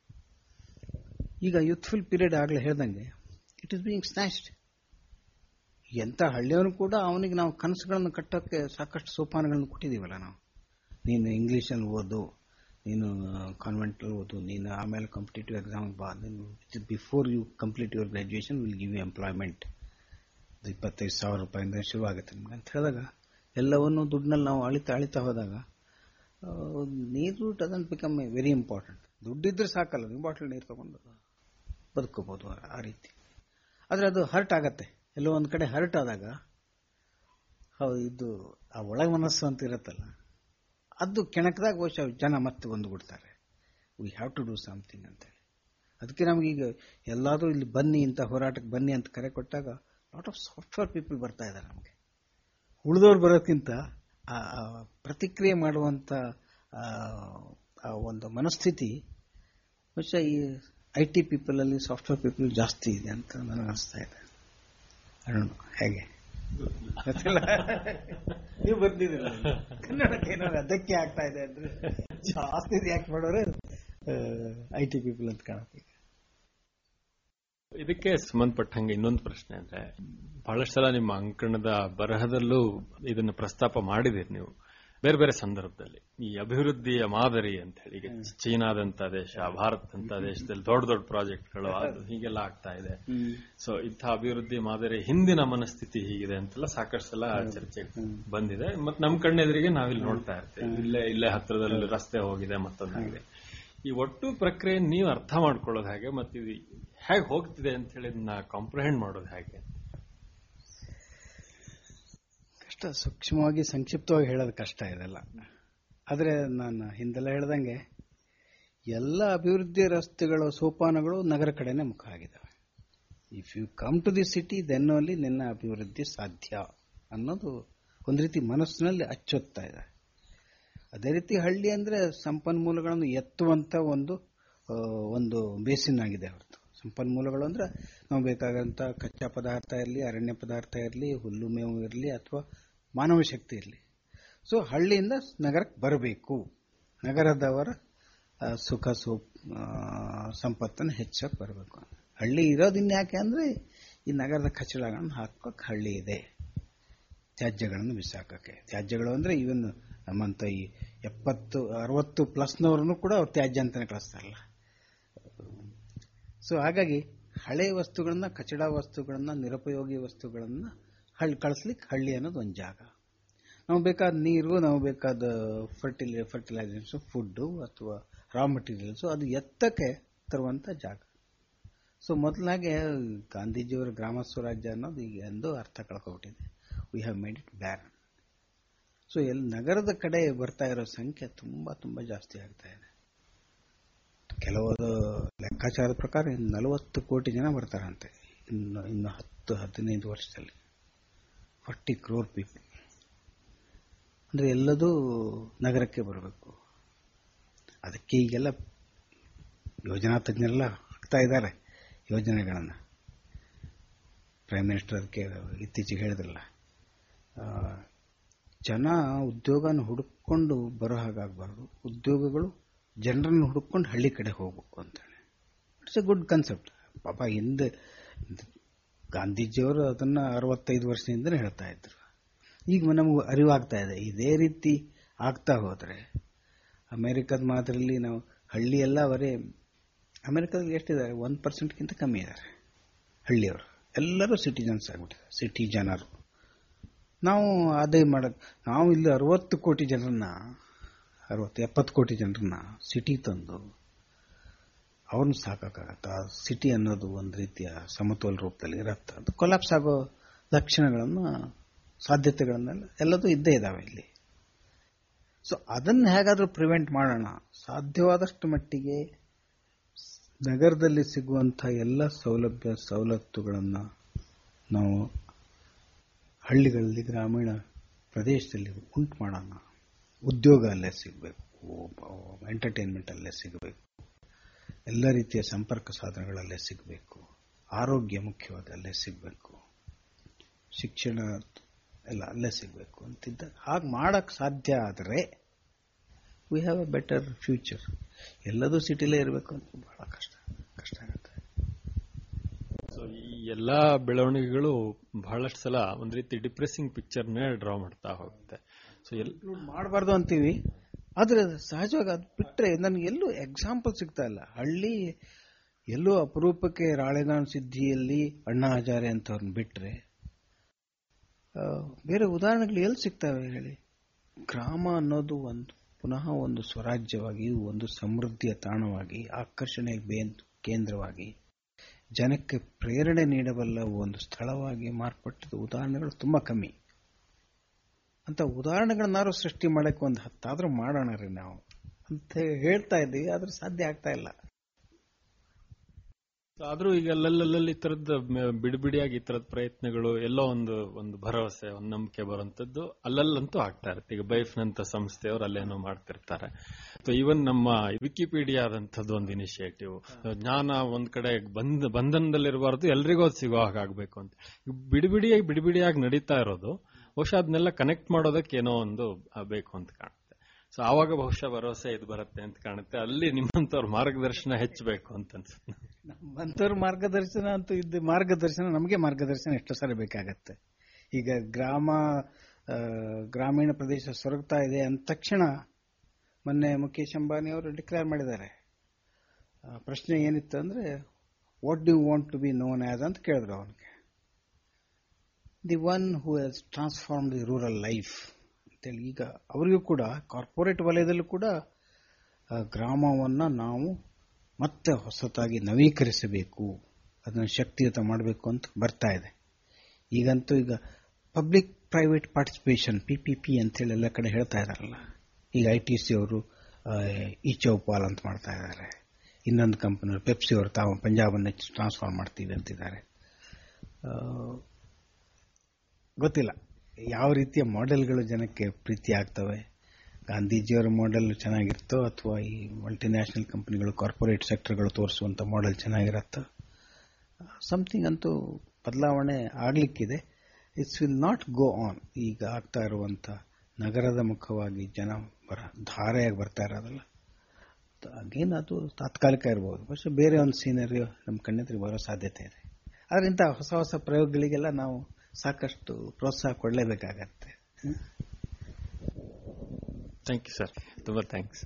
ಈಗ ಯೂತ್ಫುಲ್ ಪೀರಿಯಡ್ ಆಗಲೇ ಹೇಳ್ದಂಗೆ ಇಟ್ ಇಸ್ ಬೀಯಿಂಗ್ ಸ್ನ್ಯಾಚ್ಡ್ ಎಂಥ ಹಳ್ಳಿಯವನು ಕೂಡ ಅವನಿಗೆ ನಾವು ಕನಸುಗಳನ್ನು ಕಟ್ಟೋಕ್ಕೆ ಸಾಕಷ್ಟು ಸೋಪಾನಗಳನ್ನು ಕೊಟ್ಟಿದ್ದೀವಲ್ಲ ನಾವು ನೀನು ಇಂಗ್ಲೀಷಲ್ಲಿ ಓದು ನೀನು ಕಾನ್ವೆಂಟಲ್ಲಿ ಓದು ನೀನು ಆಮೇಲೆ ಕಾಂಪಿಟೇಟಿವ್ ಎಕ್ಸಾಮ್ಗೆ ಬಾ ನೀನು before you complete your graduation will give you employment ಇಪ್ಪತ್ತೈದು ಸಾವಿರ ರೂಪಾಯಿಂದ ಶುರು ಆಗುತ್ತೆ ನಿಮ್ಗೆ ಅಂತ ಹೇಳಿದಾಗ ಎಲ್ಲವನ್ನು ದುಡ್ಡಿನಲ್ಲಿ ನಾವು ಅಳಿತಾ ಅಳಿತಾ ಹೋದಾಗ ಆ, ನೀರು doesn't become a very important ದುಡ್ಡಿದ್ರೆ ಸಾಕಲ್ಲ ನೀವು ಬಾಟ್ಲ್ ನೀರು ತಗೊಂಡು ಬದುಕೋಬಹುದು ಆ- ಆ ರೀತಿ ಆದರೆ ಅದು ಹರ್ಟ್ ಆಗತ್ತೆ ಎಲ್ಲೋ ಒಂದು ಕಡೆ ಹರ್ಟ್ ಆದಾಗ ಹೌದು ಇದು ಆ ಒಳ ಮನಸ್ಸು ಅಂತ ಇರುತ್ತಲ್ಲ ಅದು ಕೆಣಕದಾಗ ಬಹುಶಃ ಜನ ಮತ್ತೆ ಒಂದುಗೂಡ್ತಾರೆ we have to do something ಅಂತೇಳಿ ಅದಕ್ಕೆ ನಮಗೀಗ ಎಲ್ಲಾದರೂ ಇಲ್ಲಿ ಬನ್ನಿ ಇಂಥ ಹೋರಾಟಕ್ಕೆ ಬನ್ನಿ ಅಂತ ಕರೆ ಕೊಟ್ಟಾಗ ಲಾಟ್ ಆಫ್ ಸಾಫ್ಟ್ವೇರ್ ಪೀಪಲ್ ಬರ್ತಾ ಇದ್ದಾರೆ ನಮಗೆ ಉಳಿದವ್ರು ಬರೋಕ್ಕಿಂತ ಆ ಆ ಪ್ರತಿಕ್ರಿಯೆ ಮಾಡುವಂತ ಆ, ಆ ಒಂದು ಮನಸ್ಥಿತಿ ಬಹುಶಃ ಈ ಐ ಟಿ ಪೀಪಲ್ ಅಲ್ಲಿ ಸಾಫ್ಟ್ವೇರ್ ಪೀಪಲ್ ಜಾಸ್ತಿ ಇದೆ ಅಂತ ನನಗೆ ಅನಿಸ್ತಾ ಇದೆ I don't know, ಹೇಗೆ ಗೊತ್ತಿಲ್ಲ. ನೀವು ಬಂದಿದ್ದೀರ ಕನ್ನಡಕ್ಕೆ ಏನಾದ್ರು ಅದಕ್ಕೆ ಆಗ್ತಾ ಇದೆ ಅಂದ್ರೆ ಜಾಸ್ತಿ ರಿಯಾಕ್ಟ್ ಮಾಡೋರು ಐ ಟಿ ಪೀಪಲ್ ಅಂತ ಕಾಣುತ್ತೆ ಇದಕ್ಕೆ ಸಂಬಂಧಪಟ್ಟಂಗೆ ಇನ್ನೊಂದು ಪ್ರಶ್ನೆ ಅಂದ್ರೆ ಬಹಳಷ್ಟು ಸಲ ನಿಮ್ಮ ಅಂಕಣದ ಬರಹದಲ್ಲೂ ಇದನ್ನು ಪ್ರಸ್ತಾಪ ಮಾಡಿದಿರಿ ನೀವು ಬೇರೆ ಬೇರೆ ಸಂದರ್ಭದಲ್ಲಿ ಈ ಅಭಿವೃದ್ಧಿಯ ಮಾದರಿ ಅಂತ ಹೇಳಿ ಈಗ ಚೀನಾದಂತ ದೇಶ ಭಾರತದಂತ ದೇಶದಲ್ಲಿ ದೊಡ್ಡ ದೊಡ್ಡ ಪ್ರಾಜೆಕ್ಟ್ಗಳು ಅದು ಹೀಗೆಲ್ಲ ಆಗ್ತಾ ಇದೆ ಸೊ ಇಂಥ ಅಭಿವೃದ್ಧಿ ಮಾದರಿ ಹಿಂದಿನ ಮನಸ್ಥಿತಿ ಹೀಗಿದೆ ಅಂತೆಲ್ಲ ಸಾಕಷ್ಟು ಸಲ ಚರ್ಚೆ ಬಂದಿದೆ ಮತ್ತೆ ನಮ್ ಕಣ್ಣೆದುರಿಗೆ ನಾವಿಲ್ಲಿ ನೋಡ್ತಾ ಇರ್ತೀವಿ ಇಲ್ಲೇ ಇಲ್ಲೇ ಹತ್ರದಲ್ಲಿ ರಸ್ತೆ ಹೋಗಿದೆ ಮತ್ತೊಂದಾಗಿದೆ ಈ ಒಟ್ಟು ಪ್ರಕ್ರಿಯೆ ನೀವು ಅರ್ಥ ಮಾಡ್ಕೊಳ್ಳೋದು ಹೇಗೆ ಮತ್ತೆ ಇದು ಹೇಗೆ ಹೋಗ್ತಿದೆ ಅಂತ ಹೇಳಿ ಇದನ್ನ ಕಾಂಪ್ರಹೆಂಡ್ ಮಾಡೋದು ಹೇಗೆ ಕಷ್ಟ ಸೂಕ್ಷ್ಮವಾಗಿ ಸಂಕ್ಷಿಪ್ತವಾಗಿ ಹೇಳೋದು ಕಷ್ಟ ಇದೆಲ್ಲ ಆದರೆ ನಾನು ಹಿಂದೆಲ್ಲ ಹೇಳ್ದಂಗೆ ಎಲ್ಲ ಅಭಿವೃದ್ಧಿ ರಸ್ತೆಗಳ ಸೋಪಾನಗಳು ನಗರ ಕಡೆನೆ ಮುಖ ಆಗಿದ್ದಾವೆ if you come to the city then only ನಿನ್ನ ಅಭಿವೃದ್ಧಿ ಸಾಧ್ಯ ಅನ್ನೋದು ಒಂದು ರೀತಿ ಮನಸ್ಸಿನಲ್ಲಿ ಅಚ್ಚೊತ್ತಾ ಇದೆ ಅದೇ ರೀತಿ ಹಳ್ಳಿ ಅಂದ್ರೆ ಸಂಪನ್ಮೂಲಗಳನ್ನು ಎತ್ತುವಂತ ಒಂದು ಆ, ಒಂದು ಬೇಸಿನ್ ಆಗಿದೆ ಹೊರತು ಸಂಪನ್ಮೂಲಗಳು ಅಂದ್ರೆ ನಾವು ಬೇಕಾದಂತ ಕಚ್ಚಾ ಪದಾರ್ಥ ಇರಲಿ ಅರಣ್ಯ ಪದಾರ್ಥ ಇರಲಿ ಹುಲ್ಲು ಮೇವು ಇರಲಿ ಅಥವಾ ಮಾನವ ಶಕ್ತಿ ಇರಲಿ ಸೊ ಹಳ್ಳಿಯಿಂದ ನಗರಕ್ಕೆ ಬರಬೇಕು ನಗರದವರ ಆ, ಸುಖ ಸು ಆ, ಸಂಪತ್ತನ್ನು ಹೆಚ್ಚಕ್ಕೆ ಬರಬೇಕು ಹಳ್ಳಿ ಇರೋದಿನ್ನ ಯಾಕೆ ಅಂದ್ರೆ ಈ ನಗರದ ಕಚಡಗಳನ್ನು ಹಾಕೋಕೆ ಹಳ್ಳಿ ಇದೆ ತ್ಯಾಜ್ಯಗಳನ್ನು ಬಿಸಾಕಕ್ಕೆ ತ್ಯಾಜ್ಯಗಳು ಅಂದ್ರೆ ಇವನ್ ನಮ್ಮಂತ ಈ ಎಪ್ಪತ್ತು ಅರವತ್ತು ಪ್ಲಸ್ನವ್ರನ್ನು ಕೂಡ ಅವ್ರು ತ್ಯಾಜ್ಯ ಅಂತಾನೆ ಕಳಿಸ್ತಾರಲ್ಲ ಸೊ ಹಾಗಾಗಿ ಹಳೆ ವಸ್ತುಗಳನ್ನ ಕಚಡ ವಸ್ತುಗಳನ್ನ ನಿರುಪಯೋಗಿ ವಸ್ತುಗಳನ್ನ ಹಳ್ಳಿ ಕಳಿಸ್ಲಿಕ್ಕೆ ಹಳ್ಳಿ ಅನ್ನೋದು ಒಂದು ಜಾಗ ನಾವು ಬೇಕಾದ ನೀರು ನಾವು ಬೇಕಾದ ಫರ್ಟಿಲೈ ಫರ್ಟಿಲೈಸರ್ಸ್ ಫುಡ್ಡು ಅಥವಾ ರಾ ಮಟೀರಿಯಲ್ಸು ಅದು ಎತ್ತಕ್ಕೆ ತರುವಂತ ಜಾಗ ಸೊ ಮೊದಲಾಗೆ ಗಾಂಧೀಜಿಯವರ ಗ್ರಾಮ ಸ್ವರಾಜ್ಯ ಅನ್ನೋದು ಈಗ ಎಂದು ಅರ್ಥ ಕಳ್ಕೊಬಿಟ್ಟಿದೆ we have made it ban so ಎಲ್ಲಿ ನಗರದ ಕಡೆ ಬರ್ತಾ ಇರೋ ಸಂಖ್ಯೆ ತುಂಬಾ ತುಂಬಾ ಜಾಸ್ತಿ ಆಗ್ತಾ ಇದೆ ಕೆಲವರು ಲೆಕ್ಕಾಚಾರದ ಪ್ರಕಾರ ಇನ್ನು ನಲವತ್ತು ಕೋಟಿ ಜನ ಬರ್ತಾರಂತೆ ಇನ್ನು ಇನ್ನು ಹತ್ತು ಹದಿನೈದು ವರ್ಷದಲ್ಲಿ ಫಾರ್ಟಿ ಕ್ರೋರ್ ಪೀಪಲ್ ಅಂದ್ರೆ ಎಲ್ಲದೂ ನಗರಕ್ಕೆ ಬರಬೇಕು ಅದಕ್ಕೆ ಈಗೆಲ್ಲ ಯೋಜನಾ ತಜ್ಞರೆಲ್ಲ ಹಾಕ್ತಾ ಇದ್ದಾರೆ ಯೋಜನೆಗಳನ್ನು ಪ್ರೈಮ್ ಮಿನಿಸ್ಟರ್ ಅದಕ್ಕೆ ಇತ್ತೀಚೆಗೆ ಹೇಳಿದ್ರಲ್ಲ ಆ, ಜನ ಉದ್ಯೋಗನ ಹುಡುಕೊಂಡು ಬರೋ ಹಾಗಾಗಬಾರ್ದು ಉದ್ಯೋಗಗಳು ಜನರನ್ನು ಹುಡುಕೊಂಡು ಹಳ್ಳಿ ಕಡೆ ಹೋಗ್ಬೇಕು ಅಂತೇಳಿ ಇಟ್ಸ್ ಎ ಗುಡ್ ಕನ್ಸೆಪ್ಟ್ ಪಾಪ ಹಿಂದೆ ಗಾಂಧೀಜಿಯವರು ಅದನ್ನ ಅರವತ್ತೈದು ವರ್ಷದಿಂದನೇ ಹೇಳ್ತಾ ಇದ್ರು ಈಗ ನಮಗೆ ಅರಿವಾಗ್ತಾ ಇದೆ ಇದೇ ರೀತಿ ಆಗ್ತಾ ಹೋದ್ರೆ ಅಮೆರಿಕದ ಮಾದರಿಯಲ್ಲಿ ನಾವು ಹಳ್ಳಿ ಎಲ್ಲ ಬರೀ ಅಮೆರಿಕದಲ್ಲಿ ಎಷ್ಟಿದ್ದಾರೆ ಒನ್ ಪರ್ಸೆಂಟ್ಗಿಂತ ಕಮ್ಮಿ ಇದ್ದಾರೆ ಹಳ್ಳಿಯವರು ಎಲ್ಲರೂ ಸಿಟಿಜನ್ಸ್ ಆಗ್ಬಿಟ್ಟಿದ್ದಾರೆ ಸಿಟಿ ಜನರು ನಾವು ಅದೇ ಮಾಡಕ್ ನಾವು ಇಲ್ಲಿ ಅರವತ್ತು ಕೋಟಿ ಜನರನ್ನ ಅರವತ್ತು ಎಪ್ಪತ್ತು ಕೋಟಿ ಜನರನ್ನ ಸಿಟಿ ತಂದು ಅವ್ರನ್ನ ಸಾಕಾಗತ್ತ ಸಿಟಿ ಅನ್ನೋದು ಒಂದು ರೀತಿಯ ಸಮತೋಲ ರೂಪದಲ್ಲಿ ಇರತ್ತ ಅದು ಕೊಲಾಪ್ಸ್ ಆಗೋ ಲಕ್ಷಣಗಳನ್ನು ಸಾಧ್ಯತೆಗಳನ್ನೆಲ್ಲ ಎಲ್ಲದೂ ಇದ್ದೇ ಇದಾವೆ ಇಲ್ಲಿ ಸೊ ಅದನ್ನ ಹೇಗಾದ್ರೂ ಪ್ರಿವೆಂಟ್ ಮಾಡೋಣ ಸಾಧ್ಯವಾದಷ್ಟು ಮಟ್ಟಿಗೆ ನಗರದಲ್ಲಿ ಸಿಗುವಂಥ ಎಲ್ಲ ಸೌಲಭ್ಯ ಸವಲತ್ತುಗಳನ್ನ ನಾವು ಹಳ್ಳಿಗಳಲ್ಲಿ ಗ್ರಾಮೀಣ ಪ್ರದೇಶದಲ್ಲಿ ಉಂಟು ಮಾಡೋಣ ಉದ್ಯೋಗ ಅಲ್ಲೇ ಸಿಗಬೇಕು ಎಂಟರ್ಟೈನ್ಮೆಂಟ್ ಅಲ್ಲೇ ಸಿಗಬೇಕು ಎಲ್ಲ ರೀತಿಯ ಸಂಪರ್ಕ ಸಾಧನಗಳಲ್ಲೇ ಸಿಗಬೇಕು ಆರೋಗ್ಯ ಮುಖ್ಯವಾಗಿ ಅಲ್ಲೇ ಸಿಗಬೇಕು ಶಿಕ್ಷಣ ಎಲ್ಲ ಅಲ್ಲೇ ಸಿಗಬೇಕು ಅಂತಿದ್ದ ಹಾಗೆ ಮಾಡಕ್ ಸಾಧ್ಯ ಆದರೆ we have a better future ಎಲ್ಲದೂ ಸಿಟಿಲೇ ಇರಬೇಕು ಅಂತ ಬಹಳ ಕಷ್ಟ ಕಷ್ಟ ಆಗುತ್ತೆ ಸೊ ಈ ಎಲ್ಲಾ ಬೆಳವಣಿಗೆಗಳು ಬಹಳಷ್ಟು ಸಲ ಒಂದ್ ರೀತಿ ಡಿಪ್ರೆಸಿಂಗ್ ಪಿಕ್ಚರ್ನೇ ಡ್ರಾ ಮಾಡ್ತಾ ಹೋಗುತ್ತೆ ಸೊ ಎಲ್ ಮಾಡಬಾರ್ದು ಅಂತೀವಿ ಆದ್ರೆ ಸಹಜವಾಗಿ ಅದು ಬಿಟ್ರೆ ನನಗೆ ಎಲ್ಲೂ ಎಕ್ಸಾಂಪಲ್ ಸಿಗ್ತಾ ಇಲ್ಲ ಹಳ್ಳಿ ಎಲ್ಲೋ ಅಪರೂಪಕ್ಕೆ ರಾಳೆಗಾನ್ ಸಿದ್ಧಿಯಲ್ಲಿ ಅಣ್ಣಾ ಹಜಾರೆ ಅಂತವ್ರನ್ನ ಬಿಟ್ರೆ ಆ, ಬೇರೆ ಉದಾಹರಣೆಗಳು ಎಲ್ಲಿ ಸಿಗ್ತವೆ ಹೇಳಿ ಗ್ರಾಮ ಅನ್ನೋದು ಒಂದು ಪುನಃ ಒಂದು ಸ್ವರಾಜ್ಯವಾಗಿ ಒಂದು ಸಮೃದ್ಧಿಯ ತಾಣವಾಗಿ ಆಕರ್ಷಣೆಯ ಬೇನ್ ಕೇಂದ್ರವಾಗಿ ಜನಕ್ಕೆ ಪ್ರೇರಣೆ ನೀಡಬಲ್ಲ ಒಂದು ಸ್ಥಳವಾಗಿ ಮಾರ್ಪಟ್ಟಿದ ಉದಾಹರಣೆಗಳು ತುಂಬಾ ಕಮ್ಮಿ ಅಂತ ಉದಾಹರಣೆಗಳನ್ನಾರು ಸೃಷ್ಟಿ ಮಾಡಕ್ಕೆ ಒಂದು ಹತ್ತಾದ್ರೂ ಮಾಡೋಣ ರೀ ನಾವು ಅಂತ ಹೇಳ್ತಾ ಇದ್ದೀವಿ ಆದ್ರೆ ಸಾಧ್ಯ ಆಗ್ತಾ ಇಲ್ಲ ಆದ್ರೂ ಈಗ ಅಲ್ಲಲ್ಲಲ್ಲಿ ಈ ತರದ ಬಿಡಿ ಬಿಡಿಯಾಗಿ ಈ ತರದ ಪ್ರಯತ್ನಗಳು ಎಲ್ಲೋ ಒಂದು ಒಂದು ಭರವಸೆ ಒಂದು ನಂಬಿಕೆ ಬರುವಂತದ್ದು ಅಲ್ಲಲ್ಲಂತೂ ಆಗ್ತಾ ಇರುತ್ತೆ ಈಗ ಬೈಫ್ನಂತ ಸಂಸ್ಥೆಯವರು ಅಲ್ಲೇನೋ ಮಾಡ್ತಿರ್ತಾರೆ ಈವನ್ ನಮ್ಮ ವಿಕಿಪೀಡಿಯಾದಂಥದ್ದು ಒಂದು ಇನಿಷಿಯೇಟಿವ್ ಜ್ಞಾನ ಒಂದ್ ಕಡೆ ಬಂದ್ ಬಂಧನದಲ್ಲಿರಬಾರ್ದು ಎಲ್ರಿಗೂ ಅದು ಸಿಗೋ ಹಾಗಾಗ್ಬೇಕು ಅಂತ ಈಗ ಬಿಡಿ ಬಿಡಿಯಾಗಿ ಬಿಡಿ ಬಿಡಿಯಾಗಿ ನಡೀತಾ ಇರೋದು ಬಹುಶಃ ಅದನ್ನೆಲ್ಲ ಕನೆಕ್ಟ್ ಮಾಡೋದಕ್ಕೆ ಏನೋ ಒಂದು ಆ, ಬೇಕು ಅಂತ ಕಾಣುತ್ತೆ ಸೊ ಆವಾಗ ಬಹುಶಃ ಭರವಸೆ ಇದು ಬರುತ್ತೆ ಅಂತ ಕಾಣುತ್ತೆ ಅಲ್ಲಿ ನಿಮ್ಮಂತವ್ರ ಮಾರ್ಗದರ್ಶನ ಹೆಚ್ಚಬೇಕು ಅಂತ ಅನ್ಸುತ್ತೆ ನಮ್ಮಂತವ್ರ ಮಾರ್ಗದರ್ಶನ ಅಂತೂ ಇದ್ದ ಮಾರ್ಗದರ್ಶನ ನಮಗೆ ಮಾರ್ಗದರ್ಶನ ಎಷ್ಟು ಸರಿ ಬೇಕಾಗತ್ತೆ ಈಗ ಗ್ರಾಮ ಆ, ಗ್ರಾಮೀಣ ಪ್ರದೇಶ ಸೊರಗ್ತಾ ಇದೆ ಅಂದ ತಕ್ಷಣ ಮೊನ್ನೆ ಮುಖೇಶ್ ಅಂಬಾನಿ ಅವರು ಡಿಕ್ಲೇರ್ ಮಾಡಿದ್ದಾರೆ ಆ, ಪ್ರಶ್ನೆ ಏನಿತ್ತು ಅಂದ್ರೆ what do want to be known as ಅಂತ ಕೇಳಿದ್ರು ಅವನಿಗೆ the one who has transform the rural life ಅಂತೇಳಿ ಈಗ ಅವರಿಗೂ ಕೂಡ ಕಾರ್ಪೊರೇಟ್ ವಲಯದಲ್ಲೂ ಕೂಡ ಆ ಗ್ರಾಮವನ್ನು ನಾವು ಮತ್ತೆ ಹೊಸತಾಗಿ ನವೀಕರಿಸಬೇಕು ಅದನ್ನು ಶಕ್ತಿಯುತ ಮಾಡಬೇಕು ಅಂತ ಬರ್ತಾ ಇದೆ ಈಗಂತೂ ಈಗ public private participation P P P ಅಂತೇಳಿ ಎಲ್ಲ ಕಡೆ ಹೇಳ್ತಾ ಇದಾರಲ್ಲ ಈಗ ಐ ಟಿ ಸಿ ಅವರು ಈ ಚೌಪಾಲ್ ಅಂತ ಮಾಡ್ತಾ ಇದ್ದಾರೆ ಇನ್ನೊಂದು ಕಂಪನಿ ಪೆಪ್ಸಿ ಅವರು ತಾವು ಪಂಜಾಬನ್ನು ಟ್ರಾನ್ಸ್ಫರ್ ಮಾಡ್ತೀವಿ ಅಂತಿದ್ದಾರೆ ಆ, ಗೊತ್ತಿಲ್ಲ ಯಾವ ರೀತಿಯ ಮಾಡೆಲ್ಗಳು ಜನಕ್ಕೆ ಪ್ರೀತಿ ಆಗ್ತವೆ ಗಾಂಧೀಜಿಯವರ ಮಾಡೆಲ್ ಚೆನ್ನಾಗಿರುತ್ತೋ ಅಥವಾ ಈ ಮಲ್ಟಿನ್ಯಾಷನಲ್ ಕಂಪನಿಗಳು ಕಾರ್ಪೊರೇಟ್ ಸೆಕ್ಟರ್ಗಳು ತೋರಿಸುವಂಥ ಮಾಡೆಲ್ ಚೆನ್ನಾಗಿರುತ್ತೋ ಸಮಥಿಂಗ್ ಅಂತೂ ಬದಲಾವಣೆ ಆಗಲಿಕ್ಕಿದೆ it's will not go on ಈಗ ಆಗ್ತಾ ಇರುವಂಥ ನಗರದ ಮುಖವಾಗಿ ಜನ ಬರ ಧಾರೆಯಾಗಿ ಬರ್ತಾ ಇರೋದಲ್ಲ ಅಗೇನ್ ಅದು ತಾತ್ಕಾಲಿಕ ಇರ್ಬೋದು പക്ഷെ ಬೇರೆ ಒಂದು ಸೀನರಿ ನಮ್ಮ ಕಣ್ಣೆದುರಿಗೆ ಬರೋ ಸಾಧ್ಯತೆ ಇದೆ ಅದರಿಂದ ಹೊಸ ಹೊಸ ಪ್ರಯೋಗಗಳಿಗೆಲ್ಲ ನಾವು ಸಾಕಷ್ಟು ಪ್ರೋತ್ಸಾಹ ಕೊಡಲೇಬೇಕಾಗತ್ತೆ ಥ್ಯಾಂಕ್ ಯು ಸರ್ ತುಂಬಾ ಥ್ಯಾಂಕ್ಸ್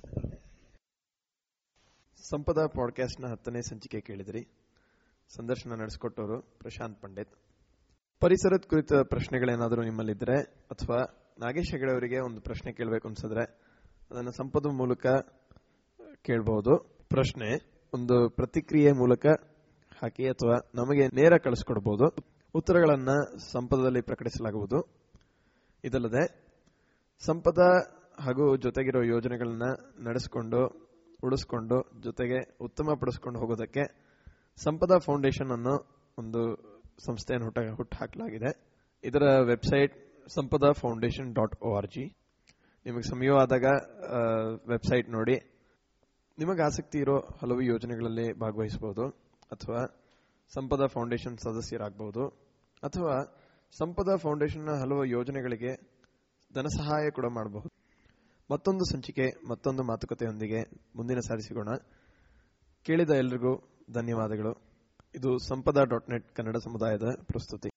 ಸಂಪದ ಪಾಡ್ಕಾಸ್ಟ್ನ ಹತ್ತನೇ ಸಂಚಿಕೆ ಕೇಳಿದಿರಿ ಸಂದರ್ಶನ ನಡೆಸಿಕೊಟ್ಟವರು ಪ್ರಶಾಂತ್ ಪಂಡಿತ್ ಪರಿಸರದ ಕುರಿತ ಪ್ರಶ್ನೆಗಳೇನಾದರೂ ನಿಮ್ಮಲ್ಲಿದ್ದರೆ ಅಥವಾ ನಾಗೇಶ್ ಹೆಗಡೆ ಅವರಿಗೆ ಒಂದು ಪ್ರಶ್ನೆ ಕೇಳಬೇಕು ಅನ್ಸಿದ್ರೆ ಅದನ್ನು ಸಂಪದ ಮೂಲಕ ಕೇಳಬಹುದು ಪ್ರಶ್ನೆ ಒಂದು ಪ್ರತಿಕ್ರಿಯೆ ಮೂಲಕ ಹಾಕಿ ಅಥವಾ ನಮಗೆ ನೇರ ಕಳಿಸ್ಕೊಡ್ಬೋದು ಉತ್ತರಗಳನ್ನ ಸಂಪದದಲ್ಲಿ ಪ್ರಕಟಿಸಲಾಗುವುದು ಇದಲ್ಲದೆ ಸಂಪದ ಹಾಗೂ ಜೊತೆಗಿರೋ ಯೋಜನೆಗಳನ್ನ ನಡೆಸಿಕೊಂಡು ಉಳಿಸ್ಕೊಂಡು ಜೊತೆಗೆ ಉತ್ತಮಪಡಿಸ್ಕೊಂಡು ಹೋಗೋದಕ್ಕೆ ಸಂಪದ ಫೌಂಡೇಶನ್ ಅನ್ನೋ ಒಂದು ಸಂಸ್ಥೆಯನ್ನು ಹುಟ್ಟ ಹುಟ್ಟು ಹಾಕಲಾಗಿದೆ ಇದರ website Sampada foundation dot O R G ನಿಮಗೆ ಸಮಯವಾದಾಗ ವೆಬ್ಸೈಟ್ ನೋಡಿ ನಿಮಗೆ ಆಸಕ್ತಿ ಇರೋ ಹಲವು ಯೋಜನೆಗಳಲ್ಲಿ ಭಾಗವಹಿಸಬಹುದು ಅಥವಾ ಸಂಪದ ಫೌಂಡೇಶನ್ ಸದಸ್ಯರಾಗಬಹುದು ಅಥವಾ ಸಂಪದ ಫೌಂಡೇಶನ್ನ ಹಲವು ಯೋಜನೆಗಳಿಗೆ ಧನ ಸಹಾಯ ಕೂಡ ಮಾಡಬಹುದು ಮತ್ತೊಂದು ಸಂಚಿಕೆ ಮತ್ತೊಂದು ಮಾತುಕತೆಯೊಂದಿಗೆ ಮುಂದಿನ ಸಾರಿಸಿಗೋಣ ಕೇಳಿದ ಎಲ್ರಿಗೂ ಧನ್ಯವಾದಗಳು ಇದು ಸಂಪದ ಡಾಟ್ ನೆಟ್ ಕನ್ನಡ ಸಮುದಾಯದ ಪ್ರಸ್ತುತಿ